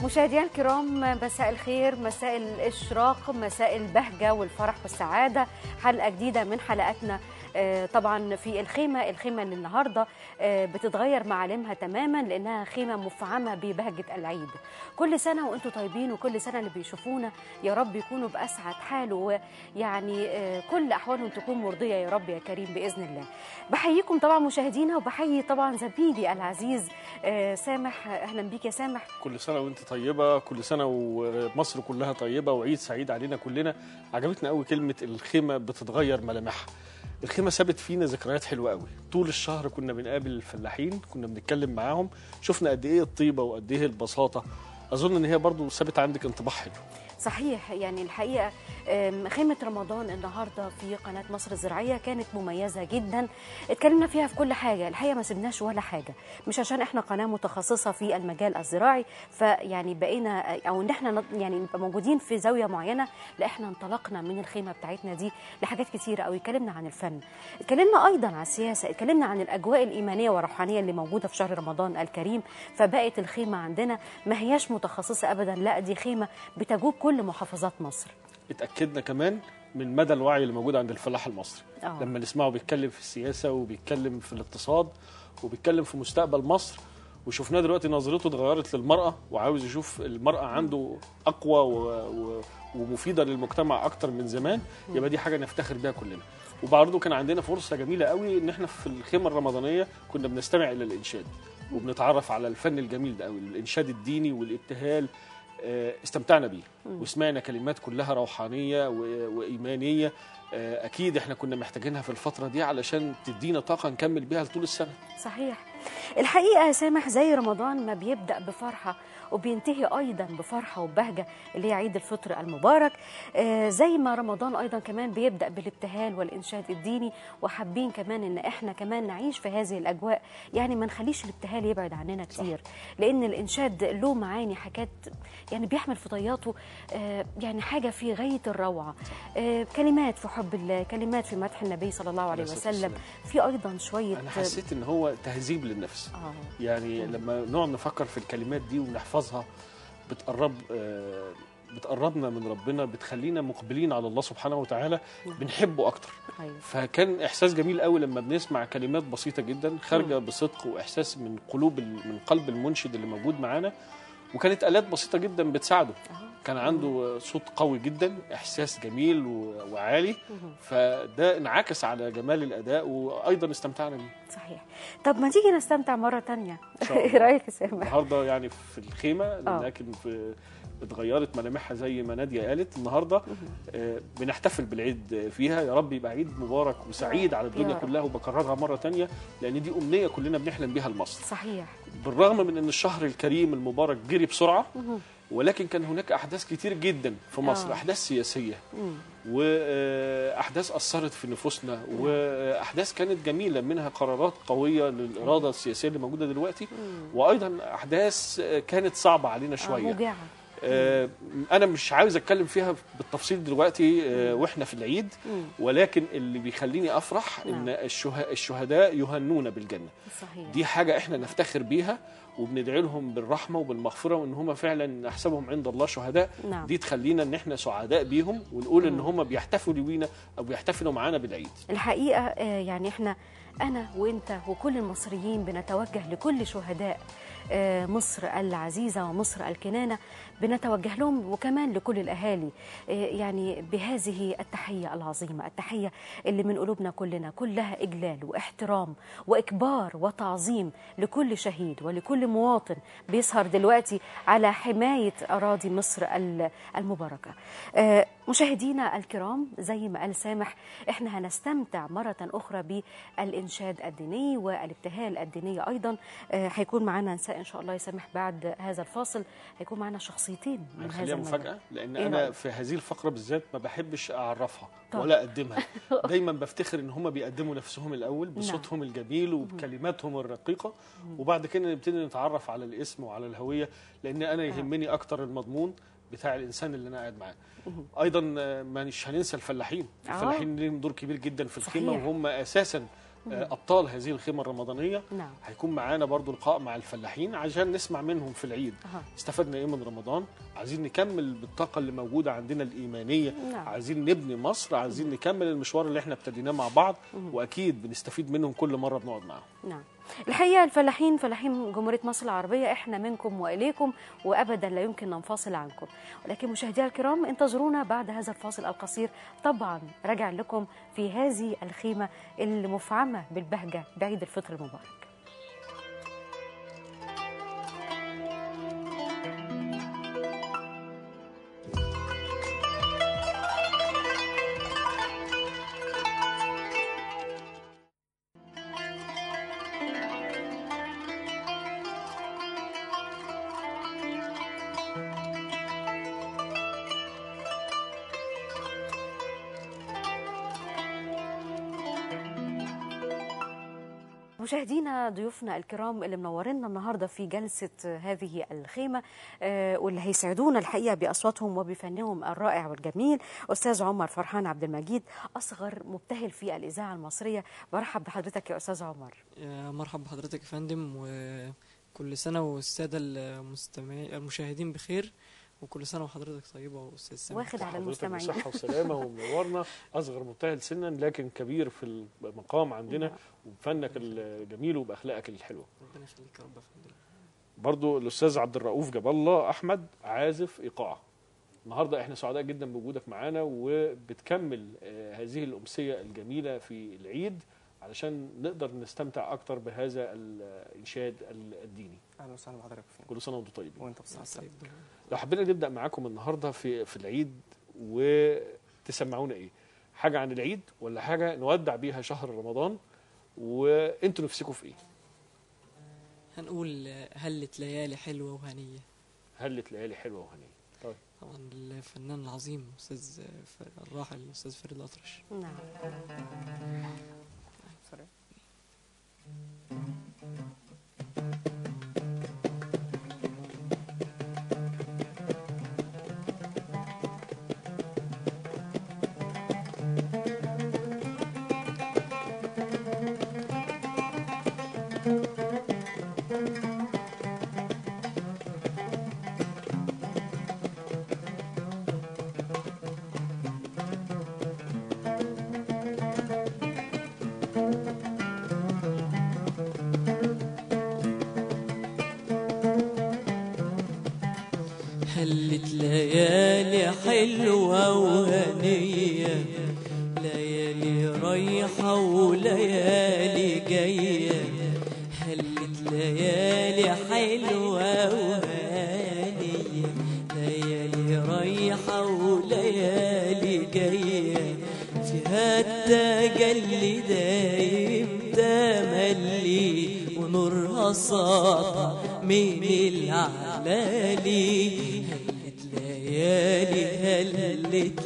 مشاهدينا الكرام مساء الخير مساء الإشراق مساء البهجة والفرح والسعادة حلقة جديدة من حلقاتنا آه، طبعا في الخيمة الخيمة اللي النهاردة آه، بتتغير معالمها تماما لأنها خيمة مفعمة ببهجة العيد كل سنة وانتم طيبين وكل سنة اللي بيشوفونا يا رب يكونوا بأسعد حال ويعني آه، كل أحوالهم تكون مرضية يا رب يا كريم بإذن الله بحييكم طبعا مشاهدينا وبحيي طبعا زميلي العزيز آه، سامح أهلا بيك يا سامح كل سنة وانت طيبة كل سنة ومصر كلها طيبة وعيد سعيد علينا كلنا عجبتنا قوي كلمة الخيمة بتتغير ملامحها الخيمة سابت فينا ذكريات حلوة قوي طول الشهر كنا بنقابل الفلاحين كنا بنتكلم معاهم شفنا قد ايه الطيبة وقد ايه البساطة اظن ان هي برضو سابت عندك انطباع حلو صحيح يعني الحقيقة آم، خيمة رمضان النهاردة في قناة مصر الزراعية كانت مميزة جدا اتكلمنا فيها في كل حاجة الحقيقة ما سبناش ولا حاجة مش عشان احنا قناة متخصصة في المجال الزراعي فيعني بقينا او ان احنا نط- يعني نبقى موجودين في زاوية معينة لا احنا انطلقنا من الخيمة بتاعتنا دي لحاجات كتيرة قوي اتكلمنا عن الفن اتكلمنا ايضا عن السياسة اتكلمنا عن الاجواء الايمانية والروحانية اللي موجودة في شهر رمضان الكريم فبقت الخيمة عندنا ما هياش متخصصة ابدا لا دي خيمة بتجوب كل محافظات مصر اتأكدنا كمان من مدى الوعي اللي موجود عند الفلاح المصري آه. لما نسمعه بيتكلم في السياسة وبيتكلم في الاقتصاد وبيتكلم في مستقبل مصر وشفناه دلوقتي نظرته اتغيرت للمرأة وعاوز يشوف المرأة عنده أقوى و... و... ومفيدة للمجتمع أكتر من زمان يبقى دي حاجة نفتخر بيها كلنا وبرضه كان عندنا فرصة جميلة قوي إن إحنا في الخيمة الرمضانية كنا بنستمع إلى الإنشاد وبنتعرف على الفن الجميل ده قوي الإنشاد الديني والابتهال آه، استمتعنا بيه وسمعنا كلمات كلها روحانية و- وإيمانية آه، أكيد إحنا كنا محتاجينها في الفترة دي علشان تدينا طاقة نكمل بيها طول السنة صحيح الحقيقة يا سامح زي رمضان ما بيبدأ بفرحة وبينتهي أيضا بفرحة وبهجة اللي هي عيد الفطر المبارك آه، زي ما رمضان أيضا كمان بيبدأ بالابتهال والإنشاد الديني وحابين كمان إن إحنا كمان نعيش في هذه الأجواء يعني ما نخليش الابتهال يبعد عننا كتير لأن الإنشاد له معاني حاجات يعني بيحمل في طياته آه، يعني حاجة في غاية الروعة آه، كلمات في حب الله كلمات في مدح النبي صلى الله عليه عليه الصلاة وسلم والسلام. في أيضا شوية أنا حسيت إن هو تهذيب للنفس آه. يعني لما نقعد نفكر في الكلمات دي ونحفظها بتقرب آه، بتقربنا من ربنا بتخلينا مقبلين على الله سبحانه وتعالى بنحبه أكتر أيوة. فكان احساس جميل قوي لما بنسمع كلمات بسيطه جدا خارجه بصدق واحساس من قلوب ال- من قلب المنشد اللي موجود معانا وكانت الات بسيطه جدا بتساعده كان عنده صوت قوي جدا احساس جميل و- وعالي فده انعكس على جمال الاداء وايضا استمتعنا بيه صحيح طب ما تيجي نستمتع مرة تانية إن شاء الله. ايه رأيك يا سامح النهارده يعني في الخيمه آه. لكن في اتغيرت ملامحها زي ما ناديه قالت النهارده آه، بنحتفل بالعيد فيها يا رب يبقى عيد مبارك وسعيد على يا الدنيا رب. كلها وبكررها مره تانية لان دي امنيه كلنا بنحلم بيها لمصر صحيح بالرغم من ان الشهر الكريم المبارك جري بسرعه ولكن كان هناك احداث كتير جدا في مصر آه. احداث سياسيه مم. واحداث اثرت في نفوسنا واحداث كانت جميله منها قرارات قويه للاراده السياسيه اللي موجوده دلوقتي وايضا احداث كانت صعبه علينا آه شويه موجعة آه، انا مش عاوز اتكلم فيها بالتفصيل دلوقتي آه، واحنا في العيد مم. ولكن اللي بيخليني افرح نعم. ان الشه- الشهداء يهنون بالجنه صحيح دي حاجة احنا نفتخر بيها وبندعي لهم بالرحمة وبالمغفرة وان هم فعلا نحسبهم عند الله شهداء نعم. دي تخلينا ان احنا سعداء بيهم ونقول ان هم بيحتفلوا بينا او بيحتفلوا معانا بالعيد الحقيقة آه، يعني احنا أنا وأنت وكل المصريين بنتوجه لكل شهداء آه، مصر العزيزة ومصر الكنانة بنتوجه لهم وكمان لكل الأهالي آه، يعني بهذه التحية العظيمة التحية اللي من قلوبنا كلنا كلها إجلال واحترام وإكبار وتعظيم لكل شهيد ولكل مواطن بيسهر دلوقتي على حماية أراضي مصر ال- المباركة آه، مشاهدينا الكرام زي ما قال سامح احنا هنستمتع مرة أخرى بالإنشاد الديني والابتهال الديني أيضا آه، هيكون معنا نساء إن شاء الله يسامح بعد هذا الفاصل هيكون معنا شخصيتين من هذا هنخليها المجال مفاجأة لان إيه انا رأيك؟ في هذه الفقرة بالذات ما بحبش اعرفها طب. ولا اقدمها دايما بفتخر ان هم بيقدموا نفسهم الاول بصوتهم الجميل وبكلماتهم الرقيقة وبعد كده نبتدي نتعرف على الاسم وعلى الهوية لان انا يهمني اكتر المضمون بتاع الانسان اللي انا قاعد معاه ايضا آه، مش هننسى الفلاحين آه. الفلاحين ليهم دور كبير جدا في الخيمه صحيح. وهم اساسا آه، ابطال هذه الخيمه الرمضانيه نعم هيكون معانا برضو لقاء مع الفلاحين عشان نسمع منهم في العيد أها. استفدنا ايه من رمضان عايزين نكمل بالطاقه اللي موجوده عندنا الايمانيه نعم. عايزين نبني مصر عايزين نكمل المشوار اللي احنا ابتديناه مع بعض واكيد بنستفيد منهم كل مره بنقعد معاهم نعم الحقيقه الفلاحين فلاحين جمهوريه مصر العربيه احنا منكم واليكم وابدا لا يمكن ننفصل عنكم ولكن مشاهدينا الكرام انتظرونا بعد هذا الفاصل القصير طبعا راجع لكم في هذه الخيمه المفعمه بالبهجه بعيد الفطر المبارك مشاهدينا ضيوفنا الكرام اللي منورينا النهارده في جلسه هذه الخيمه آه، واللي هيسعدونا الحقيقه باصواتهم وبفنهم الرائع والجميل استاذ عمر فرحان عبد المجيد اصغر مبتهل في الاذاعه المصريه برحب بحضرتك يا استاذ عمر يا مرحب بحضرتك يا فندم وكل سنة والسادة المستمعين المشاهدين بخير وكل سنة وحضرتك طيبة وأستاذ سامي واخد على حضرتك المستمعين بصحه وسلامه ومنورنا اصغر مبتهل سنا لكن كبير في المقام عندنا نعم. وبفنك الجميل وباخلاقك الحلوه ربنا يخليك يا رب يا فندم برضو الاستاذ عبد الرؤوف جاب الله احمد عازف ايقاع النهارده احنا سعداء جدا بوجودك معانا وبتكمل آه، هذه الامسيه الجميله في العيد علشان نقدر نستمتع اكتر بهذا الانشاد الديني اهلا وسهلا بحضرتك فين كل سنه وانتم طيبين وانت بصحه وسلامه طيب لو حبينا نبدا معاكم النهارده في في العيد وتسمعونا ايه حاجه عن العيد ولا حاجه نودع بيها شهر رمضان وانتوا نفسكم في ايه هنقول هلت ليالي حلوة وهنية هلت ليالي حلوه وهنيه طيب طبعا الفنان العظيم أستاذ ف- الراحل الأستاذ فريد الأطرش نعم سوري. هلت ليالي حلوة وهنية ليالي رايحة وليالي جاية هلت ليالي حلوة وهنية ليالي رايحة وليالي جاية فيها التجلي دايم تملي ونورها ساطع من العلالي هلت ليالي هلت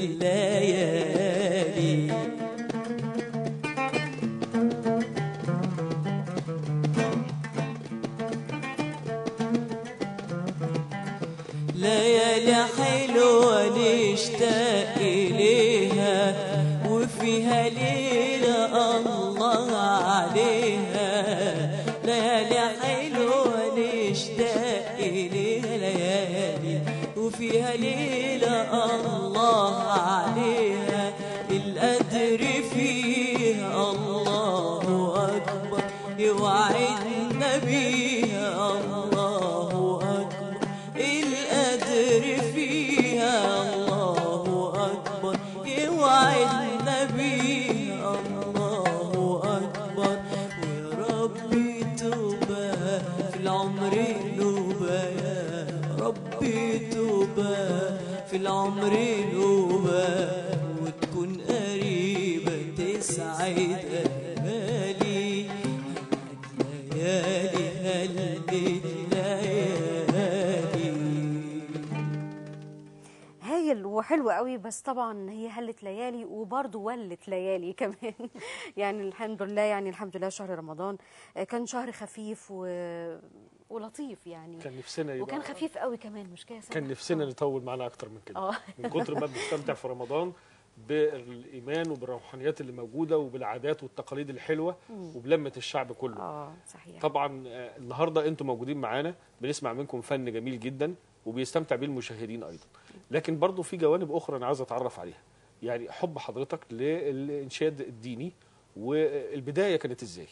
ليالي ليالي حلوة نشتاق إليها وفيها ليلة الله عليها ليالي حلوة نشتاق إليها ليالي وفيها ليلة الله عليها القدر فيها الله أكبر يوعدنا بيها الله أكبر القدر فيها الله أكبر يوعدنا بيها الله أكبر ويا ربي توبة في العمر نوبة يا ربي توبة في العمر نوبة وتكون قريبة تسعد أمالي ليالي هلت ليالي هايل وحلو قوي بس طبعا هي هلت ليالي وبرضه ولت ليالي كمان يعني الحمد لله يعني الحمد لله شهر رمضان آه، كان شهر خفيف و... ولطيف يعني كان نفسنا يبقى وكان خفيف قوي كمان مش كده يا سامح؟ كان نفسنا آه. نطول معانا اكتر من كده اه من كتر ما بنستمتع في رمضان بالايمان وبالروحانيات اللي موجوده وبالعادات والتقاليد الحلوه وبلمه الشعب كله اه صحيح طبعا آه، النهارده انتم موجودين معانا بنسمع منكم فن جميل جدا وبيستمتع بيه المشاهدين ايضا لكن برضو في جوانب اخرى انا عايز اتعرف عليها يعني حب حضرتك للانشاد الديني والبدايه كانت ازاي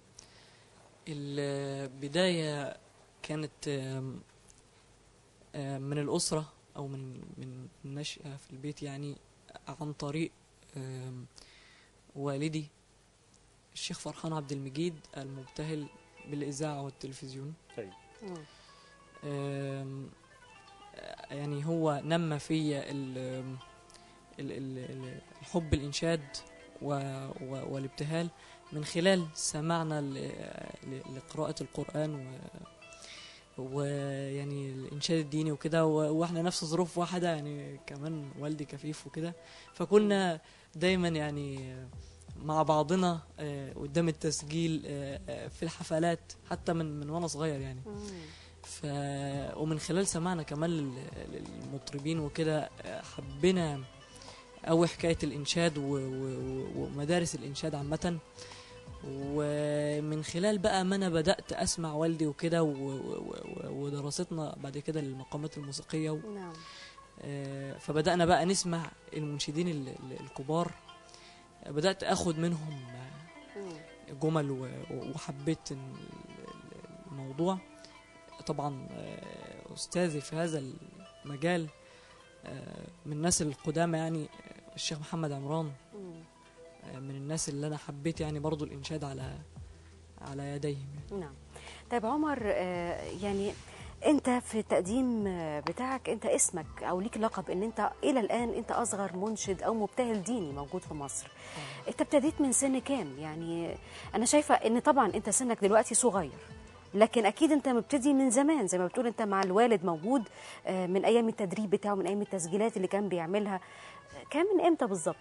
البداية كانت آم، آم، من الأسرة أو من من النشأة في البيت يعني عن طريق آم، والدي الشيخ فرحان عبد المجيد المبتهل بالإذاعة والتلفزيون طيب مم. آم، يعني هو نمى فيا ال- ال- ال- ال- الحب الإنشاد و- و- والابتهال من خلال سماعنا ل- ل- لقراءة القرآن و ويعني الإنشاد الديني وكده و- واحنا نفس ظروف واحدة يعني كمان والدي كفيف وكده فكنا دايما يعني مع بعضنا آه، قدام التسجيل آه، آه، في الحفلات حتى من من وانا صغير يعني مم. ف ومن خلال سماعنا كمان لل- للمطربين وكده آه، حبينا أوي حكاية الإنشاد و... و... ومدارس الإنشاد عامة ومن خلال بقى ما أنا بدأت أسمع والدي وكده و... و... و... ودراستنا بعد كده للمقامات الموسيقية و... نعم آه، فبدأنا بقى نسمع المنشدين ال- ال- الكبار آه، بدأت أخد منهم آه، مم. جمل و- وحبيت ال- ال- الموضوع طبعا آه، أستاذي في هذا المجال آه، من الناس القدامى يعني آه، الشيخ محمد عمران مم. آه، من الناس اللي أنا حبيت يعني برضو الإنشاد على على يديهم يعني. نعم طيب عمر آه، يعني انت في التقديم آه، بتاعك انت اسمك او ليك لقب ان انت الى الان انت اصغر منشد او مبتهل ديني موجود في مصر انت ابتديت من سن كام يعني انا شايفه ان طبعا انت سنك دلوقتي صغير لكن اكيد انت مبتدي من زمان زي ما بتقول انت مع الوالد موجود آه، من ايام التدريب بتاعه من ايام التسجيلات اللي كان بيعملها آه، كان من امتى بالظبط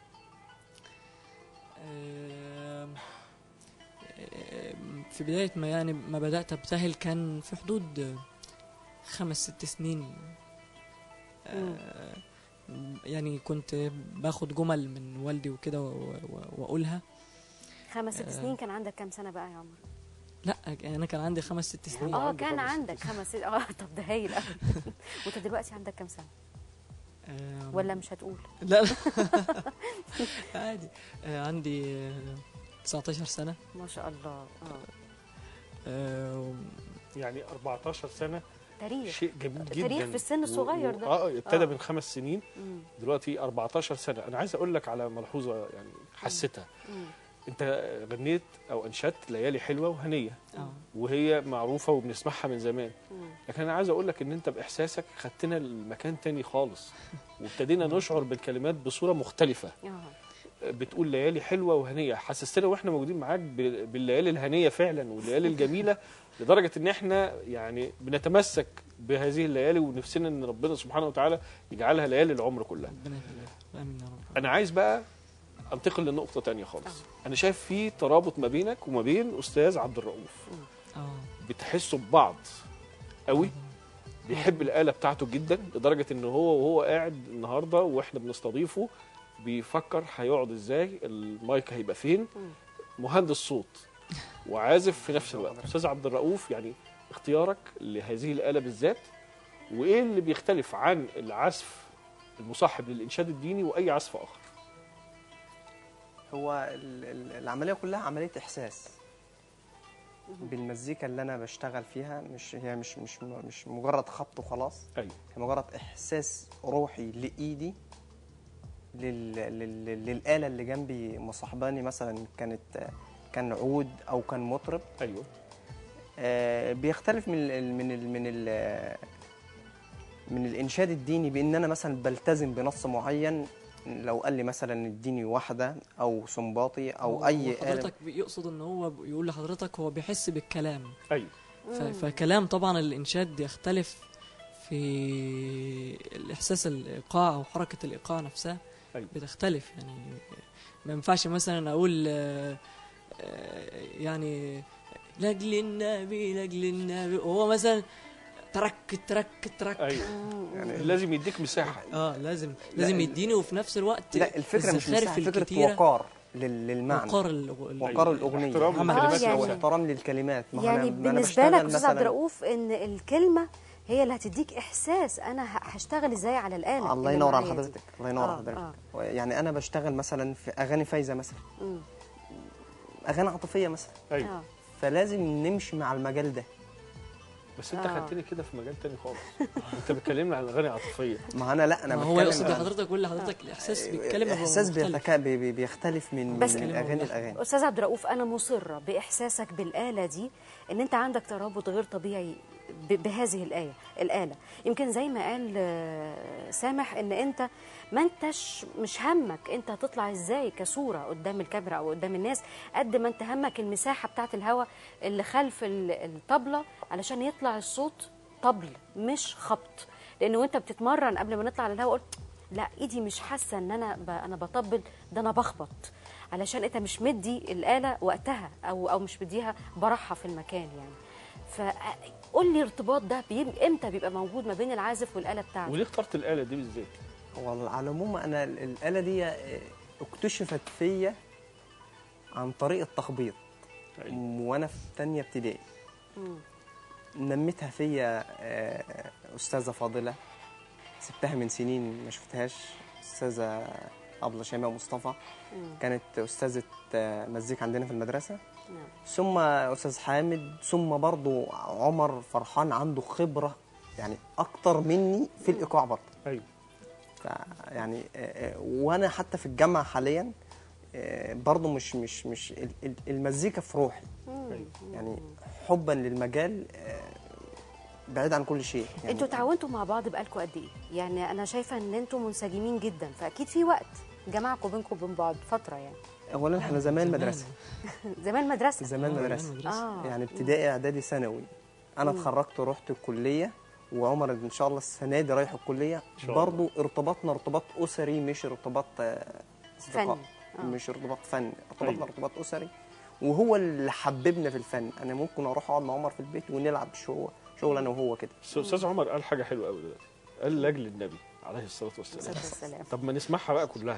آم، آم، في بداية ما يعني ما بدأت أبتهل كان في حدود آه، خمس ست سنين آه، يعني كنت باخد جمل من والدي وكده و- و- وأقولها خمس ست آه. سنين كان عندك كام سنه بقى يا عمر لا أنا كان عندي خمس ست سنين هو اه عنده كان خمس ست عندك خمس ست اه طب ده هايل قوي وانت دلوقتي عندك كام سنه آم، ولا مش هتقول لا لا عادي آه، عندي آه، 19 سنة ما شاء الله اه آه، يعني 14 سنه تاريخ شيء جميل جدا تاريخ في السن الصغير ده. اه ابتدى آه. من خمس سنين مم. دلوقتي 14 سنه انا عايز اقول لك على ملحوظه يعني حسيتها مم. انت غنيت او انشدت ليالي حلوه وهنيه آه. وهي معروفه وبنسمعها من زمان مم. لكن انا عايز اقول لك ان انت باحساسك خدتنا لمكان تاني خالص وابتدينا نشعر بالكلمات بصوره مختلفه اه بتقول ليالي حلوه وهنيه حسستنا واحنا موجودين معاك ب- بالليالي الهنيه فعلا والليالي الجميله لدرجه ان احنا يعني بنتمسك بهذه الليالي ونفسنا ان ربنا سبحانه وتعالى يجعلها ليالي العمر كلها ربنا يخليك امين يا رب انا عايز بقى انتقل لنقطه تانية خالص انا شايف في ترابط ما بينك وما بين استاذ عبد الرؤوف اه بتحسوا ببعض قوي بيحب الآلة بتاعته جدا لدرجة ان هو وهو قاعد النهارده واحنا بنستضيفه بيفكر هيقعد ازاي المايك هيبقى فين مم. مهندس صوت وعازف في نفس الوقت استاذ عبد الرؤوف يعني اختيارك لهذه الآلة بالذات وايه اللي بيختلف عن العزف المصاحب للإنشاد الديني وأي عزف آخر هو ال- ال- العملية كلها عملية إحساس بالمزيكا اللي أنا بشتغل فيها مش هي مش مش مش مجرد خبط وخلاص أيوه هي مجرد إحساس روحي لإيدي لل... لل... للآلة اللي جنبي مصاحباني مثلا كانت كان عود أو كان مطرب أيوه آه، بيختلف من ال من ال من ال من الانشاد الديني بان انا مثلا بلتزم بنص معين لو قال لي مثلا اديني واحده او سنباطي او هو- اي هو آلة حضرتك يقصد ان هو يقول لحضرتك هو بيحس بالكلام أيوه ف- فكلام طبعا الانشاد يختلف في الاحساس الايقاع او حركه الايقاع نفسها أيوه. بتختلف يعني ما ينفعش مثلا اقول آه، آه، يعني لاجل النبي لاجل النبي وهو مثلا ترك ترك ترك ايوه يعني لازم يديك مساحه اه لازم لازم يديني وفي نفس الوقت لا الفكره مش الزخارف مساحة، فكره الكتيرة وقار لل- للمعنى وقار الأغ- وقار الاغنيه احترام عمل آه، بس يعني- واحترام للكلمات ما هو يعني أنا- ما أنا بالنسبه لك بشتغل استاذ عبد مثلاً- الرؤوف ان الكلمه هي اللي هتديك احساس انا ه- هشتغل ازاي على الاله الله اللي ينور على معايا دي. حضرتك الله ينور على آه، حضرتك آه. يعني انا بشتغل مثلا في اغاني فايزه مثلا مم. اغاني عاطفيه مثلا ايوه اه فلازم نمشي مع المجال ده بس انت آه. خدتني كده في مجال تاني خالص انت بتكلمني عن اغاني عاطفيه ما انا لا انا ما هو بتكلم يقصد عن- حضرتك يقول لحضرتك الاحساس بالكلمه هو احساس مختلف. بيتكا... بي- بي- بيختلف من بس- من الاغاني الاغاني استاذ عبد الرؤوف انا مصره باحساسك بالاله دي ان انت عندك ترابط غير طبيعي ب- بهذه الايه الاله يمكن زي ما قال آه، سامح ان انت ما انتش مش همك انت هتطلع ازاي كصوره قدام الكاميرا او قدام الناس قد ما انت همك المساحه بتاعه الهواء اللي خلف ال- الطبله علشان يطلع الصوت طبل مش خبط لانه وانت بتتمرن قبل ما نطلع على الهواء قلت لا ايدي مش حاسه ان انا ب... انا بطبل ده انا بخبط علشان انت مش مدي الاله وقتها او او مش مديها براحه في المكان يعني فقول لي الارتباط ده بيب... امتى بيبقى موجود ما بين العازف والاله بتاعته وليه اخترت الاله دي بالذات؟ هو على العموم انا ال- الاله دي آه، اكتشفت فيا عن طريق التخبيط أيوة. وانا في ثانيه ابتدائي مم. نمتها فيا آه، استاذه فاضله سبتها من سنين ما شفتهاش استاذه ابله شيماء مصطفى مم. كانت استاذه آه، مزيكا عندنا في المدرسه نعم. ثم استاذ حامد ثم برضو عمر فرحان عنده خبره يعني اكتر مني في الايقاع برضه ايوه يعني وانا حتى في الجامعه حاليا آه، برضو مش مش مش ال- ال- المزيكا في روحي أيوة. يعني حبا للمجال آه، بعيد عن كل شيء يعني انتوا تعاونتوا مع بعض بقالكم قد ايه يعني انا شايفه ان انتوا منسجمين جدا فاكيد في وقت جمعكم بينكم وبين بعض فتره يعني اولا احنا زمان مدرسه زمان مدرسه زمان آه، مدرسه مدرسة. اه يعني ابتدائي اعدادي ثانوي انا اتخرجت ورحت الكليه وعمر ان شاء الله السنه دي رايح الكليه شاء الله. برضو ارتباطنا ارتباط اسري مش ارتباط آه، اصدقاء فني. آه. مش ارتباط فني ارتباطنا أيوة. ارتباط اسري وهو اللي حببنا في الفن انا ممكن اروح اقعد مع عمر في البيت ونلعب شو شغل انا وهو كده بس استاذ عمر قال حاجه حلوه قوي دلوقتي قال لاجل النبي عليه الصلاه والسلام الصلاه والسلام طب ما نسمعها بقى كلها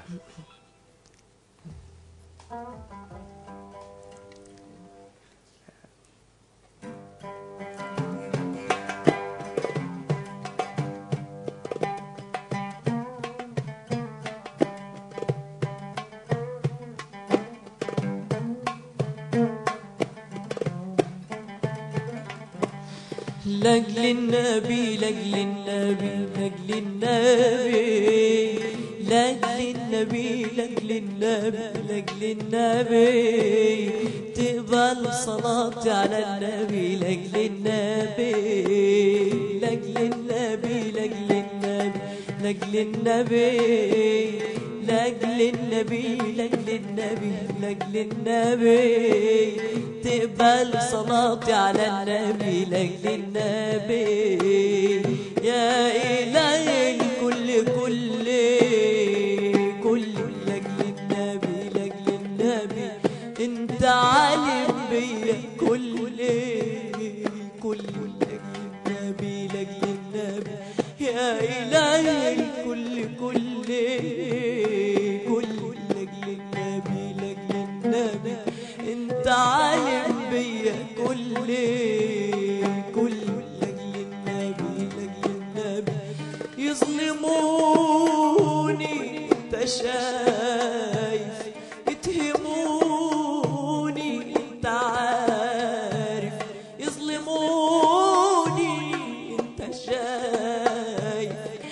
لاجل النبي لاجل النبي لاجل النبي لاجل النبي لاجل النبي لاجل النبي تقبل صلاتي على النبي لاجل النبي لاجل النبي لاجل النبي لاجل النبي لاجل النبي لاجل النبي لاجل النبي تقبل صلاتي على النبي لاجل النبي يا إلهي الكل كل كل لاجل النبي لاجل النبي انت عالم بيا كل كل لاجل النبي لاجل النبي يا إلهي الكل كل كل لاجل النبي لاجل النبي انت عالم بيا كل كل لاجل النبي لاجل النبي يظلموني انت شايف يتهموني انت عارف يظلموني انت شايف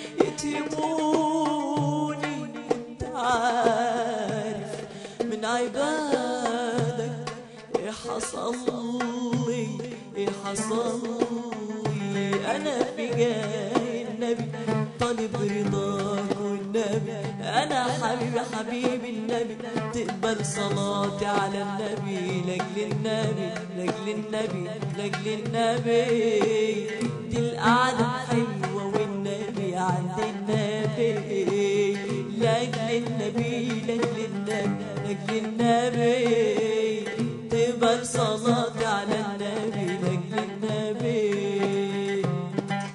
يتهموني انت عارف من عبادك ايه حصل لي ايه حصل لي انا في جاي النبي طالب رضاك والنبي انا حبيبي حبيبي النبي تقبل صلاتي على النبي لاجل النبي لاجل النبي لاجل النبي دي القعده حلوه والنبي عند النبي لاجل النبي لاجل النبي لاجل النبي تقبل صلاتي على النبي لاجل النبي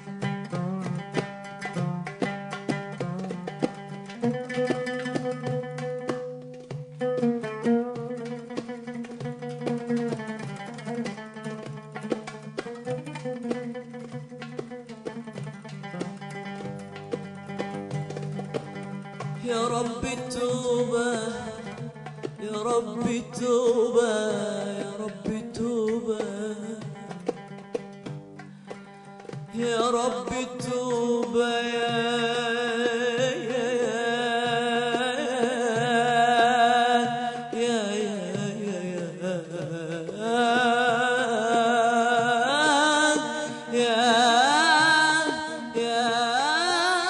يا رب التوبة يا رب التوبة يا رب التوبة يا رب التوبة يا يا يا يا يا يا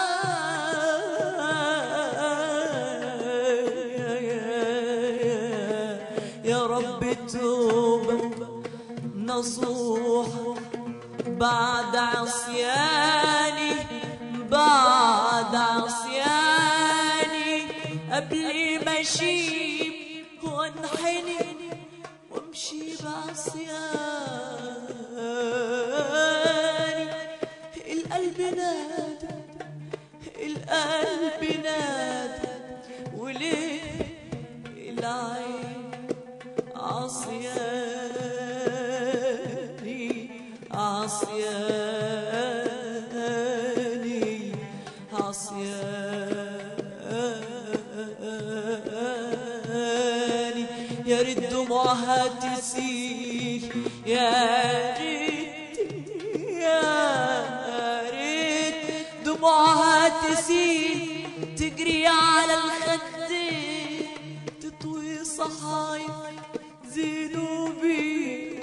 يا رب التوبة نصوح بعد عصياني بعد عصياني قبل ما اشيب وانحني وامشي بعصياني القلب نادى القلب نادى وليه العين عصياني عصياني عصياني يا ريت دموعها تسيل يا ريت يا ريت دموعها تسيل تجري على الخدين تطوي صحايف ذنوبي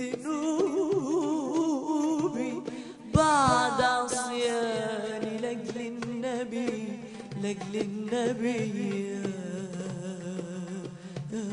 ذنوبي بعد عصياني لاجل النبي لاجل النبي يا- يا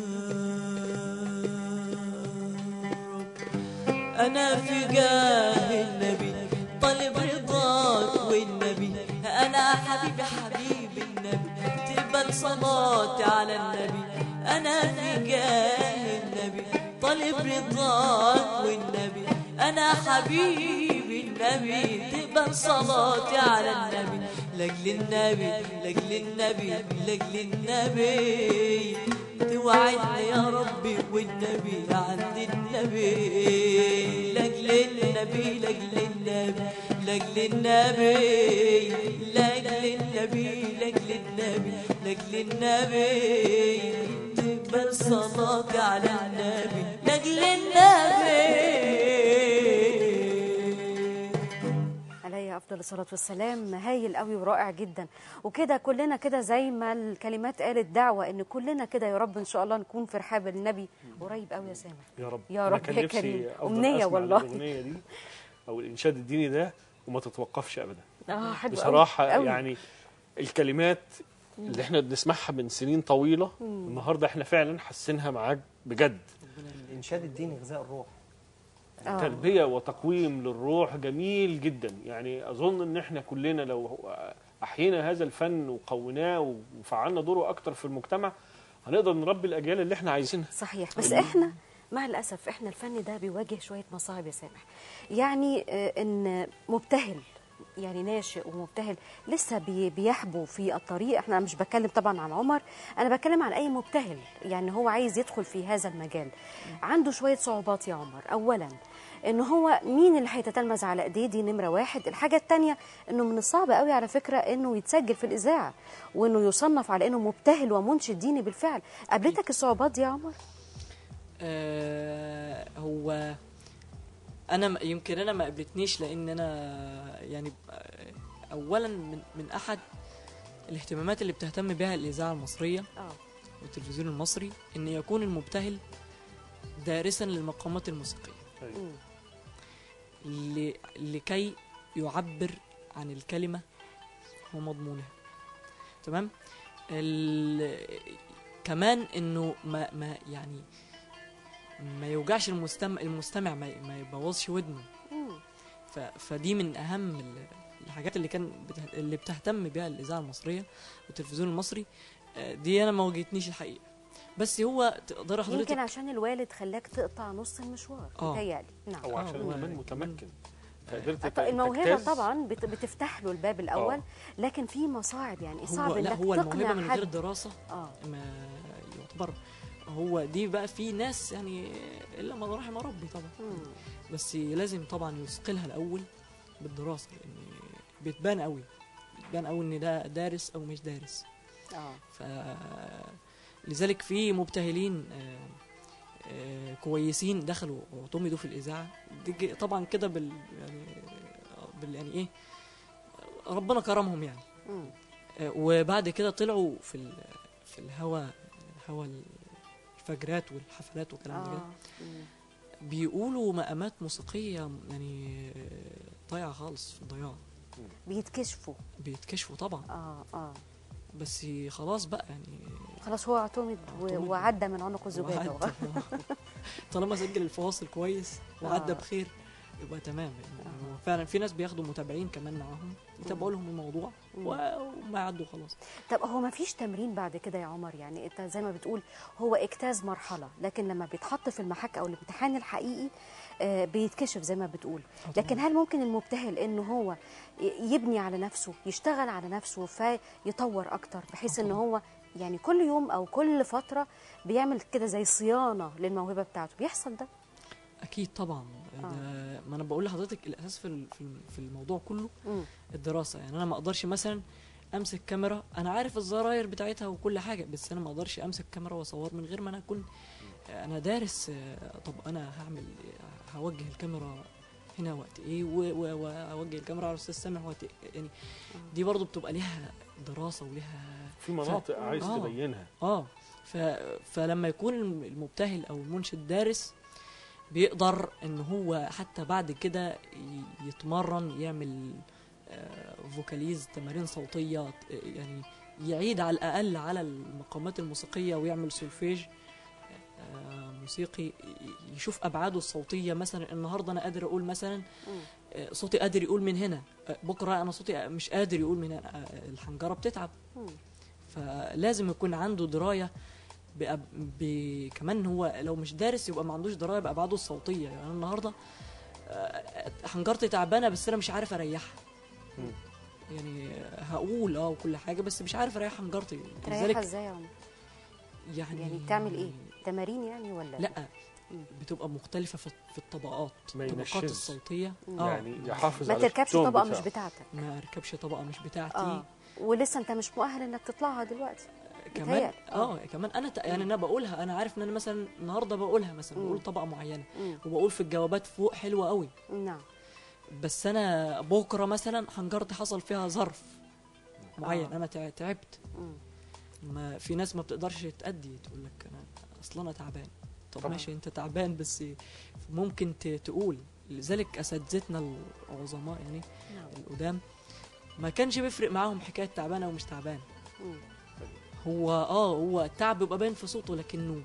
رب أنا في جاه النبي طالب رضاك والنبي أنا حبيبي حبيب النبي تقبل صلاتي على النبي أنا في جاه النبي طالب رضاك والنبي أنا حبيبي النبي تقبل صلاتي على النبي لأجل النبي لأجل النبي لأجل النبي توعدني يا ربي والنبي عند النبي لاجل النبي لاجل النبي لاجل النبي لاجل النبي لاجل النبي لاجل النبي تقبل صلاتي على النبي لاجل النبي عليه افضل الصلاه والسلام هايل قوي ورائع جدا وكده كلنا كده زي ما الكلمات قالت دعوه ان كلنا كده يا رب ان شاء الله نكون في رحاب النبي قريب قوي يا سامح يا رب يا أنا رب كان يا نفسي كريم. أفضل أمنية أسمع والله. الاغنيه دي او الانشاد الديني ده وما تتوقفش ابدا اه حلو بصراحه قوي. يعني الكلمات اللي احنا بنسمعها من سنين طويله النهارده احنا فعلا حاسينها معاك بجد الانشاد الديني غذاء الروح آه. تربيه وتقويم للروح جميل جدا يعني اظن ان احنا كلنا لو احيينا هذا الفن وقوناه وفعلنا دوره اكتر في المجتمع هنقدر نربي الاجيال اللي احنا عايزينها صحيح بس احنا مع الاسف احنا الفن ده بيواجه شويه مصاعب يا سامح يعني آه، ان مبتهل يعني ناشئ ومبتهل لسه بي بيحبو في الطريق احنا مش بتكلم طبعا عن عمر انا بتكلم عن اي مبتهل يعني هو عايز يدخل في هذا المجال عنده شويه صعوبات يا عمر اولا ان هو مين اللي هيتتلمذ على ايديه دي نمره واحد الحاجه الثانيه انه من الصعب قوي على فكره انه يتسجل في الاذاعه وانه يصنف على انه مبتهل ومنشد ديني بالفعل قابلتك الصعوبات دي يا عمر آه، هو انا م- يمكن انا ما قابلتنيش لان انا يعني آه، اولا من من احد الاهتمامات اللي بتهتم بها الاذاعه المصريه اه والتلفزيون المصري ان يكون المبتهل دارسا للمقامات الموسيقيه مم. ل- لكي يعبر عن الكلمه ومضمونها تمام ال... كمان انه ما ما يعني ما يوجعش المستمع المستمع ما, ما يبوظش ودنه مم. ف... فدي من اهم ال- الحاجات اللي كان بته... اللي بتهتم بها الاذاعه المصريه والتلفزيون المصري آه، دي انا ما واجهتنيش الحقيقه بس هو تقدر حضرتك يمكن عشان الوالد خلاك تقطع نص المشوار آه. متهيألي نعم او عشان هو كمان متمكن فقدرت طيب الموهبه تجتاز. طبعا بت- بتفتح له الباب الاول آه. لكن في مصاعب يعني صعب هو انك لا هو الموهبه تقنع من غير حد دراسه اه ما يعتبر هو دي بقى في ناس يعني الا من رحم ربي طبعا مم. بس لازم طبعا يثقلها الاول بالدراسه لان بتبان قوي بتبان قوي ان ده دارس او مش دارس اه ف لذلك في مبتهلين آه، آه، كويسين دخلوا واعتمدوا في الاذاعه دي ج- طبعا كده بال يعني بال يعني ايه ربنا كرمهم يعني مم. آه، وبعد كده طلعوا في ال... في الهوا هوا الفجرات والحفلات والكلام ده كده اه مم. بيقولوا مقامات موسيقيه يعني آه، ضايعه خالص في الضياع بيتكشفوا بيتكشفوا طبعا اه اه بس خلاص بقى يعني خلاص هو اعتمد و- اعتمد. وعدى من عنق الذبابه وعدى. طالما سجل الفواصل كويس وعدى آه. بخير يبقى تمام يعني هو فعلا في ناس بياخدوا متابعين كمان معاهم يتابعوا لهم الموضوع مم. و- وما يعدوا خلاص طب هو ما فيش تمرين بعد كده يا عمر يعني انت زي ما بتقول هو اجتاز مرحله لكن لما بيتحط في المحك او الامتحان الحقيقي آه، بيتكشف زي ما بتقول لكن هل ممكن المبتهل انه هو ي- يبني على نفسه يشتغل على نفسه فيطور اكتر بحيث ان هو يعني كل يوم او كل فتره بيعمل كده زي صيانه للموهبه بتاعته بيحصل ده اكيد طبعا ده ما انا بقول لحضرتك الاساس في ال- في ال- في الموضوع كله مم. الدراسه يعني انا ما اقدرش مثلا امسك كاميرا انا عارف الزراير بتاعتها وكل حاجه بس انا ما اقدرش امسك كاميرا واصور من غير ما انا اكون انا دارس آه، طب انا هعمل هوجه الكاميرا هنا وقت ايه و- و- واوجه الكاميرا على الاستاذ سامح وقت إيه يعني دي برضو بتبقى ليها دراسه وليها في مناطق عايز آه. تبينها اه ف... فلما يكون المبتهل او المنشد دارس بيقدر ان هو حتى بعد كده ي- يتمرن يعمل آه، فوكاليز تمارين صوتيه آه، يعني يعيد على الاقل على المقامات الموسيقيه ويعمل سولفيج آه، موسيقي ي- يشوف ابعاده الصوتيه مثلا النهارده انا قادر اقول مثلا مم. آه، صوتي قادر يقول من هنا آه، بكره انا صوتي مش قادر يقول من هنا آه، الحنجره بتتعب مم. فلازم يكون عنده درايه بأب... ب... كمان هو لو مش دارس يبقى ما عندوش درايه بابعاده الصوتيه يعني أنا النهارده آه، حنجرتي تعبانه بس انا مش عارف اريحها مم. يعني هقول اه وكل حاجه بس مش عارف اريح حنجرتي تريحها ازاي يا عمر يعني يعني بتعمل ايه تمارين يعني ولا لا مم. بتبقى مختلفه في في الطبقات ما الطبقات ينشز. الصوتيه مم. اه يعني يحافظ ما على تركبش التون طبقه بتاعه. مش بتاعتك ما اركبش طبقه مش بتاعتي اه ولسه انت مش مؤهل انك تطلعها دلوقتي كمان متهيألي. اه كمان انا ت... يعني انا بقولها انا عارف ان انا مثلا النهارده بقولها مثلا مم. بقول طبقه معينه مم. وبقول في الجوابات فوق حلوه قوي نعم بس انا بكره مثلا حنجرتي حصل فيها ظرف معين آه. انا تع- تعبت مم. ما في ناس ما بتقدرش تأدي تقول لك انا اصلا انا تعبان طب طبعا. ماشي انت تعبان بس ممكن ت- تقول لذلك اساتذتنا العظماء يعني نعم القدام ما كانش بيفرق معاهم حكايه تعبان او مش تعبان مم. هو اه هو التعب بيبقى باين في صوته لكنه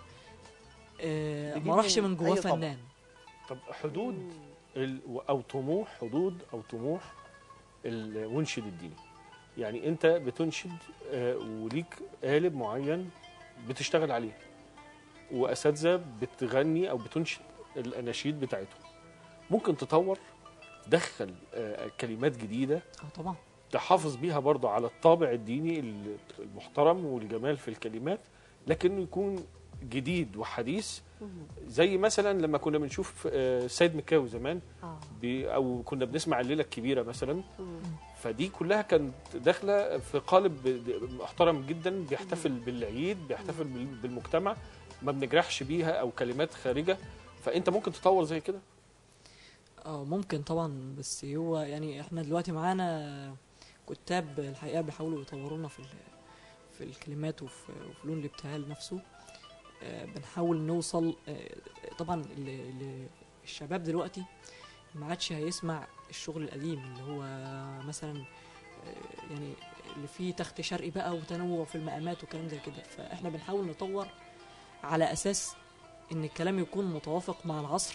آه بيجيب ما راحش من من جواه أي طبع. فنان طب حدود ال... او طموح حدود او طموح المنشد الديني يعني انت بتنشد آه، وليك قالب معين بتشتغل عليه واساتذه بتغني او بتنشد الاناشيد بتاعتهم ممكن تطور تدخل آه، كلمات جديده اه طبعا تحافظ بيها برضه على الطابع الديني المحترم والجمال في الكلمات لكنه يكون جديد وحديث مم. زي مثلا لما كنا بنشوف آه، سيد مكاوي زمان اه بي او كنا بنسمع الليله الكبيره مثلا مم. فدي كلها كانت داخله في قالب محترم جدا بيحتفل بالعيد بيحتفل بال- بالمجتمع ما بنجرحش بيها او كلمات خارجه فانت ممكن تطور زي كده اه ممكن طبعا بس هو يعني احنا دلوقتي معانا كتاب الحقيقه بيحاولوا يطورونا في ال- في الكلمات وفي وفي لون الابتهال نفسه آه، بنحاول نوصل آه، طبعا ال- ال- الشباب دلوقتي ما عادش هيسمع الشغل القديم اللي هو مثلا آه، يعني اللي فيه تخت شرقي بقى وتنوع في المقامات وكلام زي كده فاحنا بنحاول نطور على اساس ان الكلام يكون متوافق مع العصر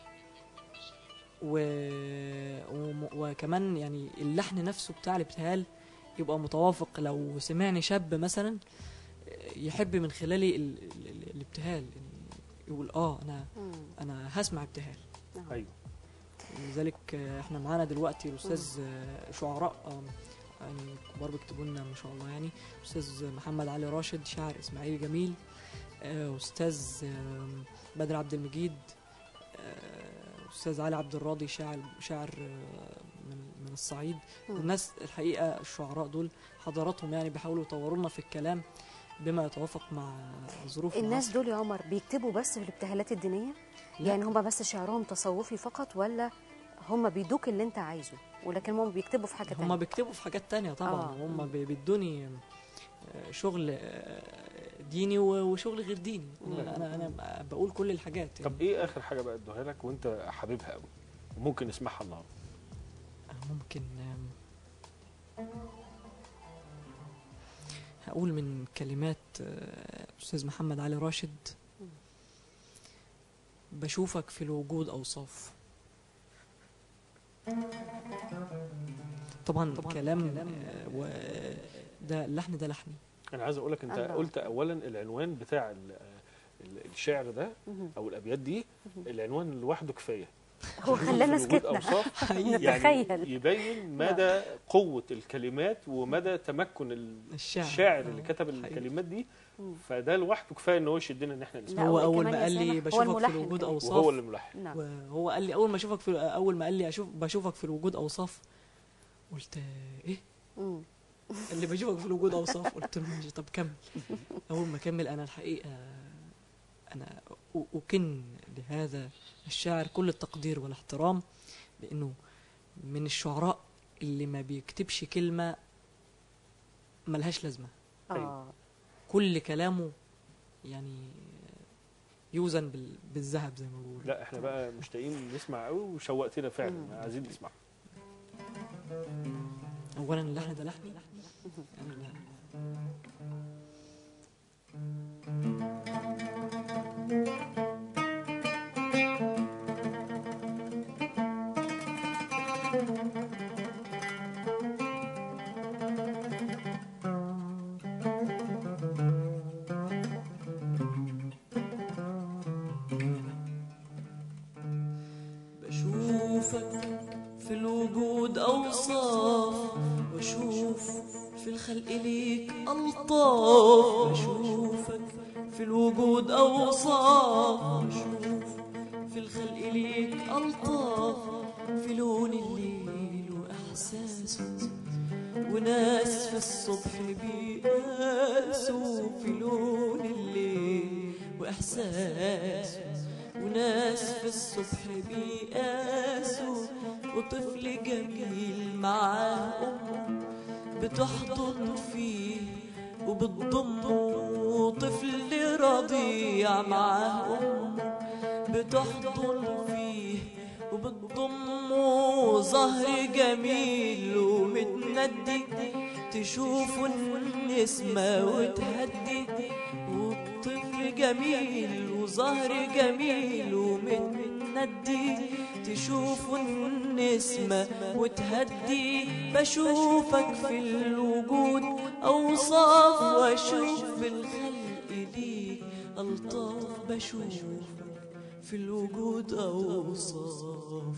و... وم- وكمان يعني اللحن نفسه بتاع الابتهال يبقى متوافق لو سمعني شاب مثلا يحب من خلال ال... ال... ال... الابتهال يعني يقول اه انا مم. انا هسمع ابتهال نعم. ايوه لذلك آه، احنا معانا دلوقتي الاستاذ آه، شعراء آه، يعني كبار بيكتبوا لنا ما شاء الله يعني استاذ محمد علي راشد شاعر اسماعيلي جميل آه، استاذ آه، بدر عبد المجيد آه، استاذ علي عبد الراضي شاعر شاعر آه، من من من الصعيد الناس الحقيقه الشعراء دول حضاراتهم يعني بيحاولوا يطوروا لنا في الكلام بما يتوافق مع ظروف الناس العصر. دول يا عمر بيكتبوا بس في الابتهالات الدينيه لا. يعني هم بس شعرهم تصوفي فقط ولا هم بيدوك اللي انت عايزه ولكن هم بيكتبوا في حاجه هم تانية بيكتبوا في حاجات تانية طبعا آه. آه. هم بيدوني آه، شغل آه، ديني و- وشغل غير ديني انا انا, أنا بقول كل الحاجات يعني. طب ايه اخر حاجه بقى ادوها لك وانت حاببها قوي وممكن نسمعها النهارده ممكن آم، هقول من كلمات آه، أستاذ محمد علي راشد بشوفك في الوجود أوصاف طبعا, طبعا كلام آه، و ده اللحن ده لحني انا عايز اقول لك انت الله. قلت اولا العنوان بتاع ال- ال- الشعر ده او الابيات دي العنوان لوحده كفايه هو خلانا في وجود سكتنا أوصاف حقيقي يعني نتخيل. يبين مدى قوه الكلمات ومدى تمكن ال- الشعر الشاعر اللي آه، كتب حقيقي. الكلمات دي فده لوحده كفايه ان هو يشدنا ان احنا نسمع لا، هو اول وكمان ما يا قال لي سامح، هو بشوفك في الملحن الوجود كمان. اوصاف وهو اللي ملحن نعم وهو قال لي اول ما اشوفك في اول ما قال لي اشوف بشوفك في الوجود اوصاف قلت ايه مم. اللي بشوفك في الوجود اوصاف قلت له ماشي طب كمل اول ما كمل انا الحقيقه انا أ- اكن لهذا الشاعر كل التقدير والاحترام لانه من الشعراء اللي ما بيكتبش كلمه ملهاش لازمه اه كل كلامه يعني يوزن بال- بالذهب زي ما بيقولوا لا احنا بقى مشتاقين نسمع قوي وشوقتنا فعلا عايزين نسمع اولا اللحن ده لحني أنا لا- بشوفك في الوجود أوصاف واشوف في الخلق ليك ألطاف بشوفك في الوجود أوصاف واشوف في الخلق ليك ألطاف في لون الليل وإحساسه وناس في الصبح بيقاسوا في لون الليل وإحساسه وناس في الصبح بيقاسوا وطفل جميل معاه أمه بتحضن فيه وبتضمه وطفل رضيع معاه أمه بتحضن فيه وبتضمه ظهر جميل ومتندي تشوفه النسمة وتهدي والطفل جميل وظهر جميل ومتندي تشوفه النسمة وتهدي بشوفك في الوجود أوصاف وأشوف بالخلق ليك ألطاف بشوفك في الوجود أوصاف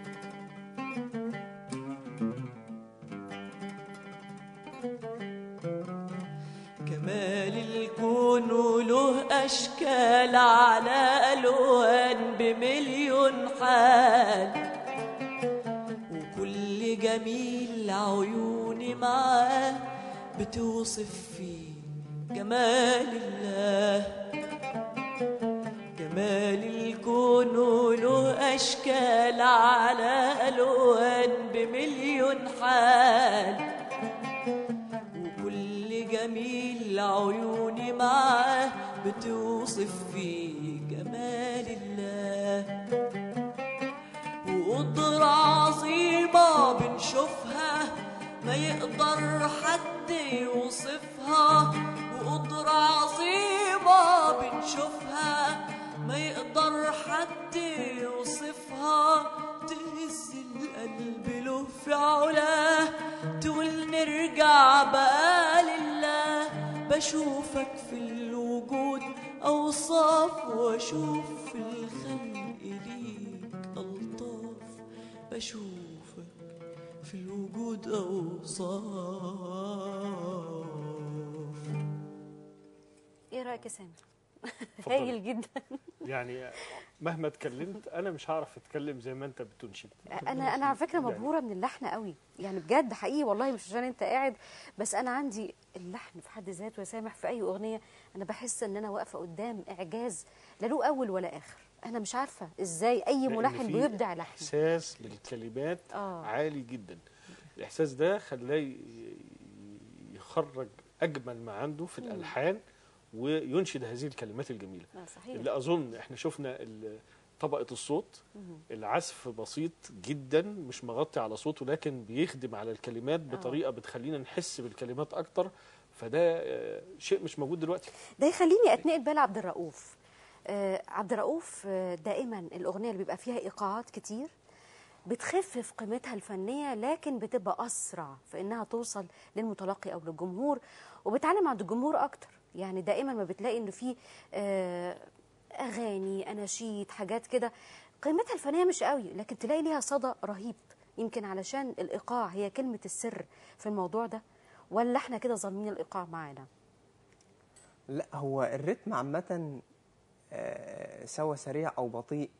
كمال الكون وله أشكال على ألوان بمليون حال وكل جميل عيوني معاه بتوصف فيه جمال الله جمال الكون وله أشكال على ألوان بمليون حال وكل جميل عيوني معاه بتوصف فيه جمال الله وقدرة عظيمة بنشوفها ما يقدر حد يوصفها وقدرة عظيمة بنشوفها ما يقدر حد يوصفها تهز القلب له في علاه تقول نرجع بقى لله بشوفك في الوجود أوصاف وأشوف في الخلق ليك ألطاف بشوفك في الوجود أوصاف ايه رايك يا سامر اتفضلي. هايل جدا يعني مهما اتكلمت انا مش هعرف اتكلم زي ما انت بتنشد انا انا على فكره يعني- مبهوره من اللحن قوي يعني بجد حقيقي والله مش عشان انت قاعد بس انا عندي اللحن في حد ذاته يا سامح في اي اغنيه انا بحس ان انا واقفه قدام اعجاز لا له اول ولا اخر انا مش عارفه ازاي اي لأن ملحن في بيبدع لحن احساس بالكلمات آه. عالي جدا الاحساس ده خلاه ي- يخرج اجمل ما عنده في الالحان وينشد هذه الكلمات الجميله آه، صحيح اللي اظن احنا شفنا ال- طبقه الصوت مم. العزف بسيط جدا مش مغطي على صوته لكن بيخدم على الكلمات بطريقه بتخلينا نحس بالكلمات اكتر فده آه، شيء مش موجود دلوقتي ده يخليني اتنقل بقى لعبد الرؤوف آه عبد الرؤوف آه دائما الاغنيه اللي بيبقى فيها ايقاعات كتير بتخفف قيمتها الفنيه لكن بتبقى اسرع في انها توصل للمتلقي او للجمهور وبتعلم عند الجمهور اكتر يعني دائما ما بتلاقي انه في آه اغاني اناشيد حاجات كده قيمتها الفنيه مش قوي لكن تلاقي ليها صدى رهيب يمكن علشان الايقاع هي كلمه السر في الموضوع ده ولا احنا كده ظالمين الايقاع معانا لا هو الريتم عامة آه، سواء سريع أو بطيء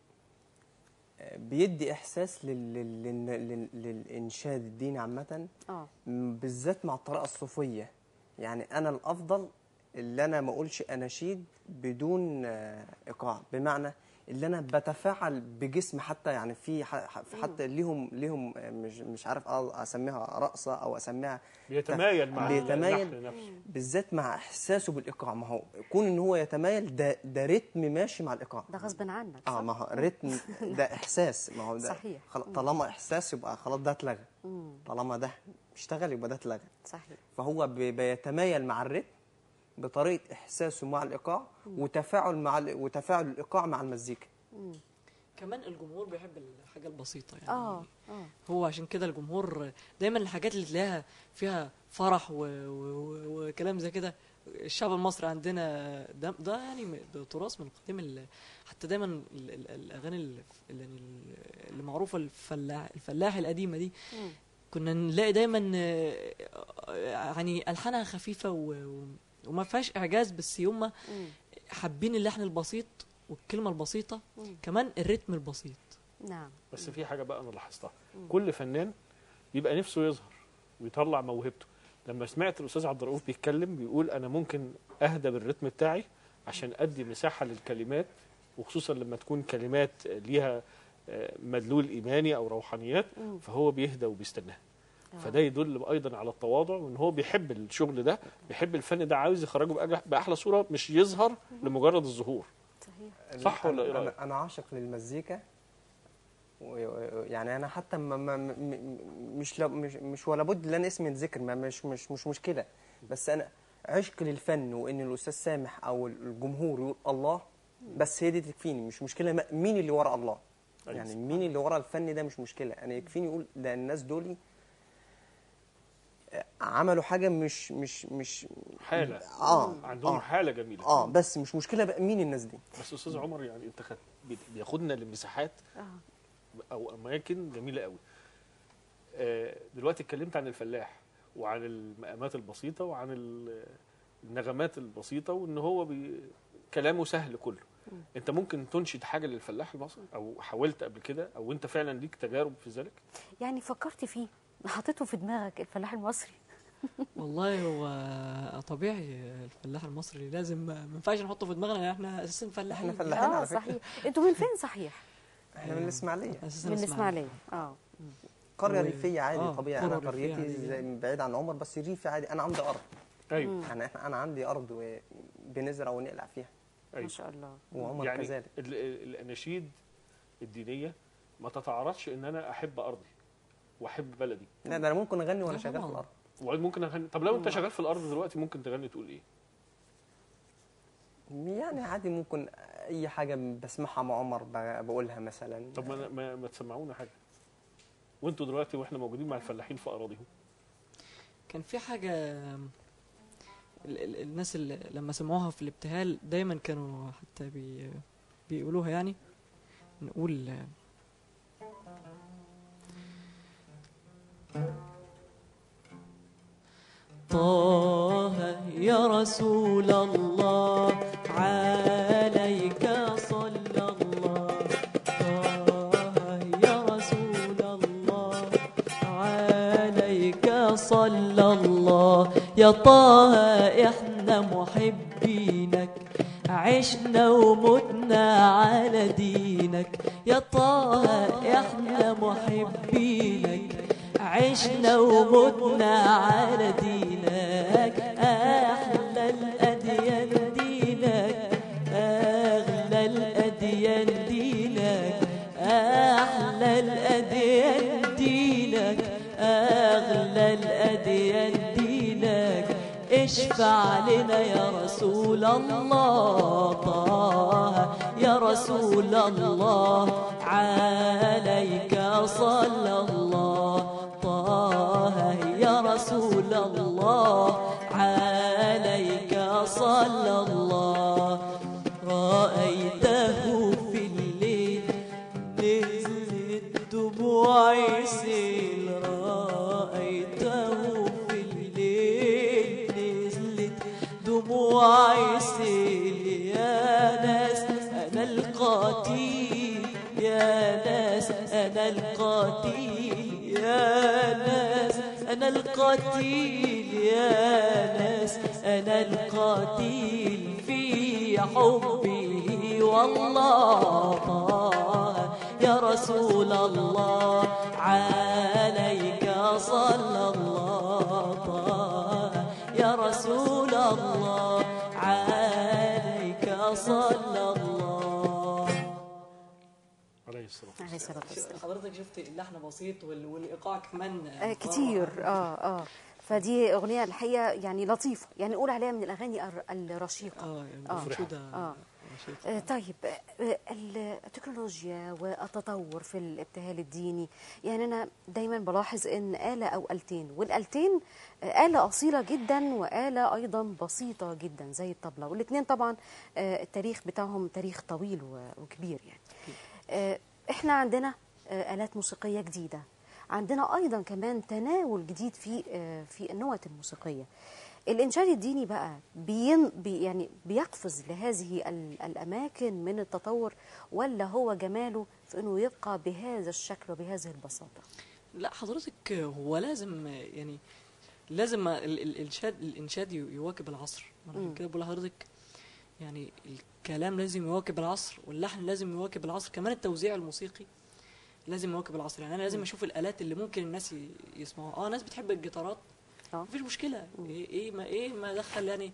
آه، بيدي إحساس لل... لل... لل... لل... للإنشاد الديني عامة اه م- بالذات مع الطريقة الصوفية يعني أنا الأفضل اللي أنا ما أقولش أناشيد بدون آه، إيقاع بمعنى اللي أنا بتفاعل بجسم حتى يعني في ح- ح- في حتى ليهم ليهم آه، مش مش عارف آه، أسميها رقصة أو أسميها بيتمايل مع بيتمايل. اللحن نفسه بالذات مع احساسه بالايقاع ما هو كون ان هو يتمايل ده ده رتم ماشي مع الايقاع ده غصب عنك اه صح؟ ما هو الريتم ده احساس ما هو ده صحيح. خلاص طالما احساس يبقى خلاص ده اتلغى مم. طالما ده اشتغل يبقى ده اتلغى صحيح فهو بي- بيتمايل مع الريتم بطريقه احساسه مع الايقاع وتفاعل مع ال- وتفاعل الايقاع مع المزيكا كمان الجمهور بيحب الحاجه البسيطه يعني اه اه هو عشان كده الجمهور دايما الحاجات اللي تلاقيها فيها فرح و... و... و- وكلام زي كده الشعب المصري عندنا ده, ده يعني م- ده تراث من قديم ال... حتى دايما ال... ال... الاغاني ال- اللي, يعني ال- اللي معروفه الفلاح الفلاح القديمه دي مم. كنا نلاقي دايما آه، يعني الحانها خفيفه و... و... وما فيهاش اعجاز بس هم مم. حابين اللحن البسيط والكلمه البسيطه مم. كمان الريتم البسيط نعم بس في حاجه بقى انا لاحظتها كل فنان بيبقى نفسه يظهر ويطلع موهبته لما سمعت الاستاذ عبد الرؤوف بيتكلم بيقول انا ممكن اهدى بالريتم بتاعي عشان ادي مساحه للكلمات وخصوصا لما تكون كلمات ليها آه، مدلول ايماني او روحانيات مم. فهو بيهدى وبيستناها آه. فده يدل ايضا على التواضع وان هو بيحب الشغل ده بيحب الفن ده عاوز يخرجه بأجل- باحلى صوره مش يظهر لمجرد الظهور صحيح صح ولا إيه أنا- رأيك؟ انا, أنا عاشق للمزيكا و- و- يعني انا حتى ما ما م- م- مش لا- مش مش ولا بد ان انا اسمي يتذكر ما مش مش مش مشكله بس انا عشق للفن وان الاستاذ سامح او الجمهور يقول الله بس هي دي تكفيني مش مشكله ما- مين اللي ورا الله أيوة. يعني مين اللي ورا الفن ده مش مشكله انا يكفيني يقول ده الناس دول عملوا حاجه مش مش مش حاله اه عندهم اه, حاله جميله آه بس مش مشكله بقى مين الناس دي بس استاذ عمر يعني انت خد بي- بياخدنا لمساحات اه او اماكن جميله قوي آه، دلوقتي اتكلمت عن الفلاح وعن المقامات البسيطه وعن ال- النغمات البسيطه وان هو بي كلامه سهل كله انت ممكن تنشد حاجه للفلاح المصري او حاولت قبل كده او انت فعلا ليك تجارب في ذلك يعني فكرت فيه حطيته في دماغك الفلاح المصري والله هو طبيعي الفلاح المصري لازم ما ينفعش نحطه في دماغنا لان احنا اساسا فلاحين إحنا فلاحين اه على فكرة. صحيح انتوا من فين صحيح احنا من الاسماعيليه اساسا من إسماعيلية. الاسماعيليه اه قريه و- ريفيه عادي آه، طبيعي قرى انا ريفية قريتي عادي. زي بعيد عن عمر بس ريفي عادي انا عندي ارض ايوه يعني إحنا- انا عندي ارض وبنزرع ونقلع فيها ما ايوه شاء الله وعمر يعني كذلك ال- ال- الاناشيد الدينيه ما تتعارضش ان انا احب ارضي واحب بلدي لا ده انا ممكن اغني وانا لا شغال في طبعاً. الارض وممكن اغني طب لو انت شغال في الارض دلوقتي ممكن تغني تقول ايه يعني عادي ممكن اي حاجه بسمعها مع عمر ب- بقولها مثلا طب ما ما, ما تسمعونا حاجه وانتوا دلوقتي واحنا موجودين مع الفلاحين في اراضيهم كان في حاجة ال- ال- الناس اللي لما سمعوها في الابتهال دايما كانوا حتى بي بيقولوها يعني نقول طه يا رسول الله عليك صلى صلى الله يا طه احنا محبينك عشنا ومتنا على دينك يا طه احنا محبينك عشنا ومتنا على دينك احلى الاديان دينك اغلى الاديان دينك احلى الاديان دينك اغلى الاديان دينك اشفع لنا يا رسول الله طه يا رسول الله عليك صلى الله طه يا رسول الله عليك صلى الله رأيته في الليل نزلت دموع سيل رأيته في الليل نزلت دموع سيل يا ناس أنا القتيل يا ناس أنا القتيل يا ناس أنا القتيل يا ناس أنا القتيل في حبه والله طه يا رسول الله عليك صلى الله طه يا رسول الله عليك صلى الله عليه الصلاه والسلام عليه الصلاة والسلام حضرتك شفت اللحن بسيط وال- والايقاع كمان آه كتير اه اه فدي اغنيه الحقيقه يعني لطيفه يعني نقول عليها من الاغاني الر- الرشيقه اه يعني آه. منشودة آه. نشيطة. آه، طيب آه، التكنولوجيا والتطور في الابتهال الديني يعني أنا دايما بلاحظ إن آلة أو آلتين والآلتين آه، آلة أصيلة جدا وآلة أيضا بسيطة جدا زي الطبلة والاثنين طبعا آه، التاريخ بتاعهم تاريخ طويل و- وكبير يعني آه، إحنا عندنا آه، آلات موسيقية جديدة عندنا أيضا كمان تناول جديد في آه، في النوت الموسيقية الإنشاد الديني بقى بين بي يعني بيقفز لهذه ال- الأماكن من التطور ولا هو جماله في أنه يبقى بهذا الشكل وبهذه البساطة لا حضرتك هو لازم يعني لازم ال- ال- الانشاد الانشاد ي- يواكب العصر ما انا مم. عشان كده بقول لحضرتك يعني الكلام لازم يواكب العصر واللحن لازم يواكب العصر كمان التوزيع الموسيقي لازم يواكب العصر يعني انا لازم اشوف الالات اللي ممكن الناس ي- يسمعوها اه ناس بتحب الجيتارات اه مفيش مشكله ايه إيه ما ايه ما دخل يعني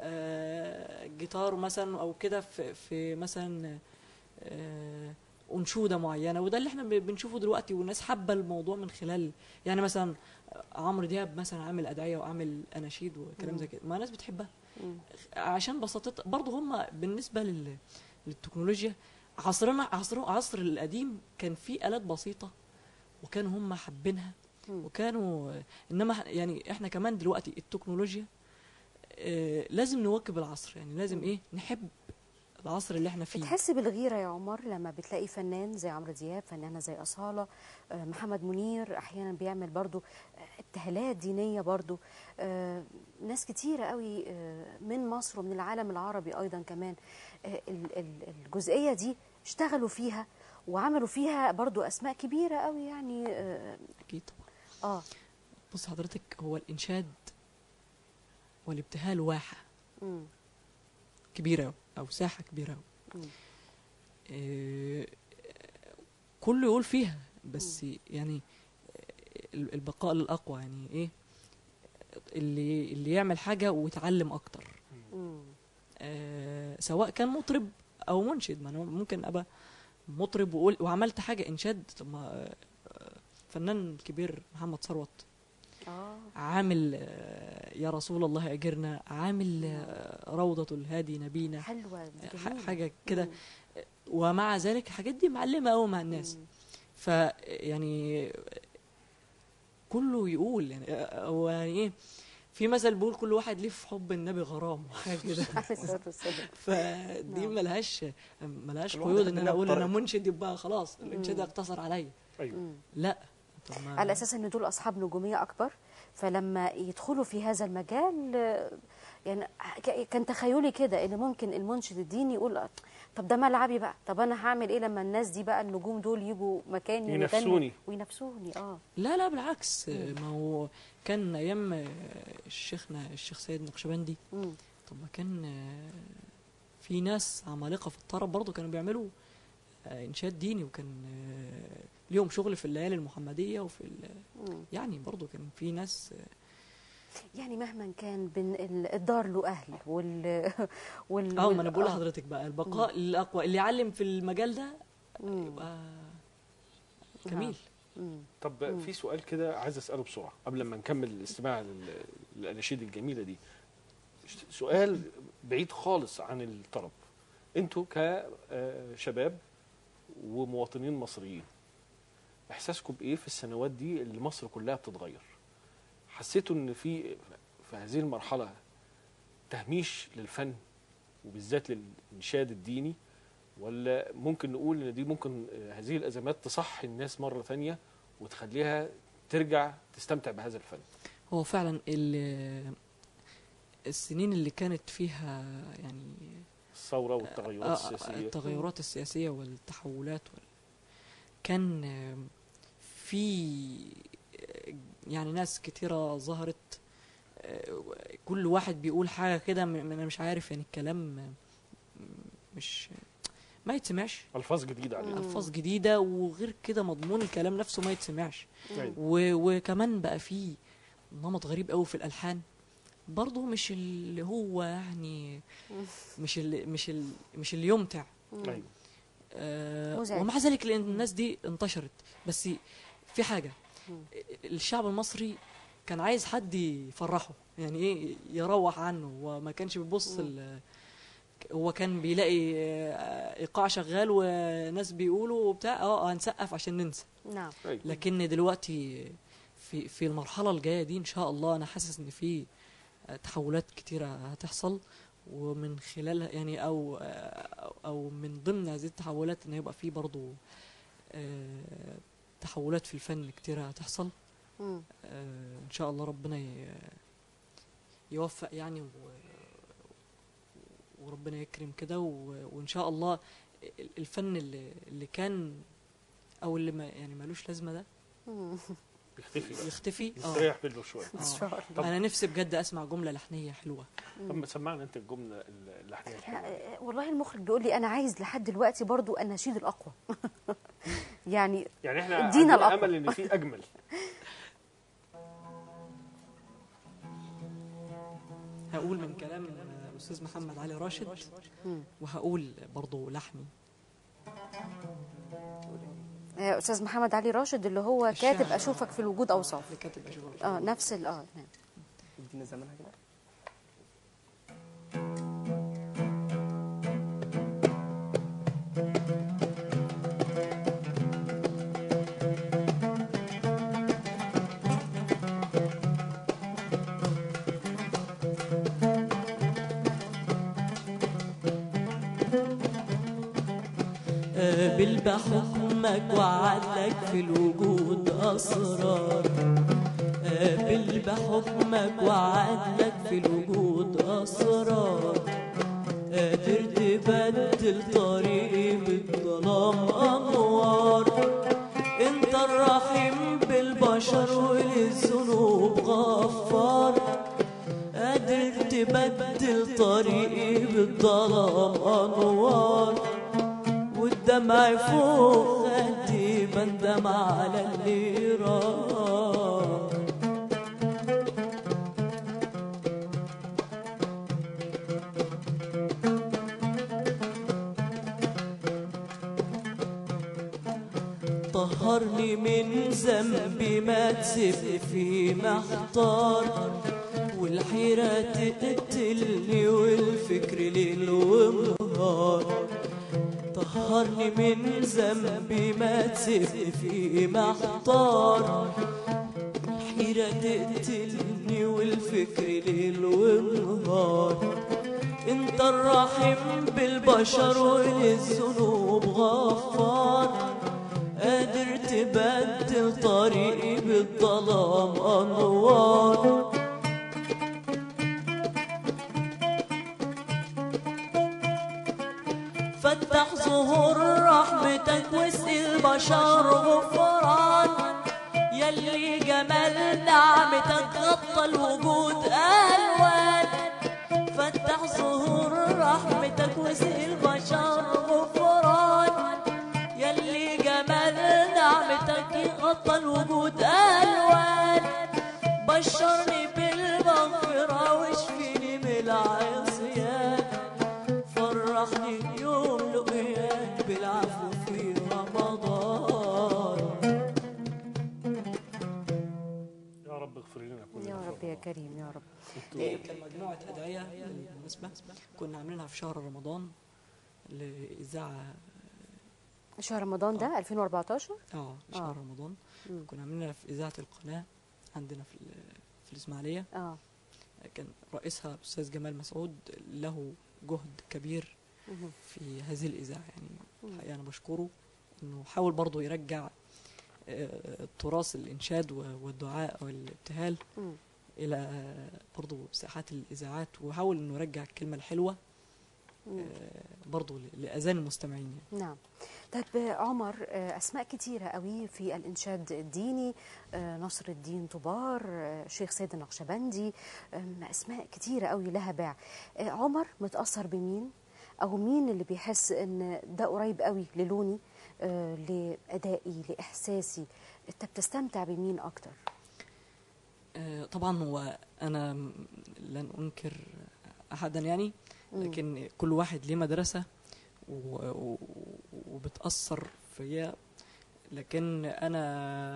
آه جيتار مثلا او كده في في مثلا آه انشوده معينه وده اللي احنا ب- بنشوفه دلوقتي والناس حابه الموضوع من خلال يعني مثلا عمرو دياب مثلا عامل ادعيه وعامل اناشيد وكلام زي كده ما ناس بتحبها مم. عشان بساطتها برضه هم بالنسبه لل للتكنولوجيا عصرنا عصر عصر القديم كان في الات بسيطه وكانوا هم حابينها مم. وكانوا انما ح- يعني احنا كمان دلوقتي التكنولوجيا آه، لازم نواكب العصر يعني لازم ايه نحب العصر اللي احنا فيه بتحس بالغيرة يا عمر لما بتلاقي فنان زي عمرو دياب فنانة زي أصالة آه، محمد منير أحيانا بيعمل برضو آه، ابتهالات دينية برضو آه، ناس كتيرة قوي آه، من مصر ومن العالم العربي أيضا كمان آه، ال- ال- الجزئية دي اشتغلوا فيها وعملوا فيها برضو أسماء كبيرة قوي يعني آه، اكيد طبعا آه بص حضرتك هو الانشاد والابتهال واحه مم، كبيره أوي، او ساحه كبيره أوي. مم. آه، كله يقول فيها بس يعني ال- البقاء للاقوى يعني ايه اللي اللي يعمل حاجه ويتعلم اكتر مم. آه، سواء كان مطرب او منشد ما انا ممكن ابقى مطرب وأقول وعملت حاجه انشاد طب ما آه، آه، فنان كبير محمد ثروت آه عامل آه، يا رسول الله اجرنا عامل آه، روضه الهادي نبينا حلوة دي ح- جميلة. حاجه كده مم. ومع ذلك الحاجات دي معلمه قوي مع الناس مم. ف يعني كله يقول يعني هو يعني ايه في مثل بيقول كل واحد ليه في حب النبي غرام حاجه كده عليه الصلاة والسلام فدي نعم. ملهاش ملهاش كل واحد قيود يحب ان انا النبي اقول انا بطريقته. منشد يبقى خلاص الانشاد مم. يقتصر عليا ايوه مم. لا طب ما على اساس ان دول اصحاب نجوميه اكبر فلما يدخلوا في هذا المجال آه، يعني ك- كان تخيلي كده ان ممكن المنشد الديني يقول آه، طب ده ملعبي بقى طب انا هعمل ايه لما الناس دي بقى النجوم دول يجوا مكاني ويغنوا ينافسوني. وينافسوني اه لا لا بالعكس ما هو كان ايام آه، الشيخنا الشيخ سيد نقشبندي مم. طب ما كان آه، في ناس عمالقه في الطرب برضه كانوا بيعملوا آه، انشاد ديني وكان آه، ليهم شغل في الليالي المحمديه وفي ال- مم. يعني برضه كان في ناس آه، يعني مهما كان بين ال- الدار له اهل وال وال اه وال- ما انا بقول آه. لحضرتك بقى البقاء الاقوى اللي يعلم في المجال ده مم. يبقى جميل مم. طب في سؤال كده عايز اساله بسرعه قبل ما نكمل الاستماع لل- للاناشيد الجميله دي سؤال بعيد خالص عن الطرب انتوا كشباب ومواطنين مصريين احساسكم بايه في السنوات دي اللي مصر كلها بتتغير حسيتوا ان في في هذه المرحله تهميش للفن وبالذات للانشاد الديني ولا ممكن نقول ان دي ممكن آه، هذه الازمات تصحي الناس مره ثانيه وتخليها ترجع تستمتع بهذا الفن هو فعلا ال- السنين اللي كانت فيها يعني الثوره والتغيرات آه، السياسيه التغيرات السياسية والتحولات وال... كان آم، في آه، يعني ناس كتيرة ظهرت آه، كل واحد بيقول حاجة كده م- م- أنا مش عارف يعني الكلام آه، مش ما يتسمعش الفاظ جديده علينا ألفاظ جديدة وغير كده مضمون الكلام نفسه ما يتسمعش أيوة. و... وكمان بقى في نمط غريب قوي في الالحان برضه مش اللي هو يعني مش اللي مش اللي مش اللي يمتع ايوه آه مزعج. ومع ذلك لان الناس دي انتشرت بس في حاجه الشعب المصري كان عايز حد يفرحه يعني ايه يروح عنه وما كانش بيبص ال- هو كان بيلاقي آه، ايقاع شغال وناس بيقولوا وبتاع اه هنسقف عشان ننسى نعم ايوه لكن دلوقتي في في المرحله الجايه دي ان شاء الله انا حاسس ان في تحولات كتيره هتحصل ومن خلالها يعني او او- او من ضمن هذه التحولات ان يبقى في برضو آه، تحولات في الفن كتيره هتحصل مم. آه، ان شاء الله ربنا ي- يوفق يعني و وربنا يكرم كده و- وان شاء الله ال- الفن اللي, اللي كان او اللي ما يعني ملوش لازمه ده مم. يختفي يختفي نستريح منه شويه ان آه. شاء الله طب- انا نفسي بجد اسمع جمله لحنيه حلوه طب ما سمعنا انت الجمله اللحنيه الحلوه دي. آه، والله المخرج بيقول لي انا عايز لحد دلوقتي برضو النشيد الاقوى يعني يعني احنا ادينا عندنا الأقوى. امل ان في اجمل هقول من كلام الاستاذ محمد علي راشد مم. وهقول برضه لحني آه، استاذ محمد علي راشد اللي هو الشاعر. كاتب اشوفك في الوجود اوصاف اللي كاتب أشوفه. اه نفس ال اه نعم ادينا زمانها كده قابل بحكمك وعدلك في الوجود أسرار قابل بحكمك وعدلك في الوجود أسرار قادر تبدل طريقي بالظلام أنوار انت الرحيم بالبشر وللذنوب غفار قادر تبدل طريقي بالظلام أنوار والدمع فوق خدي بندم على اللي راح طهرني من ذنبي ما تسيبني في محتار والحيرة تقتلني والفكر ليل ونهار طهرني من ذنبي ما تسيبني في محتار الحيرة تقتلني والفكر ليل ونهار انت الرحيم بالبشر وللذنوب غفار قادر تبدل طريقي بالظلام أنوار فتح ظهور رحمتك وسط البشر غفران يلي جمال نعمتك غطى الوجود ألوان فتح ظهور رحمتك وسط البشر غفران يلي جمال نعمتك غطى الوجود ألوان بشرني بالمغفرة واشفيني من العصيان فرحني يوم لقياك بالعفو في رمضان يا رب اغفر لنا كلنا يا رب يا كريم يا رب دي كان مجموعة أدعية بالمناسبة كنا عاملينها في شهر رمضان لإذاعة شهر رمضان ده 2014 اه شهر آه. رمضان مم. كنا عاملينها في إذاعة القناة عندنا في ال- في الإسماعيلية اه كان رئيسها الأستاذ جمال مسعود له جهد كبير مهم. في هذه الإذاعة يعني مم. الحقيقة أنا بشكره إنه حاول برضه يرجع آه، تراث الإنشاد و- والدعاء والابتهال مم. إلى آه، برضه ساحات الإذاعات وحاول إنه يرجع الكلمة الحلوة مم. آه، برضه ل- لأذان المستمعين يعني. نعم طيب آه، عمر آه، أسماء كتيرة قوي في الإنشاد الديني آه، نصر الدين طبار آه، شيخ سيد النقشبندي آم، أسماء كتيرة قوي لها باع آه، عمر متأثر بمين أو مين اللي بيحس إن ده قريب قوي للوني آه، لأدائي لإحساسي أنت بتستمتع بمين أكتر آه، طبعا هو أنا م- لن أنكر أحدا يعني مم. لكن كل واحد ليه مدرسة و- و- وبتأثر فيا لكن أنا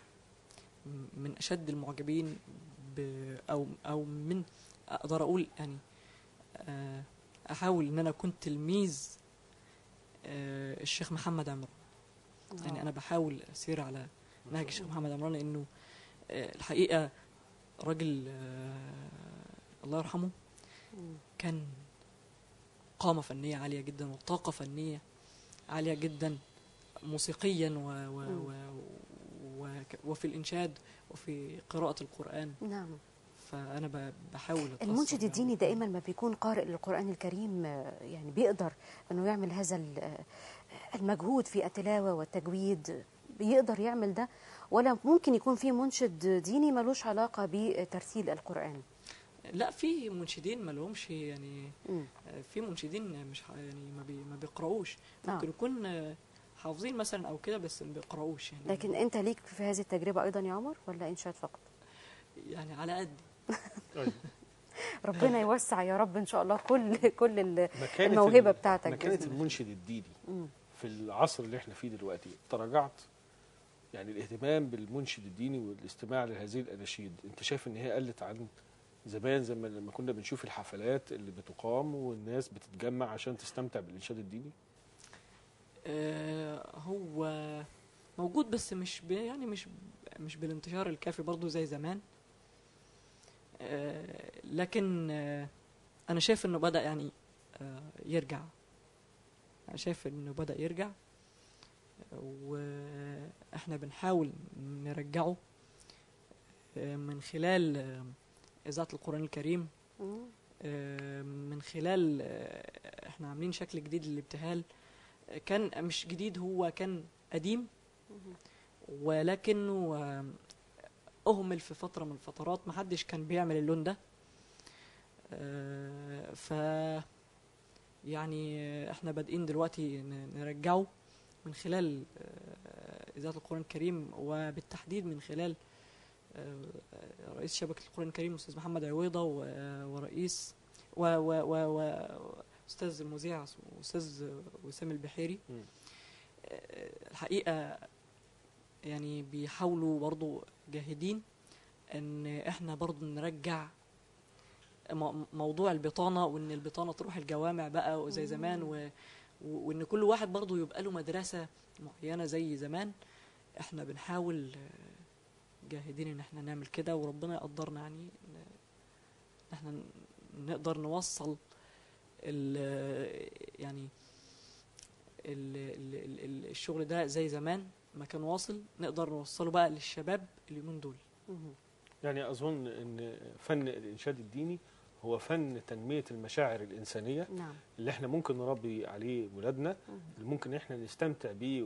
من أشد المعجبين ب أو أو من أقدر أقول يعني آه، أحاول إن أنا كنت تلميذ آه، الشيخ محمد عمران يعني أنا بحاول أسير على نهج الشيخ محمد عمران لأنه آه، الحقيقة راجل آه، الله يرحمه مم. كان قامة فنية عالية جدا وطاقة فنية عالية جدا موسيقيا و و و و وفي الإنشاد وفي قراءة القرآن نعم فأنا ب- بحاول أتأثر المنشد بهذا. الديني دائما ما بيكون قارئ للقرآن الكريم آه، يعني بيقدر انه يعمل هذا ال- آه، المجهود في التلاوة والتجويد بيقدر يعمل ده ولا ممكن يكون في منشد ديني ملوش علاقة بترتيل القرآن لا في منشدين ما لهمش يعني مم. في منشدين مش ح- يعني ما, بي ما بيقرأوش آه. ممكن يكون آه، حافظين مثلا أو كده بس ما بيقرأوش يعني لكن انت ليك في هذه التجربة ايضا يا عمر ولا انشاد فقط يعني على قد أيوة. ربنا يوسع يا رب ان شاء الله كل كل ال- مكانة الموهبة ال- بتاعتك مكانة بإذن الله. المنشد الديني مم. في العصر اللي احنا فيه دلوقتي تراجعت يعني الاهتمام بالمنشد الديني والاستماع لهذه الاناشيد انت شايف ان هي قلت عن زمان زي ما لما كنا بنشوف الحفلات اللي بتقام والناس بتتجمع عشان تستمتع بالانشاد الديني آه، هو موجود بس مش ب يعني مش مش بالانتشار الكافي برضو زي زمان آه، لكن آه، انا شايف انه بدأ يعني آه، يرجع انا شايف انه بدأ يرجع واحنا بنحاول نرجعه آه، من خلال آه، إذاعة القرآن الكريم مم. آه، من خلال آه، احنا عاملين شكل جديد للابتهال آه، كان مش جديد هو كان قديم ولكنه آه، اهمل في فتره من الفترات محدش كان بيعمل اللون ده آه، ف يعني آه، احنا بادئين دلوقتي ن- نرجعه من خلال آه، اذاعه القران الكريم وبالتحديد من خلال آه، رئيس شبكه القران الكريم استاذ محمد عويضه و- ورئيس و و و و استاذ المذيع استاذ وسام البحيري مم. آه، الحقيقه يعني بيحاولوا برضو جاهدين ان احنا برضو نرجع م- موضوع البطانه وان البطانه تروح الجوامع بقى وزي زمان و... و- وان كل واحد برضو يبقى له مدرسه معينه زي زمان احنا بنحاول آه، جاهدين ان احنا نعمل كده وربنا يقدرنا يعني ان إن احنا ن- نقدر نوصل ال يعني ال ال ال ال- الشغل ده زي زمان مكان واصل نقدر نوصله بقى للشباب اليومين دول مهم. يعني اظن ان فن الانشاد الديني هو فن تنميه المشاعر الانسانيه نعم اللي احنا ممكن نربي عليه ولادنا مهم. اللي ممكن احنا نستمتع بيه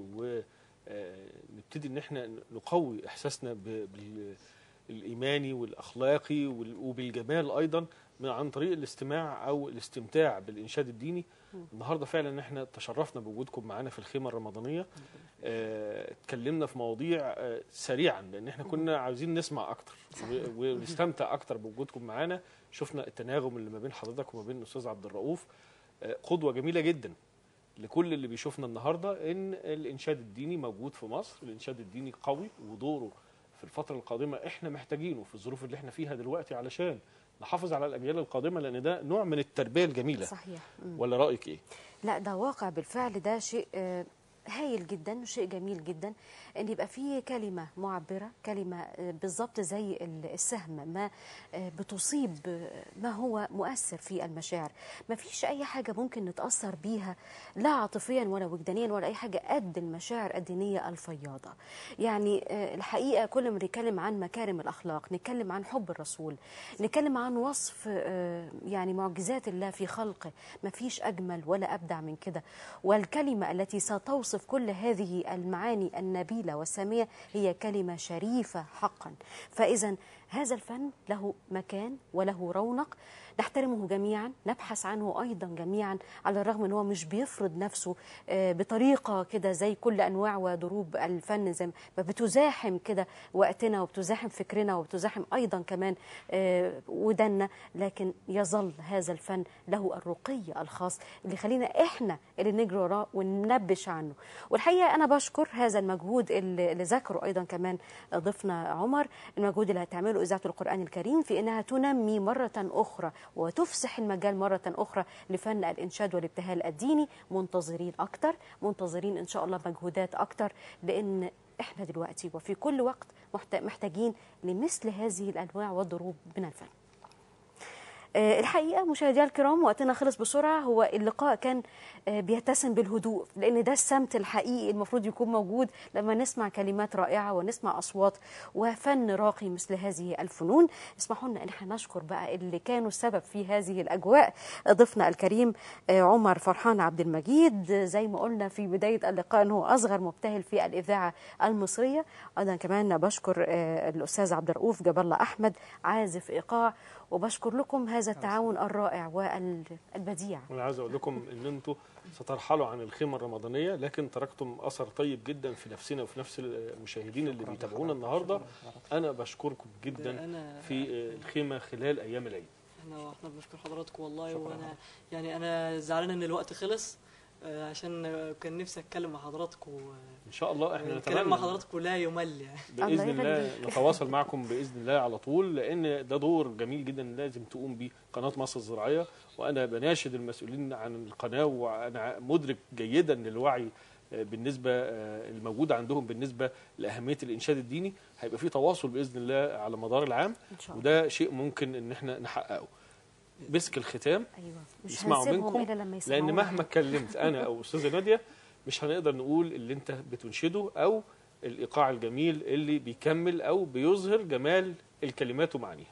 ونبتدي ان احنا نقوي احساسنا ب- بالايماني والاخلاقي وال- وبالجمال ايضا من عن طريق الاستماع او الاستمتاع بالانشاد الديني مم. النهارده فعلا احنا تشرفنا بوجودكم معانا في الخيمه الرمضانيه آه، اتكلمنا في مواضيع آه، سريعا لان احنا كنا عاوزين نسمع اكتر و- ونستمتع اكتر بوجودكم معانا شفنا التناغم اللي ما بين حضرتك وما بين الاستاذ عبد الرؤوف آه، قدوه جميله جدا لكل اللي بيشوفنا النهارده ان الانشاد الديني موجود في مصر الانشاد الديني قوي ودوره في الفتره القادمه احنا محتاجينه في الظروف اللي احنا فيها دلوقتي علشان نحافظ على الاجيال القادمه لان ده نوع من التربيه الجميله صحيح مم. ولا رايك ايه لا ده واقع بالفعل ده شيء آه، هايل جدا وشيء جميل جدا ان يبقى فيه كلمه معبره كلمه آه، بالظبط زي ال- السهم ما آه، بتصيب آه، ما هو مؤثر في المشاعر ما فيش اي حاجه ممكن نتاثر بيها لا عاطفيا ولا وجدانيا ولا اي حاجه قد المشاعر الدينيه الفياضه يعني آه، الحقيقه كل ما نتكلم عن مكارم الاخلاق نتكلم عن حب الرسول نتكلم عن وصف آه، يعني معجزات الله في خلقه ما فيش اجمل ولا ابدع من كده والكلمه التي ستوصف كل هذه المعاني النبيله والساميه هي كلمه شريفه حقا فاذا هذا الفن له مكان وله رونق نحترمه جميعا نبحث عنه ايضا جميعا على الرغم ان هو مش بيفرض نفسه آه، بطريقه كده زي كل انواع ودروب الفن زي ما بتزاحم كده وقتنا وبتزاحم فكرنا وبتزاحم ايضا كمان آه، ودنا لكن يظل هذا الفن له الرقي الخاص اللي خلينا احنا اللي نجري وراه وننبش عنه والحقيقه انا بشكر هذا المجهود اللي اللي ذكره ايضا كمان ضيفنا عمر المجهود اللي هتعمله اذاعه القران الكريم في انها تنمي مره اخرى وتفسح المجال مره اخرى لفن الانشاد والابتهال الديني منتظرين اكتر منتظرين ان شاء الله مجهودات اكتر لان احنا دلوقتي وفي كل وقت محت- محتاجين لمثل هذه الانواع والضروب من الفن آه، الحقيقه مشاهدينا الكرام وقتنا خلص بسرعه هو اللقاء كان آه، بيتسم بالهدوء لان ده السمت الحقيقي المفروض يكون موجود لما نسمع كلمات رائعه ونسمع اصوات وفن راقي مثل هذه الفنون اسمحوا لنا ان احنا نشكر بقى اللي كانوا السبب في هذه الاجواء ضيفنا الكريم آه، عمر فرحان عبد المجيد آه، زي ما قلنا في بدايه اللقاء انه اصغر مبتهل في الاذاعه المصريه ايضا كمان بشكر آه، الاستاذ عبد الرؤوف جاب الله احمد عازف ايقاع وبشكر لكم هذا التعاون الرائع والبديع انا عايز اقول لكم ان انتم سترحلوا عن الخيمه الرمضانيه لكن تركتم اثر طيب جدا في نفسنا وفي نفس المشاهدين اللي بيتابعونا النهارده انا بشكركم ده جدا انا في الخيمه خلال ايام العيد احنا احنا بنشكر حضراتكم والله شكراً وانا يعني انا زعلان ان الوقت خلص آه، عشان آه، كان نفسي اتكلم مع حضراتكم ان شاء الله احنا الكلام مع نتمنى حضراتكم لا يمل يعني الله باذن الله يخليك. نتواصل معكم باذن الله على طول لان ده دور جميل جدا لازم تقوم بيه قناه مصر الزراعيه وانا بناشد المسؤولين عن القناه وانا مدرك جيدا للوعي آه، بالنسبه آه، الموجود عندهم بالنسبه لاهميه الانشاد الديني هيبقى في تواصل باذن الله على مدار العام ان شاء الله وده شيء ممكن ان احنا نحققه مسك الختام ايوه مش يسمعوا هنسيبهم منكم الا لما يسمعوا لان مهما اتكلمت انا او استاذه ناديه مش هنقدر نقول اللي انت بتنشده او الايقاع الجميل اللي بيكمل او بيظهر جمال الكلمات ومعانيها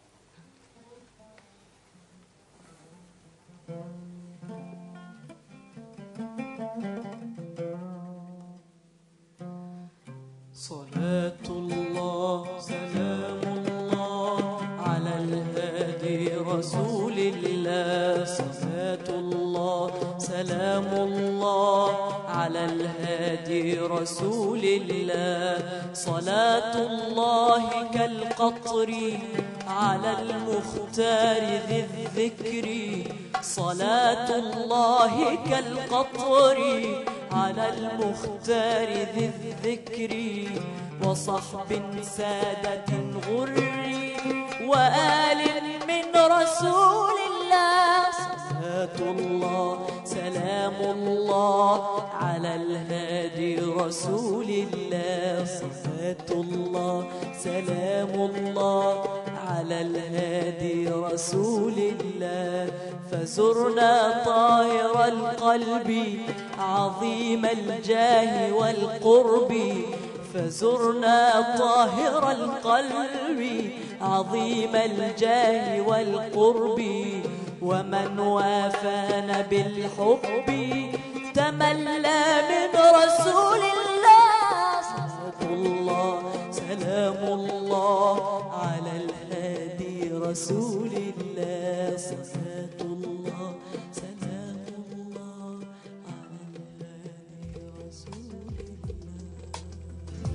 صلاة الله سلام الله على الهادي رسول الله صلاة الله سلام الله على الهادي رسول الله صلاة الله كالقطر على المختار ذي الذكر صلاة الله كالقطر على المختار ذي الذكر وصحب سادة غر وآل من رسول الله صلاة الله سلام الله على الهادي رسول الله صلاة الله سلام الله على الهادي رسول الله فزرنا طاهر القلب عظيم الجاه والقرب فزرنا طاهر القلب عظيم الجاه والقرب ومن وافانا بالحب تملى من رسول الله صلاة الله سلام الله على الهادي رسول الله صلاة الله سلام الله على الهادي رسول الله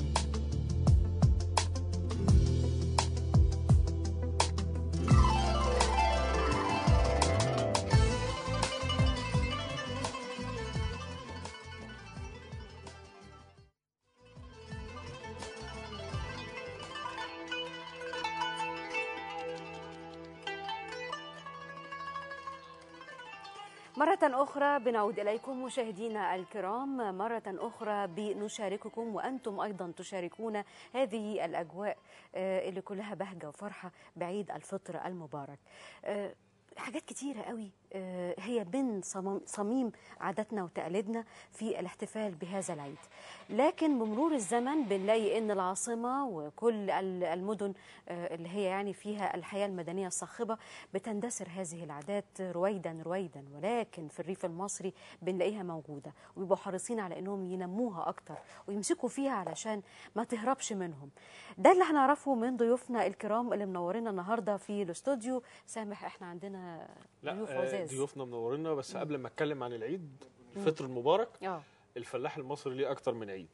مرة أخرى بنعود إليكم مشاهدينا الكرام مرة أخرى بنشارككم وأنتم أيضا تشاركون هذه الأجواء آه، اللي كلها بهجة وفرحة بعيد الفطر المبارك آه، حاجات كتيرة قوي آه، هي من صمام- صميم عاداتنا وتقاليدنا في الاحتفال بهذا العيد لكن بمرور الزمن بنلاقي ان العاصمة وكل ال- المدن آه، اللي هي يعني فيها الحياة المدنية الصاخبة بتندثر هذه العادات رويدا رويدا ولكن في الريف المصري بنلاقيها موجودة وبيبقوا حريصين على انهم ينموها اكتر ويمسكوا فيها علشان ما تهربش منهم ده اللي هنعرفه من ضيوفنا الكرام اللي منورينا النهارده في الاستوديو سامح احنا عندنا ضيوف لا آه، عزاز ضيوفنا منورينا بس قبل ما اتكلم عن العيد الفطر المبارك اه الفلاح المصري ليه اكتر من عيد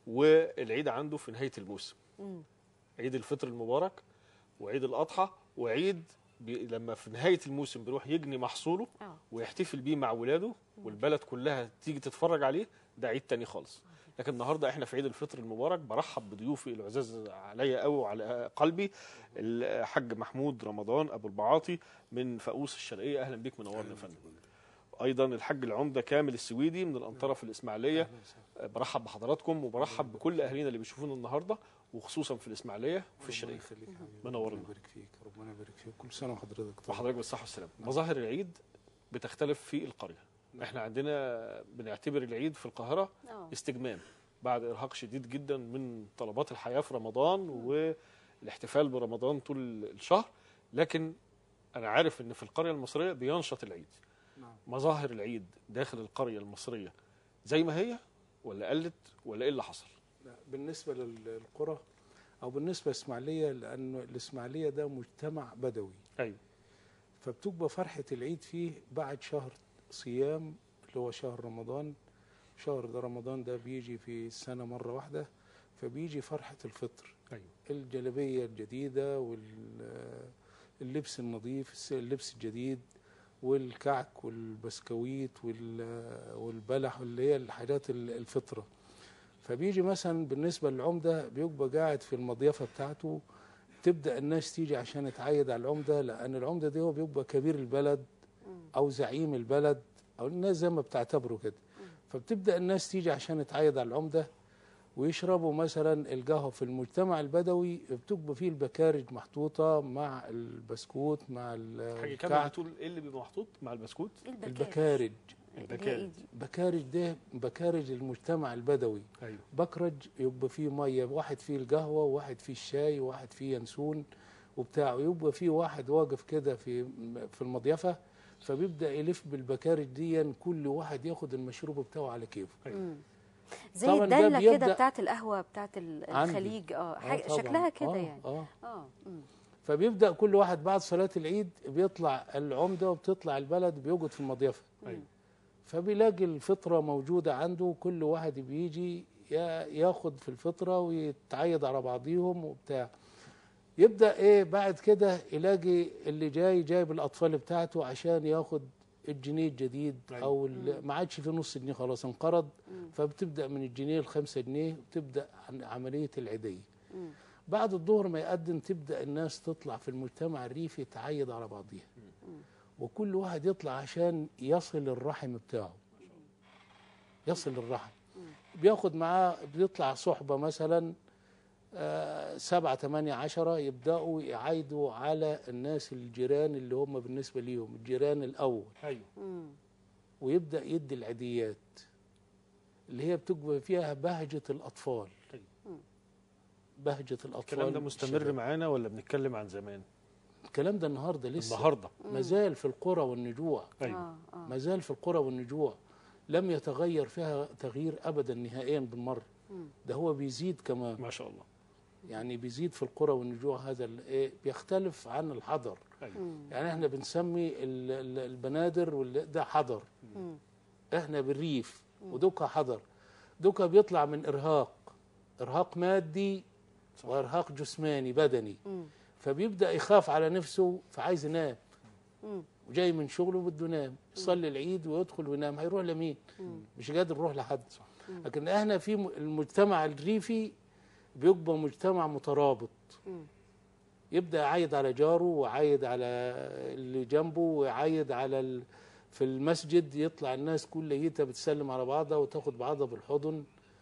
والعيد عنده في نهايه الموسم مم. عيد الفطر المبارك وعيد الاضحى وعيد بي لما في نهايه الموسم بيروح يجني محصوله اه ويحتفل بيه مع ولاده والبلد كلها تيجي تتفرج عليه ده عيد تاني خالص لكن النهارده احنا في عيد الفطر المبارك برحب بضيوفي العزاز عليا قوي وعلى قلبي الحاج محمود رمضان ابو البعاطي من فاقوس الشرقيه اهلا بيك منورنا يا فندم ايضا الحاج العمده كامل السويدي من الانطره في الاسماعيليه برحب بحضراتكم وبرحب بكل اهالينا اللي بيشوفونا النهارده وخصوصا في الاسماعيليه وفي الشرقيه ربنا يخليك يا حبيبي. منورنا. ربنا يبارك فيك ربنا يبارك فيك كل سنه وحضرتك طيب وحضرتك بالصحه والسلامه مظاهر العيد بتختلف في القريه احنا عندنا بنعتبر العيد في القاهره اه استجمام بعد ارهاق شديد جدا من طلبات الحياه في رمضان والاحتفال برمضان طول الشهر لكن انا عارف ان في القريه المصريه بينشط العيد نعم. مظاهر العيد داخل القريه المصريه زي ما هي ولا قلت ولا ايه اللي حصل لا، بالنسبه لل- للقرى او بالنسبه للاسماعيليه لانه الاسماعيليه ده مجتمع بدوي ايوه فبتبقى فرحه العيد فيه بعد شهر صيام اللي هو شهر رمضان شهر ده رمضان ده بيجي في السنه مره واحده فبيجي فرحه الفطر ايوه الجلابيه الجديده واللبس النظيف الس- اللبس الجديد والكعك والبسكويت وال- والبلح اللي هي الحاجات ال- الفطره فبيجي مثلا بالنسبه للعمده بيبقى قاعد في المضيفه بتاعته تبدا الناس تيجي عشان تعيد على العمده لان العمده ده هو بيبقى كبير البلد او زعيم البلد او الناس زي ما بتعتبره كده فبتبدا الناس تيجي عشان تعيد على العمده ويشربوا مثلا القهوه في المجتمع البدوي بتبقى فيه البكارج محطوطه مع البسكوت مع ال- حاجه كامل الكعك بتقول ايه اللي بيبقى محطوط مع البسكوت إيه البكارج اللي هي البكارج. إيه دي؟ بكارج ده بكارج المجتمع البدوي ايوه بكرج يبقى فيه ميه واحد فيه القهوه وواحد فيه الشاي وواحد فيه ينسون وبتاع ويبقى فيه واحد واقف كده في في المضيفه فبيبدا يلف بالبكارج دي كل واحد ياخد المشروب بتاعه على كيفه مم. زي طبعاً ده الدله كده بيبدأ- بتاعت القهوه بتاعت ال- عندي. الخليج اه آه حاجة طبعاً. شكلها كده آه يعني اه اه مم. فبيبدا كل واحد بعد صلاه العيد بيطلع العمده وبتطلع البلد بيقعد في المضيفه ايوه فبيلاقي الفطره موجوده عنده كل واحد بيجي يا- ياخد في الفطره ويتعيد على بعضيهم وبتاع يبدا ايه بعد كده يلاقي اللي جاي جايب الاطفال بتاعته عشان ياخد الجنيه الجديد أيوة. او ال- ما عادش في نص جنيه خلاص انقرض فبتبدا من الجنيه الخمسة جنيه وتبدا عن عمليه العيديه مم. بعد الظهر ما يقدم تبدا الناس تطلع في المجتمع الريفي تعيد على بعضيها وكل واحد يطلع عشان يصل الرحم بتاعه يصل الرحم بياخد معاه بيطلع صحبة مثلا آه، سبعة تمانية عشرة يبدأوا يعايدوا على الناس الجيران اللي هم بالنسبة ليهم الجيران الأول ايوه مم. ويبدأ يدي العيديات اللي هي بتبقى فيها بهجة الأطفال طيب. بهجة الأطفال الكلام ده مستمر الشباب. معانا ولا بنتكلم عن زمان الكلام ده النهاردة لسه النهارده ما زال في القرى والنجوع ايوه اه اه ما زال في القرى والنجوع لم يتغير فيها تغيير ابدا نهائيا بالمره ده هو بيزيد كمان ما شاء الله يعني بيزيد في القرى والنجوع هذا ال- إيه بيختلف عن الحضر ايوه يعني احنا بنسمي ال- ال- البنادر وال- ده حضر احنا بالريف ودوكا حضر دوكا بيطلع من ارهاق ارهاق مادي وارهاق جسماني بدني فبيبدا يخاف على نفسه فعايز ينام وجاي من شغله بده ينام يصلي العيد ويدخل وينام هيروح لمين مش قادر يروح لحد لكن احنا في م- المجتمع الريفي بيبقى مجتمع مترابط يبدا يعايد على جاره ويعايد على اللي جنبه ويعايد على ال... في المسجد يطلع الناس كليتها بتسلم على بعضها وتاخد بعضها بالحضن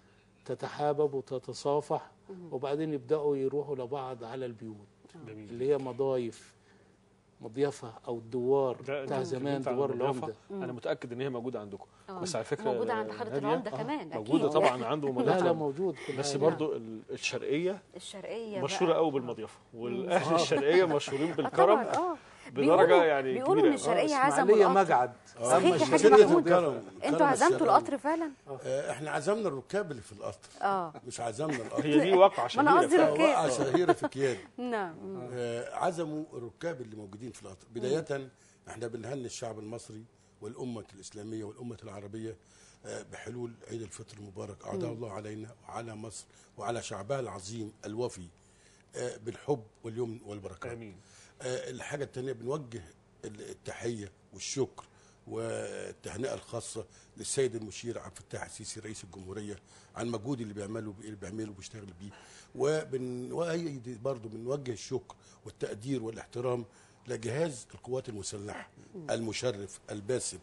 تتحابب وتتصافح وبعدين يبداوا يروحوا لبعض على البيوت جميل اللي هي مضايف مضيفة أو الدوار ده بتاع أنت زمان اتكلمت عن دوار المضيافة. العمدة انا متاكد ان هي موجوده عندكم آه. بس على فكره موجودة عند حضرة هادية، العمدة آه، كمان، أكيد. موجوده طبعا عنده لا مضيافة لا موجود كل بس حاجة. برضو ال- الشرقيه الشرقيه مشهوره بقى. قوي بالمضيافه والاهل الشرقيه مشهورين آه بالكرم طبعا اه بدرجه بيقولوا- يعني بيقولوا كبيره ان الشرقيه عزموا إسماعيلية القطر مقعد صحيح أما يا حاج الشرقية محمود مضيافة. انتوا عزمتوا القطر فعلا آه، احنا عزمنا الركاب اللي في القطر اه مش عزمنا القطر هي دي واقعه ما أنا شهيره قصدي فعلا. ركاب. وقعة شهيرة في كيان نعم آه، عزموا الركاب اللي موجودين في القطر بداية احنا بنهني الشعب المصري والأمة الإسلامية والأمة العربية آه، بحلول عيد الفطر المبارك أعطاه الله علينا وعلى مصر وعلى شعبها العظيم الوفي آه، بالحب واليمن والبركات امين آه، الحاجة التانية بنوجه التحية والشكر والتهنئة الخاصة للسيد المشير عبد الفتاح السيسي رئيس الجمهورية عن المجهود اللي بيعمله اللي بيعمله وبيشتغل بيه وبن وأيدي برضه بنوجه الشكر والتقدير والاحترام لجهاز القوات المسلحة المشرف الباسل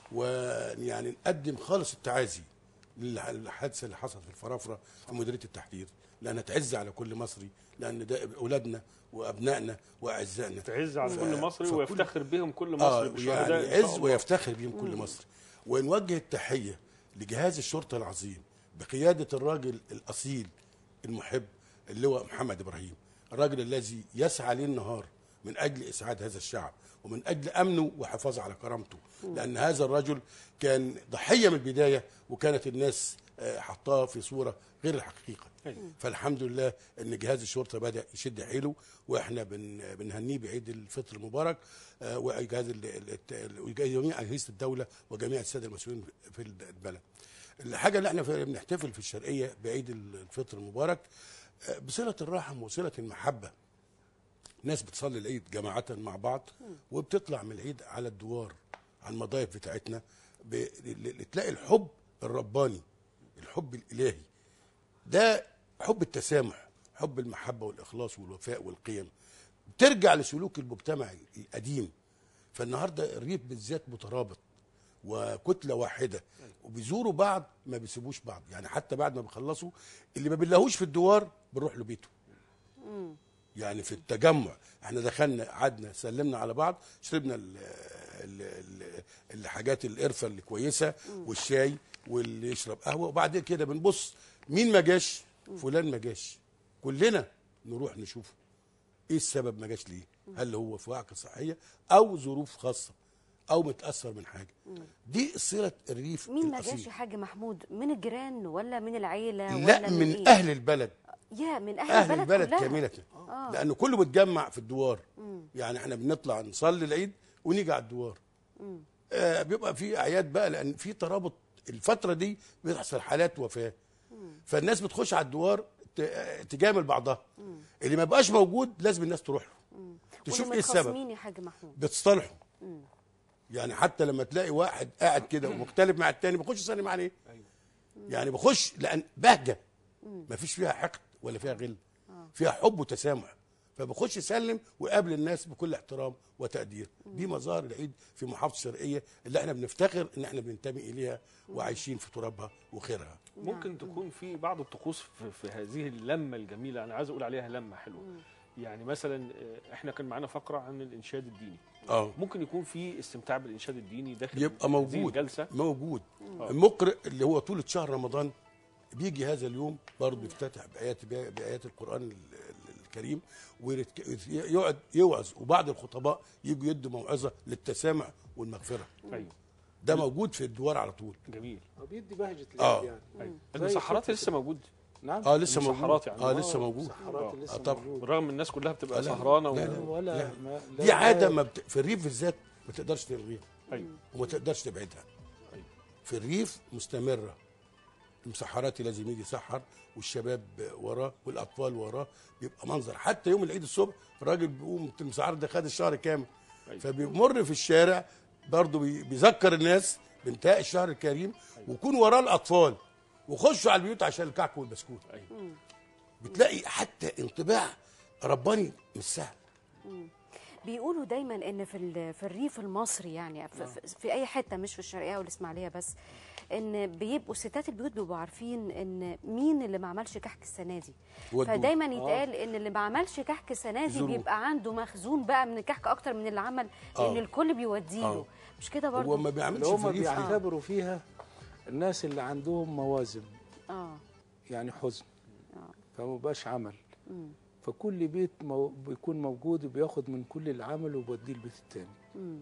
ويعني نقدم خالص التعازي للحادثة اللي حصلت في الفرافرة في مديرية التحرير لأنها تعز على كل مصري لأن ده أولادنا وأبنائنا وأعزائنا تعز على ف- كل مصري فكل- ويفتخر بهم كل مصري اه بالشهداء يعني إن شاء يعز الله. ويفتخر بهم كل مصر ونوجه التحيه لجهاز الشرطه العظيم بقياده الراجل الاصيل المحب اللواء محمد ابراهيم الراجل الذي يسعى ليل نهار من اجل اسعاد هذا الشعب ومن اجل امنه وحفاظه على كرامته لان هذا الرجل كان ضحيه من البدايه وكانت الناس آه، حطاه في صوره غير الحقيقه أيوة. فالحمد لله ان جهاز الشرطه بدا يشد حيله واحنا بن بنهنيه بعيد الفطر المبارك آه، وجهاز ال- ال- الت- وجميع اجهزه الدوله وجميع الساده المسؤولين في البلد. الحاجه اللي احنا في- بنحتفل في الشرقيه بعيد الفطر المبارك آه، بصله الرحم وصله المحبه. ناس بتصلي العيد جماعه مع بعض وبتطلع من العيد على الدوار على المضايف بتاعتنا ب- ل- ل- تلاقي الحب الرباني الحب الالهي ده حب التسامح حب المحبة والإخلاص والوفاء والقيم ترجع لسلوك المجتمع القديم فالنهاردة الريف بالذات مترابط وكتلة واحدة وبيزوروا بعض ما بيسيبوش بعض يعني حتى بعد ما بيخلصوا اللي ما بنلاقوش في الدوار بنروح له بيته يعني في التجمع احنا دخلنا قعدنا سلمنا على بعض شربنا ال ال ال الحاجات القرفه اللي كويسه والشاي واللي يشرب قهوه وبعد كده بنبص مين ما جاش فلان ما جاش كلنا نروح نشوفه ايه السبب ما جاش ليه هل هو في وعكه صحيه او ظروف خاصه او متاثر من حاجه دي صله الريف مين ما الأصيل. جاش يا حاج محمود من الجيران ولا من العيله لا ولا من إيه؟ اهل البلد يا من اهل, اهل البلد, البلد كلها. كامله لانه كله بيتجمع في الدوار يعني احنا بنطلع نصلي العيد ونيجي على الدوار آه بيبقى في اعياد بقى لان في ترابط الفتره دي بيحصل حالات وفاه فالناس بتخش على الدوار ت- آه، تجامل بعضها اللي ما بقاش موجود لازم الناس تروح له تشوف واللي ايه السبب متخاصمين يا حاج محمود بتصطلحوا يعني حتى لما تلاقي واحد قاعد كده ومختلف مع التاني بخش يسلم عليه يعني بخش لان بهجه ما فيش فيها حقد ولا فيها غل فيها حب وتسامح فبخش اسلم وقابل الناس بكل احترام وتقدير دي مظاهر العيد في محافظه الشرقيه اللي احنا بنفتخر ان احنا بننتمي اليها وعايشين في ترابها وخيرها ممكن تكون في بعض الطقوس في, في هذه اللمه الجميله انا عايز اقول عليها لمه حلوه يعني مثلا آه، احنا كان معانا فقره عن الانشاد الديني اه ممكن يكون في استمتاع بالانشاد الديني داخل يبقى هذه موجود الجلسه موجود المقرئ اللي هو طول شهر رمضان بيجي هذا اليوم برضه يفتتح بايات بايات القران ال- ال- الكريم ويقعد يوعظ وبعض الخطباء يجوا يدوا موعظه للتسامح والمغفره ايوه ده موجود في الدوار على طول جميل وبيدي بهجه آه. العيد يعني ايوه زي المسحرات فترة لسه موجود نعم اه لسه موجود المسحرات يعني. اه لسه موجود مسحرات آه. لسه آه طبعا. موجود. بالرغم ان الناس كلها بتبقى لا، لا. سهرانه لا، و... لا. ولا لا. ما لا دي عاده لا- ما بت... في الريف بالذات ما تقدرش تلغيها ايوه وما تقدرش تبعدها أيوة. في الريف مستمره المسحراتي لازم يجي يسحر والشباب وراه والاطفال وراه بيبقى منظر حتى يوم العيد الصبح الراجل بيقوم المسحر ده خد الشهر كامل أيوة. فبيمر في الشارع برضه بي- بيذكر الناس بانتهاء الشهر الكريم ويكون وراه الاطفال وخشوا على البيوت عشان الكعك والبسكوت ايوه بتلاقي حتى انطباع رباني مش سهل بيقولوا دايما ان في ال- في الريف المصري يعني في, في- في اي حته مش في الشرقيه والاسماعيليه بس ان بيبقوا ستات البيوت بيبقوا عارفين ان مين اللي ما عملش كحك السنه دي ودوه. فدايما يتقال ان اللي ما عملش كحك السنه دي يزوروه. بيبقى عنده مخزون بقى من الكحك اكتر من اللي عمل لان آه. الكل بيوديه له آه. مش كده هو برضه ما بيعملش اللي في هم الريف بيعتبروا فيها الناس اللي عندهم موازم اه يعني حزن آه. فما بقاش عمل مم. فكل بيت مو بيكون موجود وبياخد من كل العمل وبيوديه البيت التاني مم.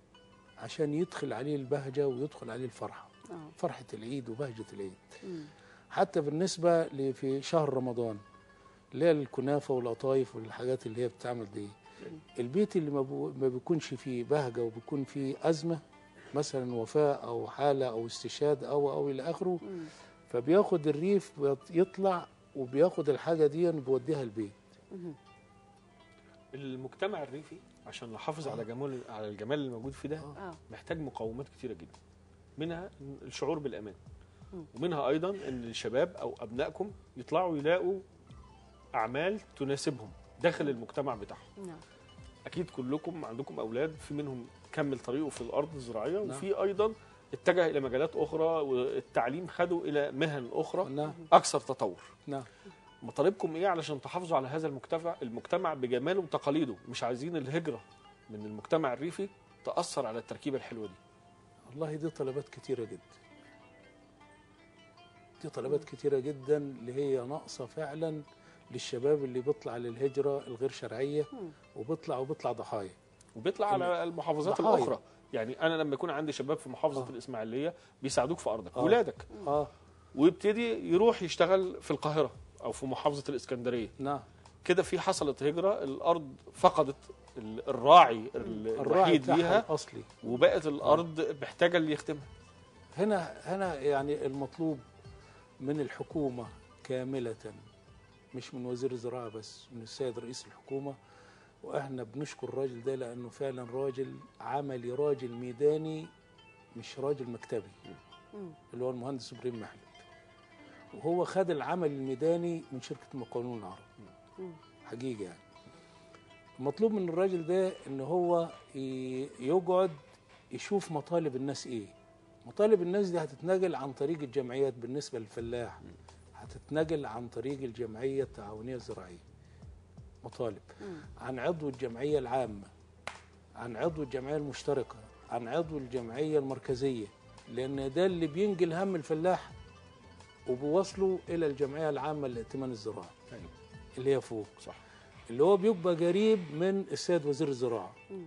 عشان يدخل عليه البهجة ويدخل عليه الفرحة اه فرحة العيد وبهجة العيد مم. حتى بالنسبة ل- في شهر رمضان اللي هي الكنافة والقطايف والحاجات اللي هي بتعمل دي البيت اللي ما, بو- ما بيكونش فيه بهجة وبيكون فيه أزمة مثلا وفاة أو حالة أو استشهاد أو أو إلى آخره مم. فبياخد الريف بيط- يطلع وبياخد الحاجة دي بيوديها البيت مم. المجتمع الريفي عشان نحافظ على جمال على الجمال اللي موجود فيه ده اه محتاج مقومات كتيره جدا منها الشعور بالامان مم. ومنها ايضا ان الشباب او ابنائكم يطلعوا يلاقوا اعمال تناسبهم داخل المجتمع بتاعهم نعم اكيد كلكم عندكم اولاد في منهم كمل طريقه في الارض الزراعيه نعم. وفي ايضا اتجه الى مجالات اخرى والتعليم خده الى مهن اخرى نعم اكثر تطور نعم مطالبكم ايه علشان تحافظوا على هذا المجتمع المجتمع بجماله وتقاليده مش عايزين الهجره من المجتمع الريفي تاثر على التركيبه الحلوه دي والله دي طلبات كتيرة جدا دي طلبات كتيرة جدا اللي هي ناقصة فعلا للشباب اللي بيطلع للهجرة الغير شرعية مم. وبيطلع وبيطلع ضحايا وبيطلع على المحافظات ضحايا. الاخرى يعني انا لما يكون عندي شباب في محافظه آه. الاسماعيليه بيساعدوك في ارضك آه. ولادك اه ويبتدي يروح يشتغل في القاهره او في محافظه الاسكندريه نعم كده في حصلت هجره الارض فقدت ال- الراعي ال- الراعي الوحيد بتاعها ليها الأصلي وبقت الارض محتاجه اللي يخدمها هنا هنا يعني المطلوب من الحكومة كاملة مش من وزير الزراعة بس من السيد رئيس الحكومة واحنا بنشكر الراجل ده لانه فعلا راجل عملي راجل ميداني مش راجل مكتبي مم. اللي هو المهندس ابراهيم محلب وهو خد العمل الميداني من شركة المقاولون العرب مم. حقيقة يعني المطلوب من الراجل ده ان هو ي- يقعد يشوف مطالب الناس ايه مطالب الناس دي هتتنقل عن طريق الجمعيات بالنسبة للفلاح هتتنقل عن طريق الجمعية التعاونية الزراعية مطالب مم. عن عضو الجمعية العامة عن عضو الجمعية المشتركة عن عضو الجمعية المركزية لأن ده اللي بينقل هم الفلاح وبيوصله إلى الجمعية العامة للائتمان الزراعي أيوة. اللي هي فوق صح اللي هو بيبقى قريب من السيد وزير الزراعة مم.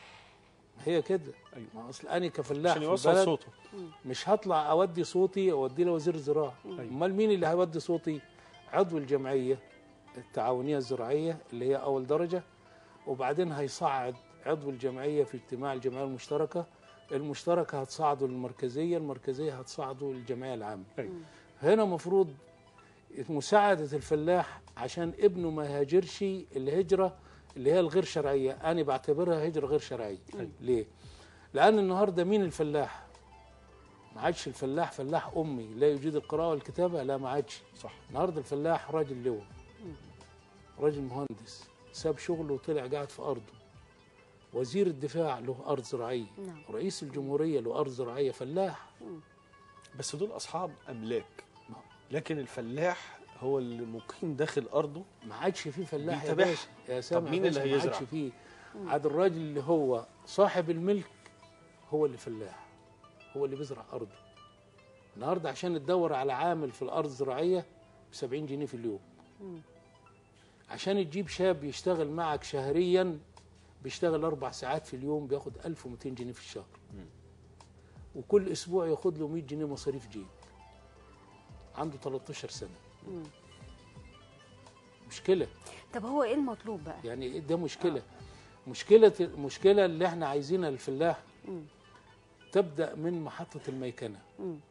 هي كده أيوة. ما اصل انا كفلاح عشان في يوصل البلد صوته مش هطلع اودي صوتي اوديه لوزير الزراعه أيوة. امال مين اللي هيودي صوتي عضو الجمعيه التعاونيه الزراعيه اللي هي اول درجه وبعدين هيصعد عضو الجمعيه في اجتماع الجمعيه المشتركه المشتركه هتصعده للمركزيه المركزيه هتصعده للجمعيه العامه أيوة. هنا مفروض مساعده الفلاح عشان ابنه ما يهاجرش الهجره اللي هي الغير شرعيه انا بعتبرها هجره غير شرعيه أيوة. ليه لان النهارده مين الفلاح ما عادش الفلاح فلاح امي لا يجيد القراءه والكتابه لا ما عادش صح النهارده الفلاح راجل لواء راجل مهندس ساب شغله وطلع قاعد في ارضه وزير الدفاع له ارض زراعيه نعم. رئيس الجمهوريه له ارض زراعيه فلاح بس دول اصحاب املاك لكن الفلاح هو اللي مقيم داخل ارضه ما عادش فيه فلاح يا بيتابعها. باشا يا سامع مين يا اللي باشا، ما هيزرع؟ عادش فيه عاد الراجل اللي هو صاحب الملك هو اللي فلاح هو اللي بيزرع ارضه النهارده عشان تدور على عامل في الارض الزراعيه ب 70 جنيه في اليوم عشان تجيب شاب يشتغل معك شهريا بيشتغل اربع ساعات في اليوم بياخد 1200 جنيه في الشهر وكل اسبوع ياخد له 100 جنيه مصاريف جيب عنده 13 سنه مشكله طب هو ايه المطلوب بقى يعني ده مشكله مشكله المشكله اللي احنا عايزينها للفلاح تبدا من محطه الميكنه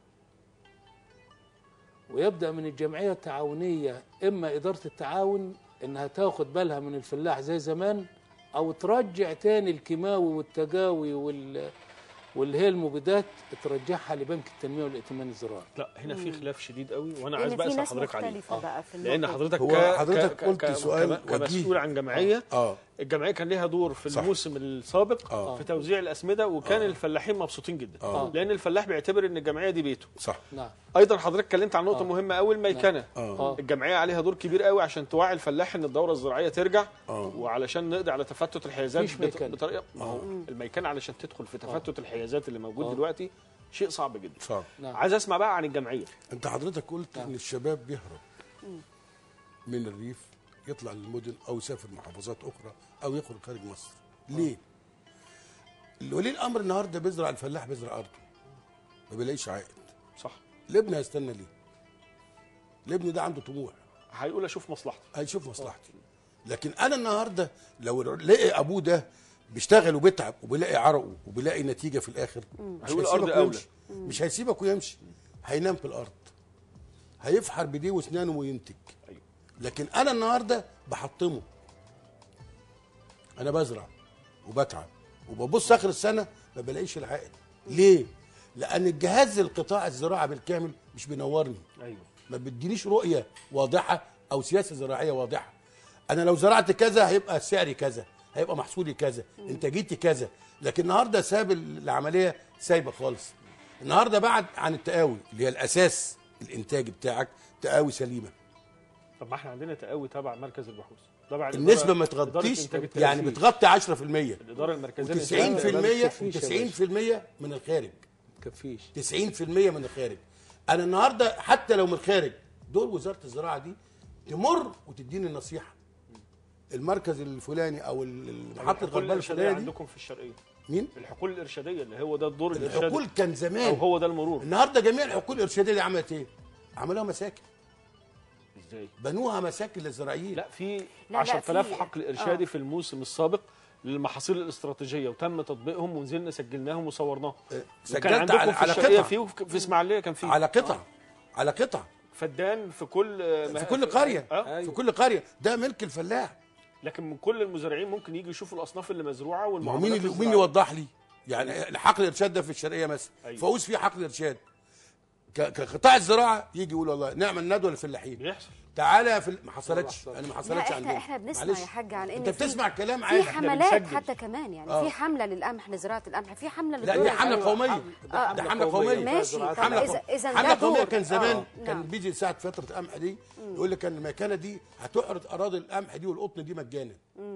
ويبدا من الجمعيه التعاونيه اما اداره التعاون انها تاخد بالها من الفلاح زي زمان او ترجع تاني الكيماوي والتجاوي وال واللي هي المبيدات ترجعها لبنك التنميه والائتمان الزراعي لا هنا في خلاف شديد قوي وانا عايز لان بقى في اسال ناس حضرتك عليه مختلفه بقى في لان النقطة دي. حضرتك هو ك- حضرتك ك- قلت ك- سؤال كم- كمسؤول وجيه. عن جمعيه اه الجمعيه كان ليها دور في صح. الموسم السابق آه. في توزيع الاسمده وكان آه. الفلاحين مبسوطين جدا آه. لان الفلاح بيعتبر ان الجمعيه دي بيته صح نعم ايضا حضرتك اتكلمت عن نقطه آه. مهمه قوي الميكنه اه الجمعيه عليها دور كبير قوي عشان توعي الفلاح ان الدوره الزراعيه ترجع آه. وعلشان نقضي على تفتت الحيازات مفيش بط- ميكنة. بطريقه ما هو الميكنه علشان تدخل في تفتت الحيازات اللي موجود آه. دلوقتي شيء صعب جدا صح نعم عايز اسمع بقى عن الجمعيه انت حضرتك قلت ان الشباب بيهرب من الريف يطلع للمدن او يسافر محافظات اخرى او يخرج خارج مصر ليه ولي الامر النهارده بيزرع الفلاح بيزرع ارضه ما بيلاقيش عائد صح الابن هيستنى ليه الابن ده عنده طموح هيقول اشوف مصلحتي هيشوف مصلحتي لكن انا النهارده لو لقي ابوه ده بيشتغل وبيتعب وبيلاقي عرقه وبيلاقي نتيجه في الاخر مش هيقول هيسيبك أرض أولى. ويمشي مش هيسيبك ويمشي هينام في الارض هيفحر بايديه واسنانه وينتج أيوة. لكن انا النهارده بحطمه انا بزرع وبتعب وببص اخر السنه ما بلاقيش العائد ليه لان الجهاز القطاع الزراعه بالكامل مش بينورني ايوه ما بيدينيش رؤيه واضحه او سياسه زراعيه واضحه انا لو زرعت كذا هيبقى سعري كذا هيبقى محصولي كذا انتاجيتي كذا لكن النهارده ساب العمليه سايبه خالص النهارده بعد عن التقاوي اللي هي الاساس الانتاج بتاعك تقاوي سليمه طب ما احنا عندنا تقاوي تبع مركز البحوث تبع النسبه ما إدارة تغطيش إنتاج يعني التنفيذ. بتغطي 10% الاداره المركزيه و90% للإنتاج. و90% من الخارج كفيش 90% من الخارج انا النهارده حتى لو من الخارج دول وزاره الزراعه دي تمر وتديني النصيحه المركز الفلاني او المحطه الحقول الغربال الارشاديه الفلانيه دي عندكم في الشرقيه مين الحقول الارشاديه اللي هو ده الدور الارشادي الحقول كان او زمان هو ده المرور النهارده جميع الحقول الارشاديه دي عملت ايه عملوها مساكن ازاي بنوها مساكن للزراعيين لا في لا، 10000 في- حقل ارشادي آه. في الموسم السابق للمحاصيل الاستراتيجيه وتم تطبيقهم ونزلنا سجلناهم وصورناهم وكان سجلت عندكم على في على الشرقيه قطع فيه وفي في اسماعيليه كان فيه على قطع على قطع فدان في كل في كل قريه اه في كل قريه ده ملك الفلاح لكن من كل المزارعين ممكن يجي يشوفوا الاصناف اللي مزروعه ما هو والمعاملات مين اللي مين الزراعية. يوضح لي يعني الحقل الارشاد ده في الشرقيه مثلا أيوة. فوز فيه حقل ارشاد ك- كقطاع الزراعه يجي يقول والله نعمل ندوه للفلاحين بيحصل تعالى في ال- ما حصلتش انا ما لا حصلتش احنا عندنا احنا بنسمع معلش. يا حاج عن ان انت في- بتسمع كلام في عادي حملات بنسجل. حتى كمان يعني آه. في حمله للقمح لزراعه القمح في حمله لا للذرة. دي حمله أيوة، قوميه حملة- آه. ده حمله قوميه ماشي طب حمله اذا اذا حمله ده قوميه دور. كان زمان آه، كان نعم. بيجي ساعه فتره القمح دي يقول لك ان المكانه دي هتحرث اراضي القمح دي والقطن دي مجانا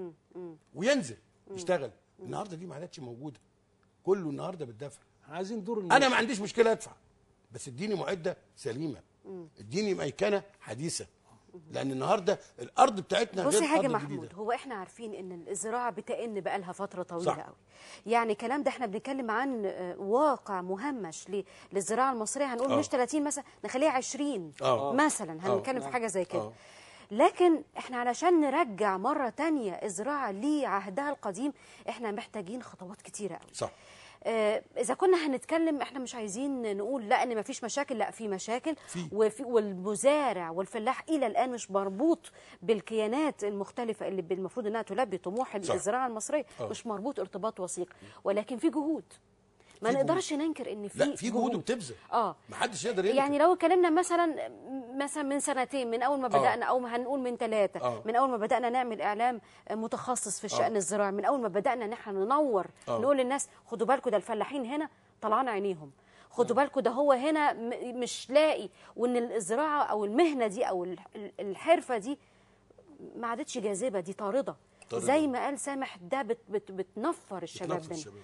وينزل يشتغل النهارده دي ما عادتش موجوده كله النهارده بالدفع عايزين دور انا ما عنديش مشكله ادفع بس اديني معده سليمه اديني ميكنه حديثه لان النهارده الارض بتاعتنا بص يا غير حاج الارض محمود الجديده هو احنا عارفين ان الزراعه بتئن بقى لها فتره طويله صح. قوي يعني الكلام ده احنا بنتكلم عن آه، واقع مهمش ل- للزراعه المصريه هنقول آه. مش 30 مثلا نخليها 20 آه. مثلا آه. هنتكلم في حاجه زي كده آه. لكن احنا علشان نرجع مره تانية الزراعه لعهدها القديم احنا محتاجين خطوات كتيره قوي صح آه، اذا كنا هنتكلم احنا مش عايزين نقول لا ان مفيش مشاكل لا في مشاكل في. وفي والمزارع والفلاح الى الان مش مربوط بالكيانات المختلفه اللي المفروض انها تلبي طموح صح. الزراعه المصريه آه. مش مربوط ارتباط وثيق ولكن في جهود ما في نقدرش ننكر ان في لا في جهود وبتبذل اه ما حدش يقدر ينكر يعني لو اتكلمنا مثلا مثلا من سنتين من اول ما بدانا او هنقول من ثلاثه آه. من اول ما بدانا نعمل اعلام متخصص في الشان آه. الزراعي من اول ما بدانا ان احنا ننور آه. نقول للناس خدوا بالكم ده الفلاحين هنا طلعان عينيهم خدوا بالكم ده هو هنا م- مش لاقي وان الزراعه او المهنه دي او ال- ال- الحرفه دي ما عادتش جاذبه دي طارده طاردة. زي ما قال سامح ده بت بت بتنفر الشباب بتنفذ منه الشباب.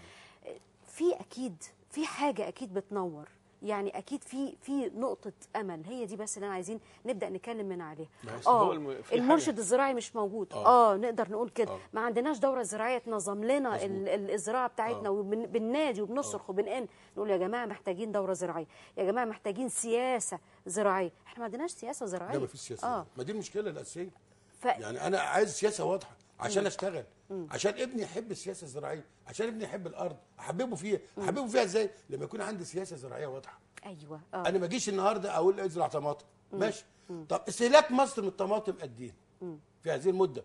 في اكيد في حاجه اكيد بتنور يعني اكيد في في نقطه امل هي دي بس اللي انا عايزين نبدا نتكلم من عليها بس هو اه الم- في حاجة- المرشد الزراعي مش موجود اه, آه. نقدر نقول كده آه. ما عندناش دوره زراعيه تنظم لنا ال- ال- الزراعه بتاعتنا آه. وبننادي وبنصرخ وبنقن نقول يا جماعه محتاجين دوره زراعيه يا جماعه محتاجين سياسه زراعيه احنا ما عندناش سياسه زراعيه لا ما فيش سياسه اه ما دي المشكله الاساسيه ف... يعني انا عايز سياسه واضحه عشان اشتغل عشان ابني يحب السياسه الزراعيه عشان ابني يحب الارض احببه فيها احببه فيها ازاي لما يكون عندي سياسه زراعيه واضحه ايوه اه انا ما اجيش النهارده اقول ازرع طماطم ماشي طب استهلاك مصر من الطماطم قد ايه في هذه المده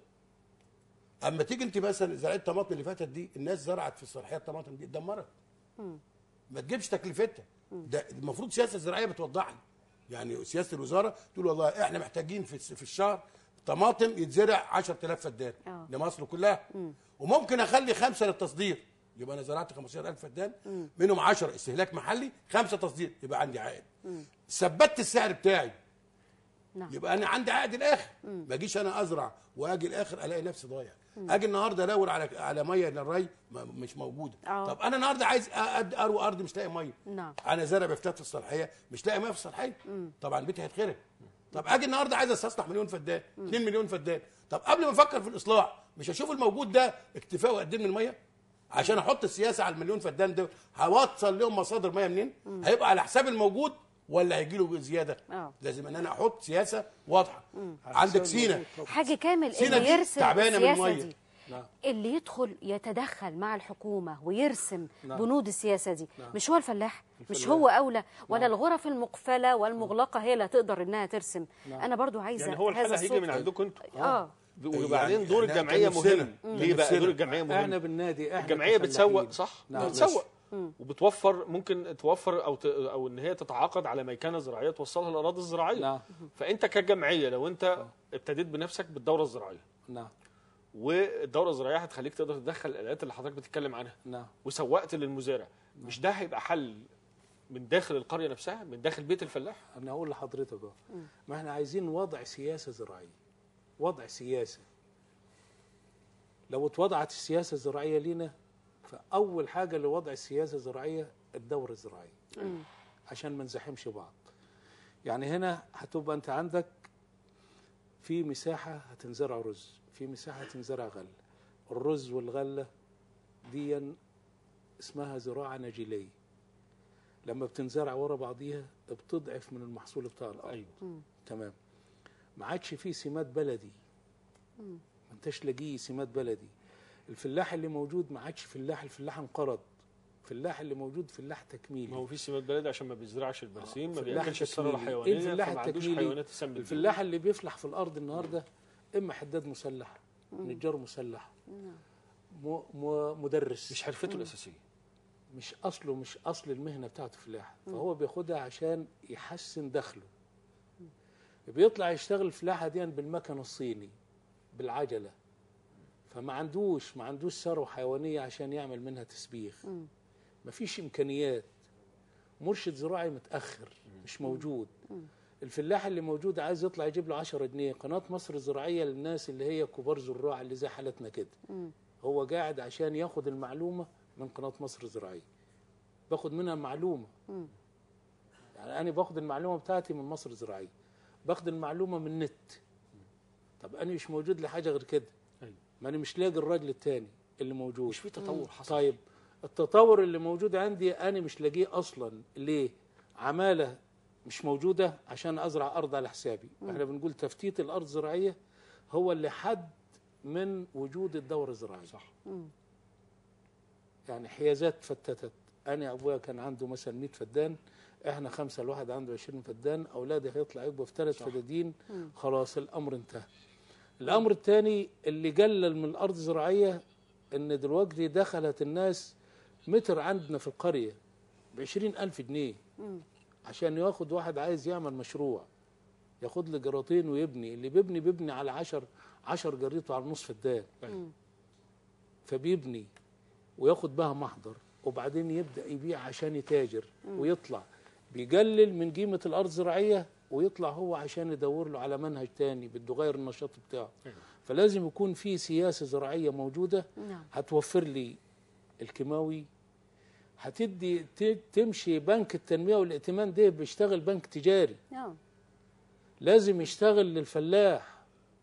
اما تيجي انت مثلا زرعت الطماطم اللي فاتت دي الناس زرعت في الصلاحيه الطماطم دي اتدمرت ما تجيبش تكلفتها ده المفروض سياسه زراعيه بتوضح لي يعني سياسه الوزاره تقول والله احنا محتاجين في الس- في الشهر طماطم يتزرع 10000 فدان آه. لمصر كلها وممكن اخلي خمسه للتصدير يبقى انا زرعت 15000 فدان منهم 10 استهلاك محلي خمسه تصدير يبقى عندي عائد ثبتت السعر بتاعي نعم. يبقى انا عندي عائد الاخر ما اجيش انا ازرع واجي الاخر الاقي نفسي ضايع اجي النهارده ادور على على ميه للري ما- مش موجوده آه. طب انا النهارده عايز أد- اروي ارض مش لاقي ميه نعم. انا زارع بفتات في الصلاحيه مش لاقي ميه في الصلاحيه طبعا بيتي هيتخرب طب اجي النهارده عايز استصلح مليون فدان 2 مليون فدان طب قبل ما افكر في الاصلاح مش هشوف الموجود ده اكتفاء قد ايه من الميه عشان احط السياسه على المليون فدان ده هوصل لهم مصادر ميه منين هيبقى على حساب الموجود ولا هيجي له زياده آه. لازم ان انا احط سياسه واضحه عندك سينا حاجه كامل سينا اللي دي يرسم تعبانة من السياسه المية. دي نعم اللي يدخل يتدخل مع الحكومه ويرسم نعم. بنود السياسه دي نعم. مش هو الفلاح مش الفلاح. هو اولى ولا الغرف المقفله والمغلقه هي اللي هتقدر انها ترسم انا برضو عايزه يعني هو هذا الحل هيجي الصوت. من عندكم انتوا اه وبعدين يعني دور إحنا الجمعيه كان نفسنا- مهم كان ليه بقى نفسنا. دور الجمعيه مهم احنا بالنادي احنا الجمعيه كفلاحين. بتسوق صح نعم. بتسوق وبتوفر ممكن توفر او ت... او ان هي تتعاقد على ميكنه زراعيه توصلها الاراضي الزراعيه نعم فانت كجمعيه لو انت ابتديت بنفسك بالدوره الزراعيه نعم والدوره الزراعيه هتخليك تقدر تدخل الالات اللي حضرتك بتتكلم عنها نعم وسوقت للمزارع مش ده هيبقى حل من داخل القريه نفسها من داخل بيت الفلاح انا اقول لحضرتك اهو ما احنا عايزين وضع سياسه زراعيه وضع سياسه لو اتوضعت السياسه الزراعيه لينا فاول حاجه لوضع السياسه الزراعيه الدوره الزراعيه عشان ما نزاحمش بعض يعني هنا هتبقى انت عندك في مساحه هتنزرع رز في مساحه هتنزرع غله الرز والغله دي اسمها زراعه نجيليه لما بتنزرع ورا بعضيها بتضعف من المحصول بتاع الارض ايوه تمام ما عادش فيه سماد بلدي ما انتش لاقيه سماد بلدي الفلاح اللي موجود ما عادش فلاح الفلاح انقرض الفلاح اللي موجود فلاح تكميلي ما هو في سمات بلدي عشان ما بيزرعش البرسيم ما فلاح بياكلش الثروه تكميلي. الحيوانيه إيه الفلاح فما عندوش التكميلي؟ حيوانات تسمي الفلاح اللي بيفلح في الارض النهارده اما حداد مسلح نجار مسلح م... م... مدرس مش حرفته الاساسيه مش اصله مش اصل المهنه بتاعته فلاح فهو بياخدها عشان يحسن دخله بيطلع يشتغل فلاحه دي بالمكن الصيني بالعجله فما عندوش ما عندوش ثروه حيوانيه عشان يعمل منها تسبيخ ما فيش امكانيات مرشد زراعي متاخر مش موجود الفلاح اللي موجود عايز يطلع يجيب له 10 جنيه قناه مصر الزراعيه للناس اللي هي كبار زراع اللي زي حالتنا كده هو قاعد عشان ياخد المعلومه من قناه مصر الزراعيه باخد منها معلومه يعني انا باخد المعلومه بتاعتي من مصر الزراعيه باخد المعلومه من النت طب انا مش موجود لي حاجه غير كده أيوة. ما انا مش لاقي الراجل التاني اللي موجود مش في تطور حصل طيب التطور اللي موجود عندي انا مش لاقيه اصلا ليه عماله مش موجوده عشان ازرع ارض على حسابي احنا بنقول تفتيت الارض الزراعيه هو اللي حد من وجود الدوره الزراعيه صح يعني حيازات فتتت انا ابويا كان عنده مثلا 100 فدان احنا خمسه الواحد عنده 20 فدان اولادي هيطلع يبقوا في ثلاث فدادين خلاص الامر انتهى الامر الثاني اللي قلل من الارض الزراعيه ان دلوقتي دخلت الناس متر عندنا في القريه ب ألف جنيه عشان ياخد واحد عايز يعمل مشروع ياخد له جراطين ويبني اللي بيبني بيبني على عشر عشر جريط على نصف الدان فبيبني وياخد بها محضر وبعدين يبدا يبيع عشان يتاجر ويطلع بيقلل من قيمه الارض الزراعيه ويطلع هو عشان يدور له على منهج تاني بده يغير النشاط بتاعه فلازم يكون في سياسه زراعيه موجوده نعم هتوفر لي الكيماوي هتدي ت- تمشي بنك التنميه والائتمان ده بيشتغل بنك تجاري نعم لازم يشتغل للفلاح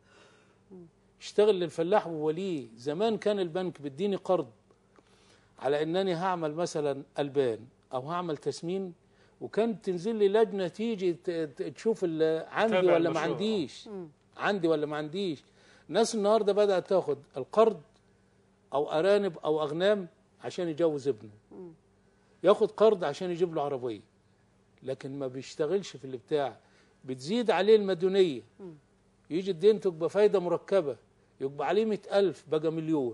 يشتغل للفلاح ووليه زمان كان البنك بيديني قرض على انني هعمل مثلا البان او هعمل تسمين وكانت تنزل لي لجنه تيجي ت- ت- تشوف ال- عندي تتابع ولا ما المشروع. عنديش عندي ولا ما عنديش الناس النهارده بدات تاخد القرض او ارانب او اغنام عشان يجوز ابنه ياخد قرض عشان يجيب له عربيه لكن ما بيشتغلش في اللي بتاع بتزيد عليه المديونيه يجي الدين تبقى فايده مركبه يبقى عليه مئة ألف بقى مليون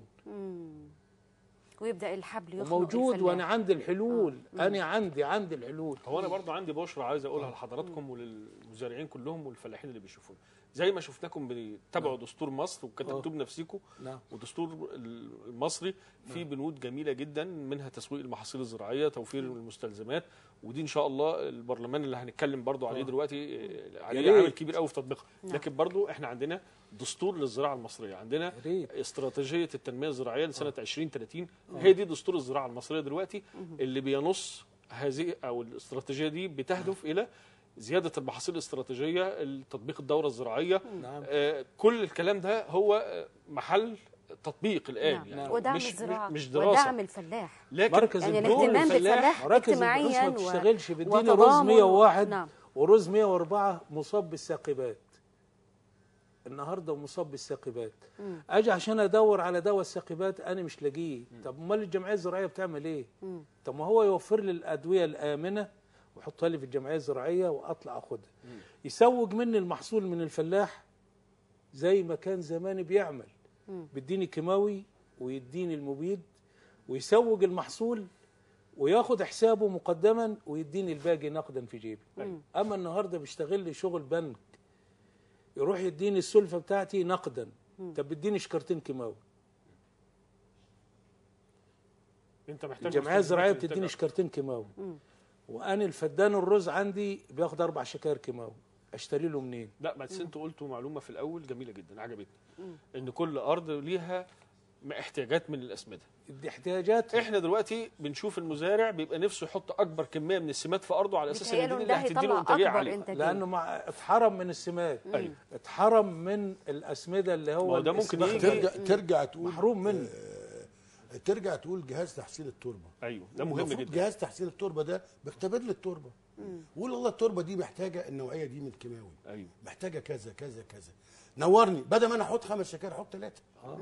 ويبدا الحبل يخنق وموجود الفلاح. وانا عندي الحلول انا عندي عندي الحلول هو انا برضو عندي بشرى عايز اقولها لحضراتكم وللمزارعين كلهم والفلاحين اللي بيشوفونا زي ما شفناكم بتتابعوا دستور مصر وكتبتوه بنفسكم نعم ودستور المصري فيه بنود جميله جدا منها تسويق المحاصيل الزراعيه توفير المستلزمات ودي ان شاء الله البرلمان اللي هنتكلم برضو عليه آه. دلوقتي آه، عليه ريت. عامل كبير قوي في تطبيقها نعم. لكن برضو احنا عندنا دستور للزراعه المصريه عندنا يا ريت. استراتيجيه التنميه الزراعيه لسنه 2030 هي دي دستور الزراعه المصريه دلوقتي اللي بينص هذه او الاستراتيجيه دي بتهدف الى زياده المحاصيل الاستراتيجيه تطبيق الدوره الزراعيه نعم آه، كل الكلام ده هو آه، محل تطبيق الان نعم. يعني ودعم مش الزراعه مش دراسه ودعم الفلاح لكن مركز يعني الدور الاهتمام بالفلاح مركز اجتماعيا البحوث ما و- بتشتغلش بيديني رز وتضامن 101 نعم. ورز 104 مصاب بالساقبات النهارده مصاب بالساقبات اجي عشان ادور على دواء الساقبات انا مش لاقيه طب امال الجمعيه الزراعيه بتعمل ايه طب ما هو يوفر لي الادويه الامنه ويحطها لي في الجمعيه الزراعيه واطلع اخدها يسوق مني المحصول من الفلاح زي ما كان زمان بيعمل بيديني كيماوي ويديني المبيد ويسوق المحصول وياخد حسابه مقدما ويديني الباقي نقدا في جيبي اما النهارده بيشتغل لي شغل بنك يروح يديني السلفه بتاعتي نقدا طب بيديني شكرتين كيماوي انت محتاج الجمعيه الزراعيه مستلزمات بتديني الإنتاج. شكرتين كيماوي وانا الفدان الرز عندي بياخد اربع شكاير كيماوي اشتري له منين لا بس انتوا قلتوا معلومه في الاول جميله جدا عجبتني ان كل ارض ليها احتياجات من الاسمده دي احتياجات احنا دلوقتي بنشوف المزارع بيبقى نفسه يحط اكبر كميه من السمات في ارضه على اساس ان بيتهيأله دي إن اللي ده هتدي له هيطلع انتاجيه اكبر عاليه انتاجيه لانه مع اتحرم من السماد ايوه اتحرم من الاسمده اللي ما هو هو ده ممكن الاستخدام. يجي- ترجع ترجع تقول محروم منه آه، ترجع تقول جهاز تحسين التربه ايوه ده مهم المفروض جدا جهاز تحسين التربه ده بيختبر لي التربه ويقول والله التربه دي محتاجه النوعيه دي من الكيماوي ايوه محتاجه كذا كذا كذا نورني بدل ما انا احط خمس شكاير احط ثلاثه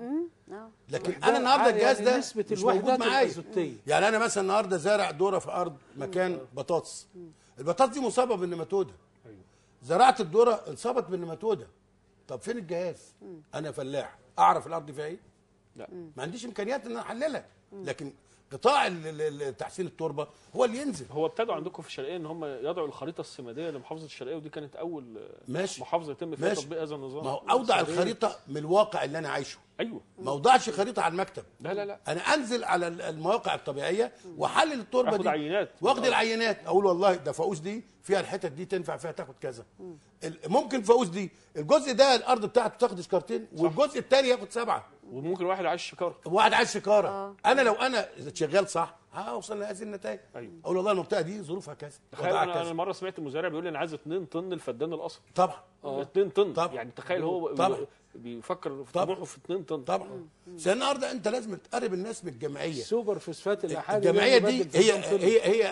آه. لكن وحدات- انا النهارده الجهاز يعني ده نسبة مش موجود الوحدات معايا الأزوتية. يعني انا مثلا النهارده زارع ذره في ارض مكان بطاطس البطاطس دي مصابه بالنماتوده ايوه زرعت الذره انصابت بالنماتوده طب فين الجهاز انا فلاح اعرف الارض فيها ايه لا ما عنديش امكانيات ان انا احللها لكن قطاع ال- ال- ال- تحسين التربه هو اللي ينزل هو ابتدوا عندكم في الشرقيه ان هم يضعوا الخريطه السماديه لمحافظه الشرقيه ودي كانت اول ماشي. محافظه يتم فيها ماشي. تطبيق هذا النظام ما هو اوضع الخريطه من الواقع اللي انا عايشه ايوه ما اوضعش خريطه على المكتب لا لا لا انا انزل على ال- المواقع الطبيعيه واحلل التربه اخد دي عينات واخد العينات اقول والله ده فاقوس دي فيها الحتت دي تنفع فيها تاخد كذا ال- ممكن فاقوس دي الجزء ده الارض بتاعته تاخد شكارتين والجزء الثاني ياخد سبعه وممكن واحد عايش شكاره واحد عايز شكاره آه. انا لو انا شغال صح هوصل لهذه النتائج أيوة. اقول والله المنطقه دي ظروفها كذا تخيل وضعها انا انا كذا مره سمعت مزارع بيقول لي انا عايز 2 طن الفدان الاصفر طبعا 2 طن طبعا. يعني تخيل هو طبعا. بيفكر في طبعا. طموحه في 2 طن طبعا بس النهارده انت لازم تقرب الناس من الجمعيه السوبر فوسفات الاحادي الجمعيه ده دي مبدل في هي الكام طن. هي هي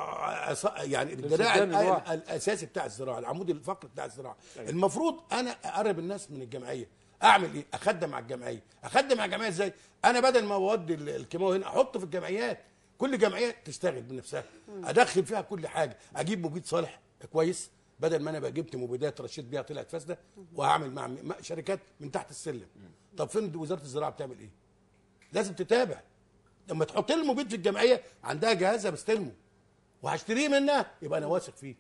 ع- عصا- يعني الدراع السكان الأ- الواحد. الاساسي بتاع الزراعه العمود الفقري بتاع الزراعه المفروض انا اقرب الناس من الجمعيه اعمل ايه اخدم على الجمعيه اخدم على الجمعيه ازاي انا بدل ما اودي ال- الكيماوي هنا احطه في الجمعيات كل جمعيه تشتغل بنفسها ادخل فيها كل حاجه اجيب مبيد صالح كويس بدل ما انا بقى جبت مبيدات رشيت بيها طلعت فاسده وهعمل مع م- مع شركات من تحت السلم طب فين وزاره الزراعه بتعمل ايه لازم تتابع لما تحط لي المبيد في الجمعيه عندها جهازها بستلمه وهشتريه منها يبقى انا واثق فيه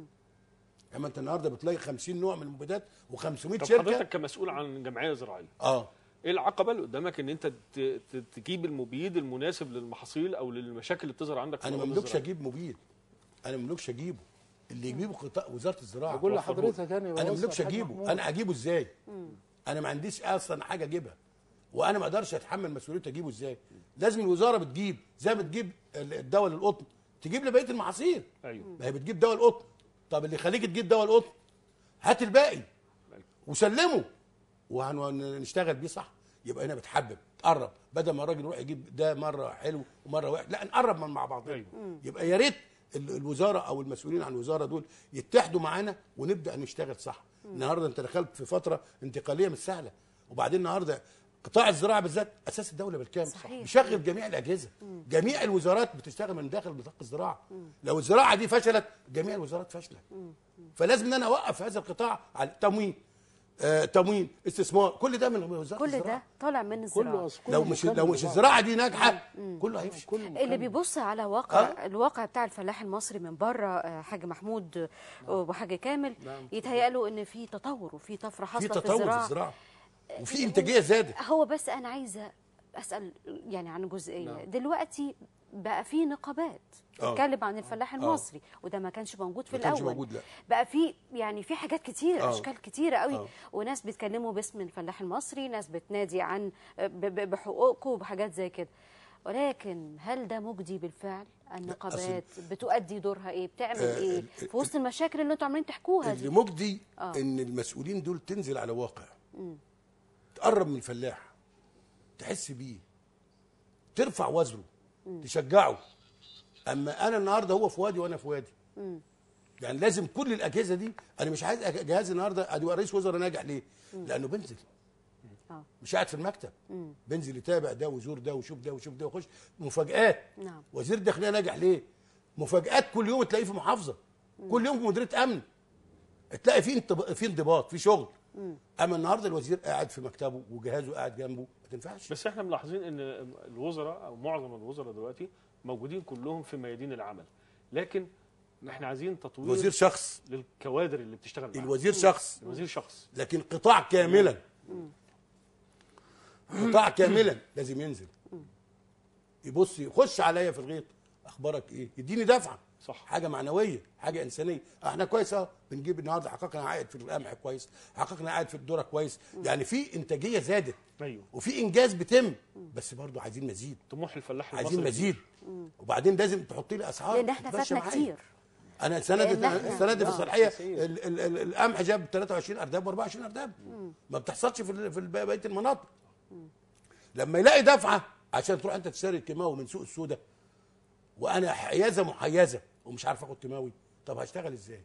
اما انت النهارده بتلاقي 50 نوع من المبيدات و500 طب شركه حضرتك كمسؤول عن جمعيه زراعيه اه ايه العقبه اللي قدامك ان انت ت- ت- تجيب المبيد المناسب للمحاصيل او للمشاكل اللي بتظهر عندك في انا ما الأراضي املكش الزراعية؟ اجيب مبيد انا ما املكش اجيبه اللي يجيبه قطاع وزاره الزراعه بقول توفره لي. لحضرتك انا انا ما املكش اجيبه انا اجيبه ازاي انا ما عنديش اصلا حاجه اجيبها وانا ما اقدرش اتحمل مسؤوليه اجيبه ازاي لازم الوزاره بتجيب زي ما بتجيب ال- الدواء للقطن تجيب لبقيه المحاصيل ايوه ما هي بتجيب دواء القطن طب اللي يخليك تجيب دواء القطن هات الباقي وسلمه وهنشتغل بيه صح يبقى هنا بتحبب تقرب بدل ما الراجل يروح يجيب ده مره حلو ومره وحش لا نقرب من مع بعضنا أيوة. يبقى يا ريت ال- الوزاره او المسؤولين عن الوزاره دول يتحدوا معانا ونبدا نشتغل صح النهارده انت دخلت في فتره انتقاليه مش سهله وبعدين النهارده قطاع الزراعه بالذات اساس الدوله بالكامل صحيح. بيشغل جميع الاجهزه جميع الوزارات بتشتغل من داخل نطاق الزراعه لو الزراعه دي فشلت جميع الوزارات فاشله فلازم ان انا اوقف هذا القطاع على تموين آه تموين استثمار كل ده من وزاره كل الزراعه ده طالع من الزراعه كله أصل لو كله مش مكمل لو مش لبعض. الزراعه دي ناجحه كله هيفشل كله اللي مكمل. بيبص على واقع الواقع بتاع الفلاح المصري من بره آه، حاج محمود آه، وحاج كامل نعم. يتهيأ له ان في تطور وفي طفره في حاصله في, تطور في الزراعه الزراعه وفي انتاجيه زادت هو بس انا عايزه اسال يعني عن جزئيه نعم. دلوقتي بقى في نقابات آه. بتتكلم عن الفلاح المصري وده ما كانش موجود في ما كانش الاول موجود، لا. بقى في يعني في حاجات كتير آه. اشكال كتيره قوي آه. وناس بيتكلموا باسم الفلاح المصري ناس بتنادي عن ب- ب- بحقوقكم وبحاجات زي كده ولكن هل ده مجدي بالفعل النقابات بتؤدي دورها ايه بتعمل آه، ايه ال- في وسط المشاكل اللي انتوا عاملين تحكوها اللي دي مجدي آه. ان المسؤولين دول تنزل على واقع تقرب من الفلاح تحس بيه ترفع وزنه تشجعه اما انا النهارده هو في وادي وانا في وادي يعني لازم كل الاجهزه دي انا مش عايز أج- جهاز النهارده ادي رئيس وزراء ناجح ليه؟ لانه بينزل آه. مش قاعد في المكتب بينزل يتابع ده ويزور ده ويشوف ده ويشوف ده ويخش مفاجآت نعم. وزير الداخليه ناجح ليه؟ مفاجآت كل يوم تلاقيه في محافظه كل يوم في مديريه امن تلاقي في انضب- في انضباط في شغل اما النهارده الوزير قاعد في مكتبه وجهازه قاعد جنبه ما تنفعش بس احنا ملاحظين ان الوزراء او معظم الوزراء دلوقتي موجودين كلهم في ميادين العمل لكن احنا عايزين تطوير الوزير شخص للكوادر اللي بتشتغل معاه الوزير شخص الوزير شخص لكن قطاع كاملا قطاع كاملا لازم ينزل يبص يخش عليا في الغيط اخبارك ايه يديني دفعه صح. حاجه معنويه حاجه انسانيه احنا كويس اه بنجيب النهارده حققنا عائد في القمح كويس حققنا عائد في الذره كويس يعني في انتاجيه زادت ايوه وفي انجاز بتم بس برضه عايزين مزيد طموح الفلاح عايزين المصري مزيد وبعدين لازم تحطي لي اسعار لان احنا تتمشى فاتنا معايا. كتير انا السنه دي لأن إحنا- السنه دي في آه. الصلاحيه ال- ال- ال- القمح جاب 23 ارداب و24 ارداب ما بتحصلش في ال- في ال- بقيه المناطق لما يلاقي دفعه عشان تروح انت تشتري الكيماوي من سوق السوداء وانا حيازه محيزه ومش عارف اخد كيماوي طب هشتغل ازاي؟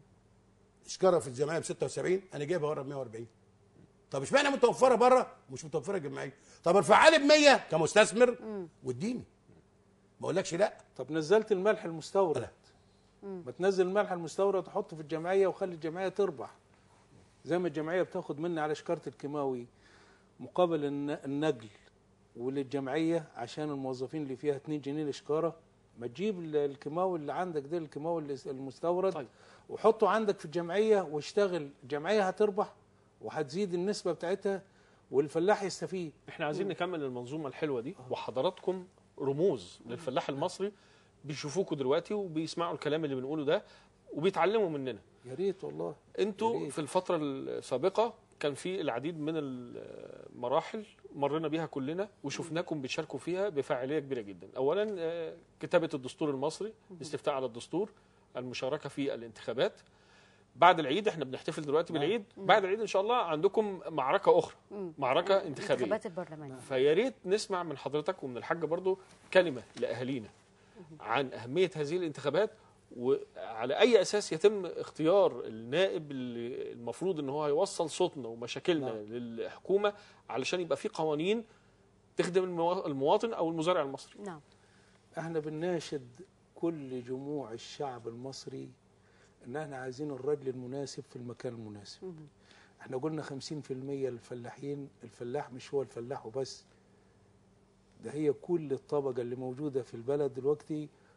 اشكره في الجمعيه ب 76 انا جايبها بره ب 140 طب اشمعنى متوفره بره ومش متوفره جمعيه؟ طب ارفعها لي ب 100 كمستثمر واديني ما اقولكش لا طب نزلت الملح المستورد لا. ما تنزل الملح المستورد وتحطه في الجمعيه وخلي الجمعيه تربح زي ما الجمعيه بتاخد مني على شكاره الكيماوي مقابل الن- النقل وللجمعيه عشان الموظفين اللي فيها 2 جنيه الاشكاره ما تجيب ال- الكيماوي اللي عندك ده الكيماوي اللي- المستورد طيب. وحطه عندك في الجمعيه واشتغل الجمعيه هتربح وهتزيد النسبه بتاعتها والفلاح يستفيد احنا عايزين نكمل المنظومه الحلوه دي وحضراتكم رموز للفلاح المصري بيشوفوكوا دلوقتي وبيسمعوا الكلام اللي بنقوله ده وبيتعلموا مننا يا ريت والله يا انتوا ريت. في الفتره السابقه كان في العديد من المراحل مرينا بيها كلنا وشفناكم بتشاركوا فيها بفاعليه كبيره جدا اولا آه، كتابه الدستور المصري الاستفتاء على الدستور المشاركه في الانتخابات بعد العيد احنا بنحتفل دلوقتي بالعيد بعد العيد ان شاء الله عندكم معركه اخرى معركه انتخابيه انتخابات البرلمان فيا ريت نسمع من حضرتك ومن الحاج برضو كلمه لاهالينا عن اهميه هذه الانتخابات وعلى اي اساس يتم اختيار النائب اللي المفروض ان هو هيوصل صوتنا ومشاكلنا نعم. للحكومه علشان يبقى في قوانين تخدم الموا- المواطن او المزارع المصري نعم احنا بنناشد كل جموع الشعب المصري ان احنا عايزين الرجل المناسب في المكان المناسب احنا قلنا 50% الفلاحين الفلاح مش هو الفلاح وبس ده هي كل الطبقة اللي موجودة في البلد دلوقتي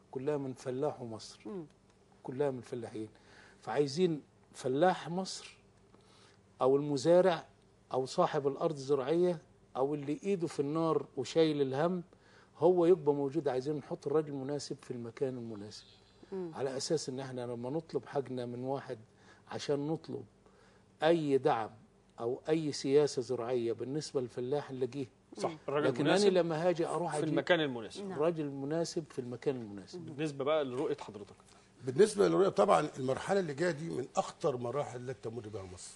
كلها من فلاح مصر كلها من فلاحين فعايزين فلاح مصر او المزارع او صاحب الارض الزراعيه او اللي ايده في النار وشايل الهم هو يبقى موجود عايزين نحط الراجل المناسب في المكان المناسب على اساس ان احنا لما نطلب حاجنا من واحد عشان نطلب اي دعم او اي سياسه زراعيه بالنسبه للفلاح نلاقيه صح الراجل لكن انا المناسب لما هاجي اروح في أجيب المكان المناسب نعم. الراجل المناسب في المكان المناسب بالنسبه بقى لرؤيه حضرتك بالنسبه للرؤيه طبعا المرحله اللي جايه دي من اخطر مراحل التي تمر بها مصر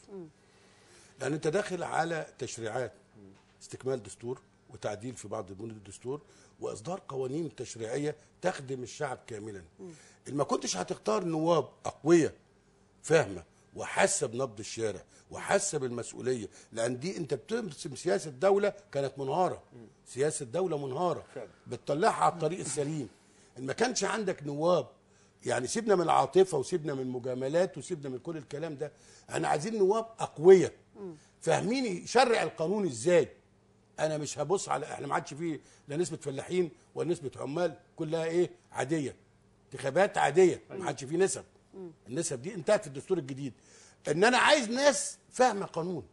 لان انت داخل على تشريعات استكمال دستور وتعديل في بعض بنود الدستور واصدار قوانين تشريعيه تخدم الشعب كاملا ما كنتش هتختار نواب اقوياء فاهمه وحاسه بنبض الشارع وحاسه بالمسؤوليه لان دي انت بترسم سياسه دوله كانت منهاره سياسه دوله منهاره فعلا. بتطلعها على الطريق السليم ان ما كانش عندك نواب يعني سيبنا من العاطفه وسيبنا من المجاملات وسيبنا من كل الكلام ده احنا عايزين نواب اقوياء فاهمين يشرع القانون ازاي انا مش هبص على احنا ما عادش فيه لا نسبه فلاحين ولا نسبه عمال كلها ايه عاديه انتخابات عاديه ما عادش فيه نسب النسب دي انتهت في الدستور الجديد ان انا عايز ناس فاهمه قانون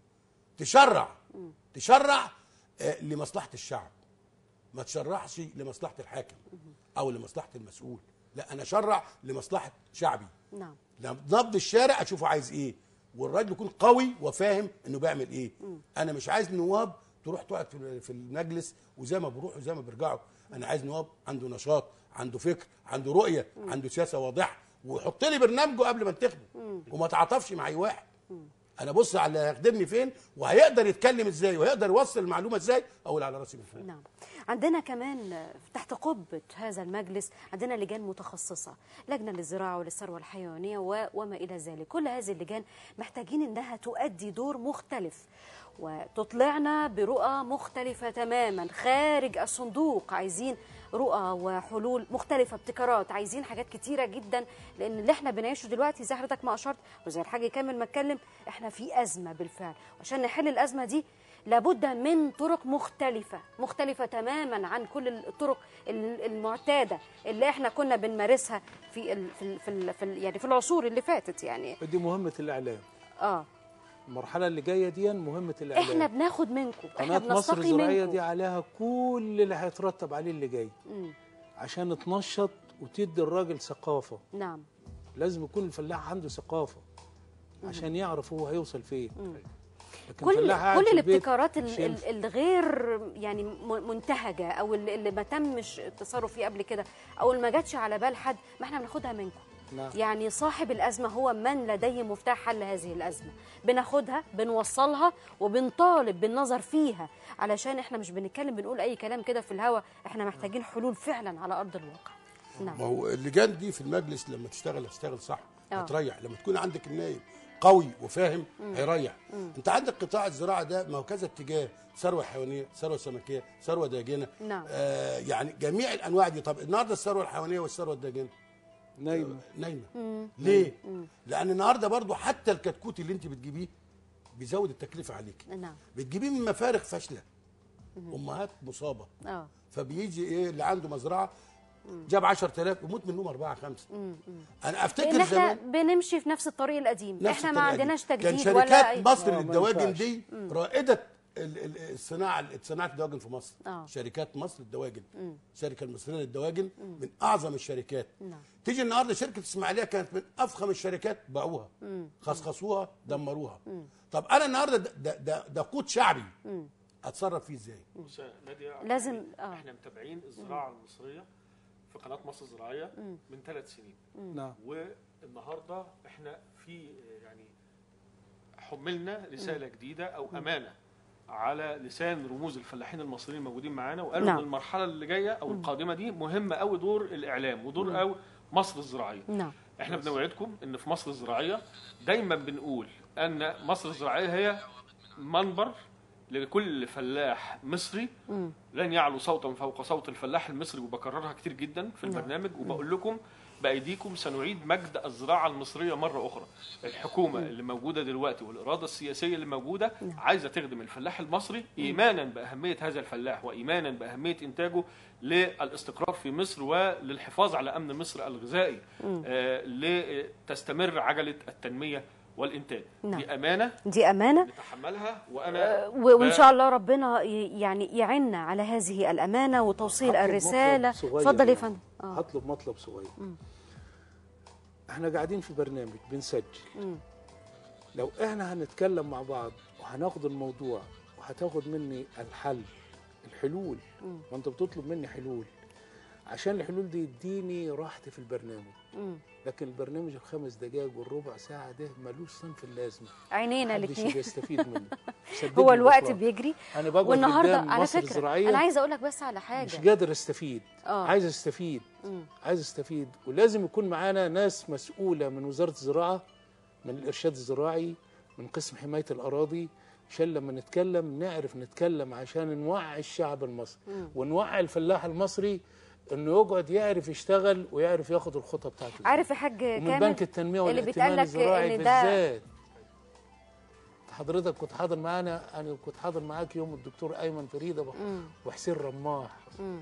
تشرع تشرع آه، لمصلحه الشعب ما تشرعش لمصلحه الحاكم او لمصلحه المسؤول لا انا اشرع لمصلحه شعبي نعم نبض الشارع اشوفه عايز ايه والراجل يكون قوي وفاهم انه بيعمل ايه انا مش عايز نواب تروح تقعد في في المجلس وزي ما بيروحوا زي ما بيرجعوا انا عايز نواب عنده نشاط عنده فكر عنده رؤيه عنده سياسه واضحه ويحط لي برنامجه قبل ما انتخبه وما تعاطفش مع اي واحد انا بص على اللي هيخدمني فين وهيقدر يتكلم ازاي وهيقدر يوصل المعلومه ازاي اقول على راسي من فوق نعم عندنا كمان تحت قبة هذا المجلس عندنا لجان متخصصة لجنة للزراعة وللثروة الحيوانية و- وما إلى ذلك كل هذه اللجان محتاجين إنها تؤدي دور مختلف وتطلعنا برؤى مختلفة تماما خارج الصندوق عايزين رؤى وحلول مختلفة ابتكارات عايزين حاجات كتيرة جدا لأن اللي احنا بنعيشه دلوقتي زي حضرتك ما أشرت وزي الحاج كامل ما اتكلم احنا في أزمة بالفعل وعشان نحل الأزمة دي لابد من طرق مختلفة مختلفة تماما عن كل الطرق ال- المعتادة اللي احنا كنا بنمارسها في ال في ال في, ال في ال يعني في العصور اللي فاتت يعني دي مهمه الاعلام اه المرحله اللي جايه دي مهمه الاعلام احنا بناخد منكم احنا قناه مصر بنستقي الزراعيه منكم دي عليها كل اللي هيترتب عليه اللي جاي مم. عشان تنشط وتدي الراجل ثقافه نعم لازم يكون الفلاح عنده ثقافه عشان يعرف هو هيوصل فين لكن كل الفلاح قاعد كل في البيت الابتكارات مش ال- ينفع. ال- الغير يعني م- منتهجه او اللي اللي ما تمش التصرف فيه قبل كده او اللي ما جاتش على بال حد ما احنا بناخدها منكم نعم. يعني صاحب الازمه هو من لديه مفتاح حل هذه الازمه بناخدها بنوصلها وبنطالب بالنظر فيها علشان احنا مش بنتكلم بنقول اي كلام كده في الهوا احنا محتاجين حلول فعلا على ارض الواقع نعم ما هو اللجان دي في المجلس لما تشتغل هتشتغل صح آه. هتريح لما تكون عندك النايب قوي وفاهم هيريح انت عندك قطاع الزراعه ده ما هو كذا اتجاه ثروه حيوانيه ثروه سمكيه ثروه داجنه نعم. آه يعني جميع الانواع دي طب النهارده الثروه الحيوانيه والثروه الداجنه نايمه نايمه ليه لان النهارده برضو حتى الكتكوت اللي انت بتجيبيه بيزود التكلفه عليك نعم بتجيبيه من مفارخ فاشله امهات مصابه اه فبيجي ايه اللي عنده مزرعه جاب 10000 يموت منهم اربعه خمسه انا لان افتكر احنا زمان بنمشي في نفس الطريق القديم نفس احنا ما الطريقة دي. عندناش كان تجديد شركات ولا أي- مصر آه، ما للدواجن ينفعش. دي رائده ال- ال- الصناعه صناعه الدواجن في مصر آه. شركات مصر للدواجن الشركه المصريه للدواجن من اعظم الشركات نعم. تيجي النهارده شركه اسماعيليه كانت من افخم الشركات باعوها خصخصوها دمروها طب انا النهارده ده ده, ده, ده قوت شعبي اتصرف فيه ازاي بص يا نادية لازم- آه. احنا متابعين الزراعه المصريه في قناه مصر الزراعيه من ثلاث سنين نعم والنهارده احنا في يعني حملنا رساله جديده او امانه على لسان رموز الفلاحين المصريين الموجودين معانا وقالوا نعم. ان المرحله اللي جايه او القادمه دي مهمه قوي دور الاعلام ودور قوي مصر الزراعيه نعم احنا بنوعدكم ان في مصر الزراعيه دايما بنقول ان مصر الزراعيه هي منبر لكل فلاح مصري لن يعلو صوتا فوق صوت الفلاح المصري وبكررها كتير جدا في البرنامج وبقول لكم بايديكم سنعيد مجد الزراعه المصريه مره اخرى الحكومه اللي موجوده دلوقتي والاراده السياسيه اللي موجوده عايزه تخدم الفلاح المصري ايمانا باهميه هذا الفلاح وايمانا باهميه انتاجه للاستقرار في مصر وللحفاظ على امن مصر الغذائي آه لتستمر عجله التنميه والانتاج نعم. دي امانه دي امانه نتحملها وانا و- وان شاء الله ربنا ي- يعني يعنا على هذه الامانه وتوصيل هطلب الرساله مطلب صغير اتفضل يا يعني. فندم اه هطلب مطلب صغير احنا قاعدين في برنامج بنسجل مم. لو احنا هنتكلم مع بعض وهناخد الموضوع وهتاخد مني الحل الحلول مم. وانت بتطلب مني حلول عشان الحلول دي يديني راحتي في البرنامج مم. لكن البرنامج الخمس دقائق والربع ساعة ده ملوش صنف اللازمة عينينا محدش الاثنين بيستفيد منه صدقني هو الوقت بطلع. بيجري انا بقعد والنهارده قدام على مصر فكره الزراعية انا عايزه اقول لك بس على مش حاجه قادر استفيد اه عايز استفيد مم. عايز استفيد ولازم يكون معانا ناس مسؤولة من وزارة الزراعة من الإرشاد الزراعي من قسم حماية الأراضي عشان لما نتكلم نعرف نتكلم عشان نوعي الشعب المصري مم. ونوعي الفلاح المصري انه يقعد يعرف يشتغل ويعرف ياخد الخطه بتاعته إزاي. عارف يا حاج ومن كامل بنك التنميه اللي والاهتمام بيتقال لك الزراعي إن ده- بالذات حضرتك كنت حاضر معانا انا كنت حاضر معاك يوم الدكتور ايمن فريده مم. وحسين رماح مم.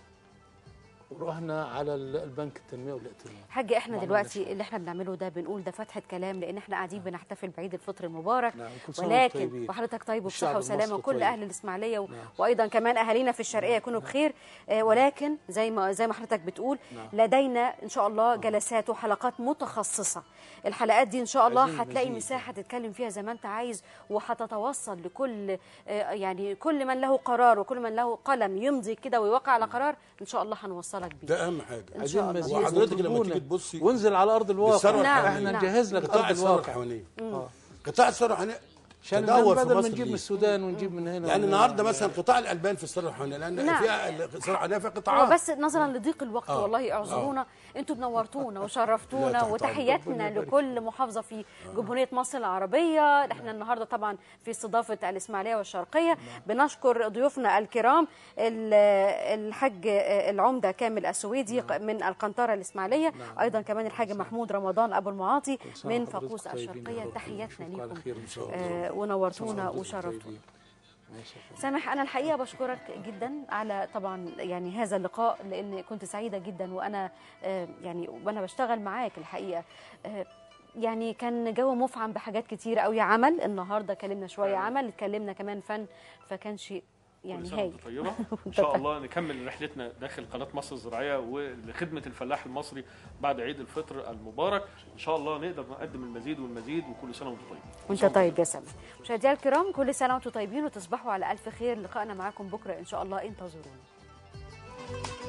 ورحنا على ال- البنك التنميه والاهتمام حاج احنا وعملنا دلوقتي شغل. اللي احنا بنعمله ده بنقول ده فتحه كلام لان احنا قاعدين بنحتفل بعيد الفطر المبارك نعم كل سنه وانتم ولكن طيبين وحضرتك طيب والشعب وبصحه وسلامه المصري وكل طيب. اهل الاسماعيليه و... نعم. وايضا كمان اهالينا في الشرقيه يكونوا بخير آه ولكن زي ما زي ما حضرتك بتقول نعم. لدينا ان شاء الله جلسات وحلقات متخصصه الحلقات دي ان شاء الله عايزين هتلاقي مزيد. مساحه تتكلم فيها زي ما انت عايز وهتتوصل لكل آه يعني كل من له قرار وكل من له قلم يمضي كده ويوقع على قرار ان شاء الله هنوصلك بيه ده اهم حاجه إن شاء الله. مزيد وحضرتك لما وطلبونا. تيجي تبصي وانزل على ارض الواقع بالثروة نعم، احنا نعم. نجهز لك قطاع ارض الثروه الواقع الحيوانيه آه. قطاع الثروه الحيوانيه عشان تدهور في بدل ما مصر نجيب من ليه؟ السودان ونجيب من هنا يعني ومن النهارده هنا. مثلا قطاع الالبان في الثروه الحيوانيه لان نعم. فيها الثروه الحيوانيه فيها هو قطاعات بس نظرا لضيق الوقت آه. والله اعذرونا انتوا بنورتونا لا، وشرفتونا تحت وتحياتنا ربنا يبارك لكل محافظه في جمهوريه مصر العربيه احنا النهارده طبعا في استضافه الاسماعيليه والشرقيه بنشكر ضيوفنا الكرام ال- الحاج العمده كامل السويدي من القنطره الاسماعيليه ايضا كمان الحاج محمود رمضان ابو المعاطي كل سنة من وحضرتك فاقوس طيبين يا الشرقيه رب. تحياتنا نشوفكم على ليكم خير ان شاء الله آه، ونورتونا حضرتك وشرفتونا طيبين. ماشي يا فندم. سامح انا الحقيقه بشكرك جدا على طبعا يعني هذا اللقاء لان كنت سعيده جدا وانا آه، يعني وانا بشتغل معاك الحقيقه آه، يعني كان جو مفعم بحاجات كتيره قوي عمل النهارده كلمنا شويه عمل اتكلمنا كمان فن فكان شيء كل يعني سنة هايل وانتم طيبة إن شاء الله نكمل رحلتنا داخل قناة مصر الزراعية ولخدمة الفلاح المصري بعد عيد الفطر المبارك إن شاء الله نقدر نقدم المزيد والمزيد وكل سنة وانتم طيبين وانت طيب يا سامح مشاهدينا الكرام كل سنه وانتم طيبين وتصبحوا على الف خير لقائنا معاكم بكره ان شاء الله انتظرونا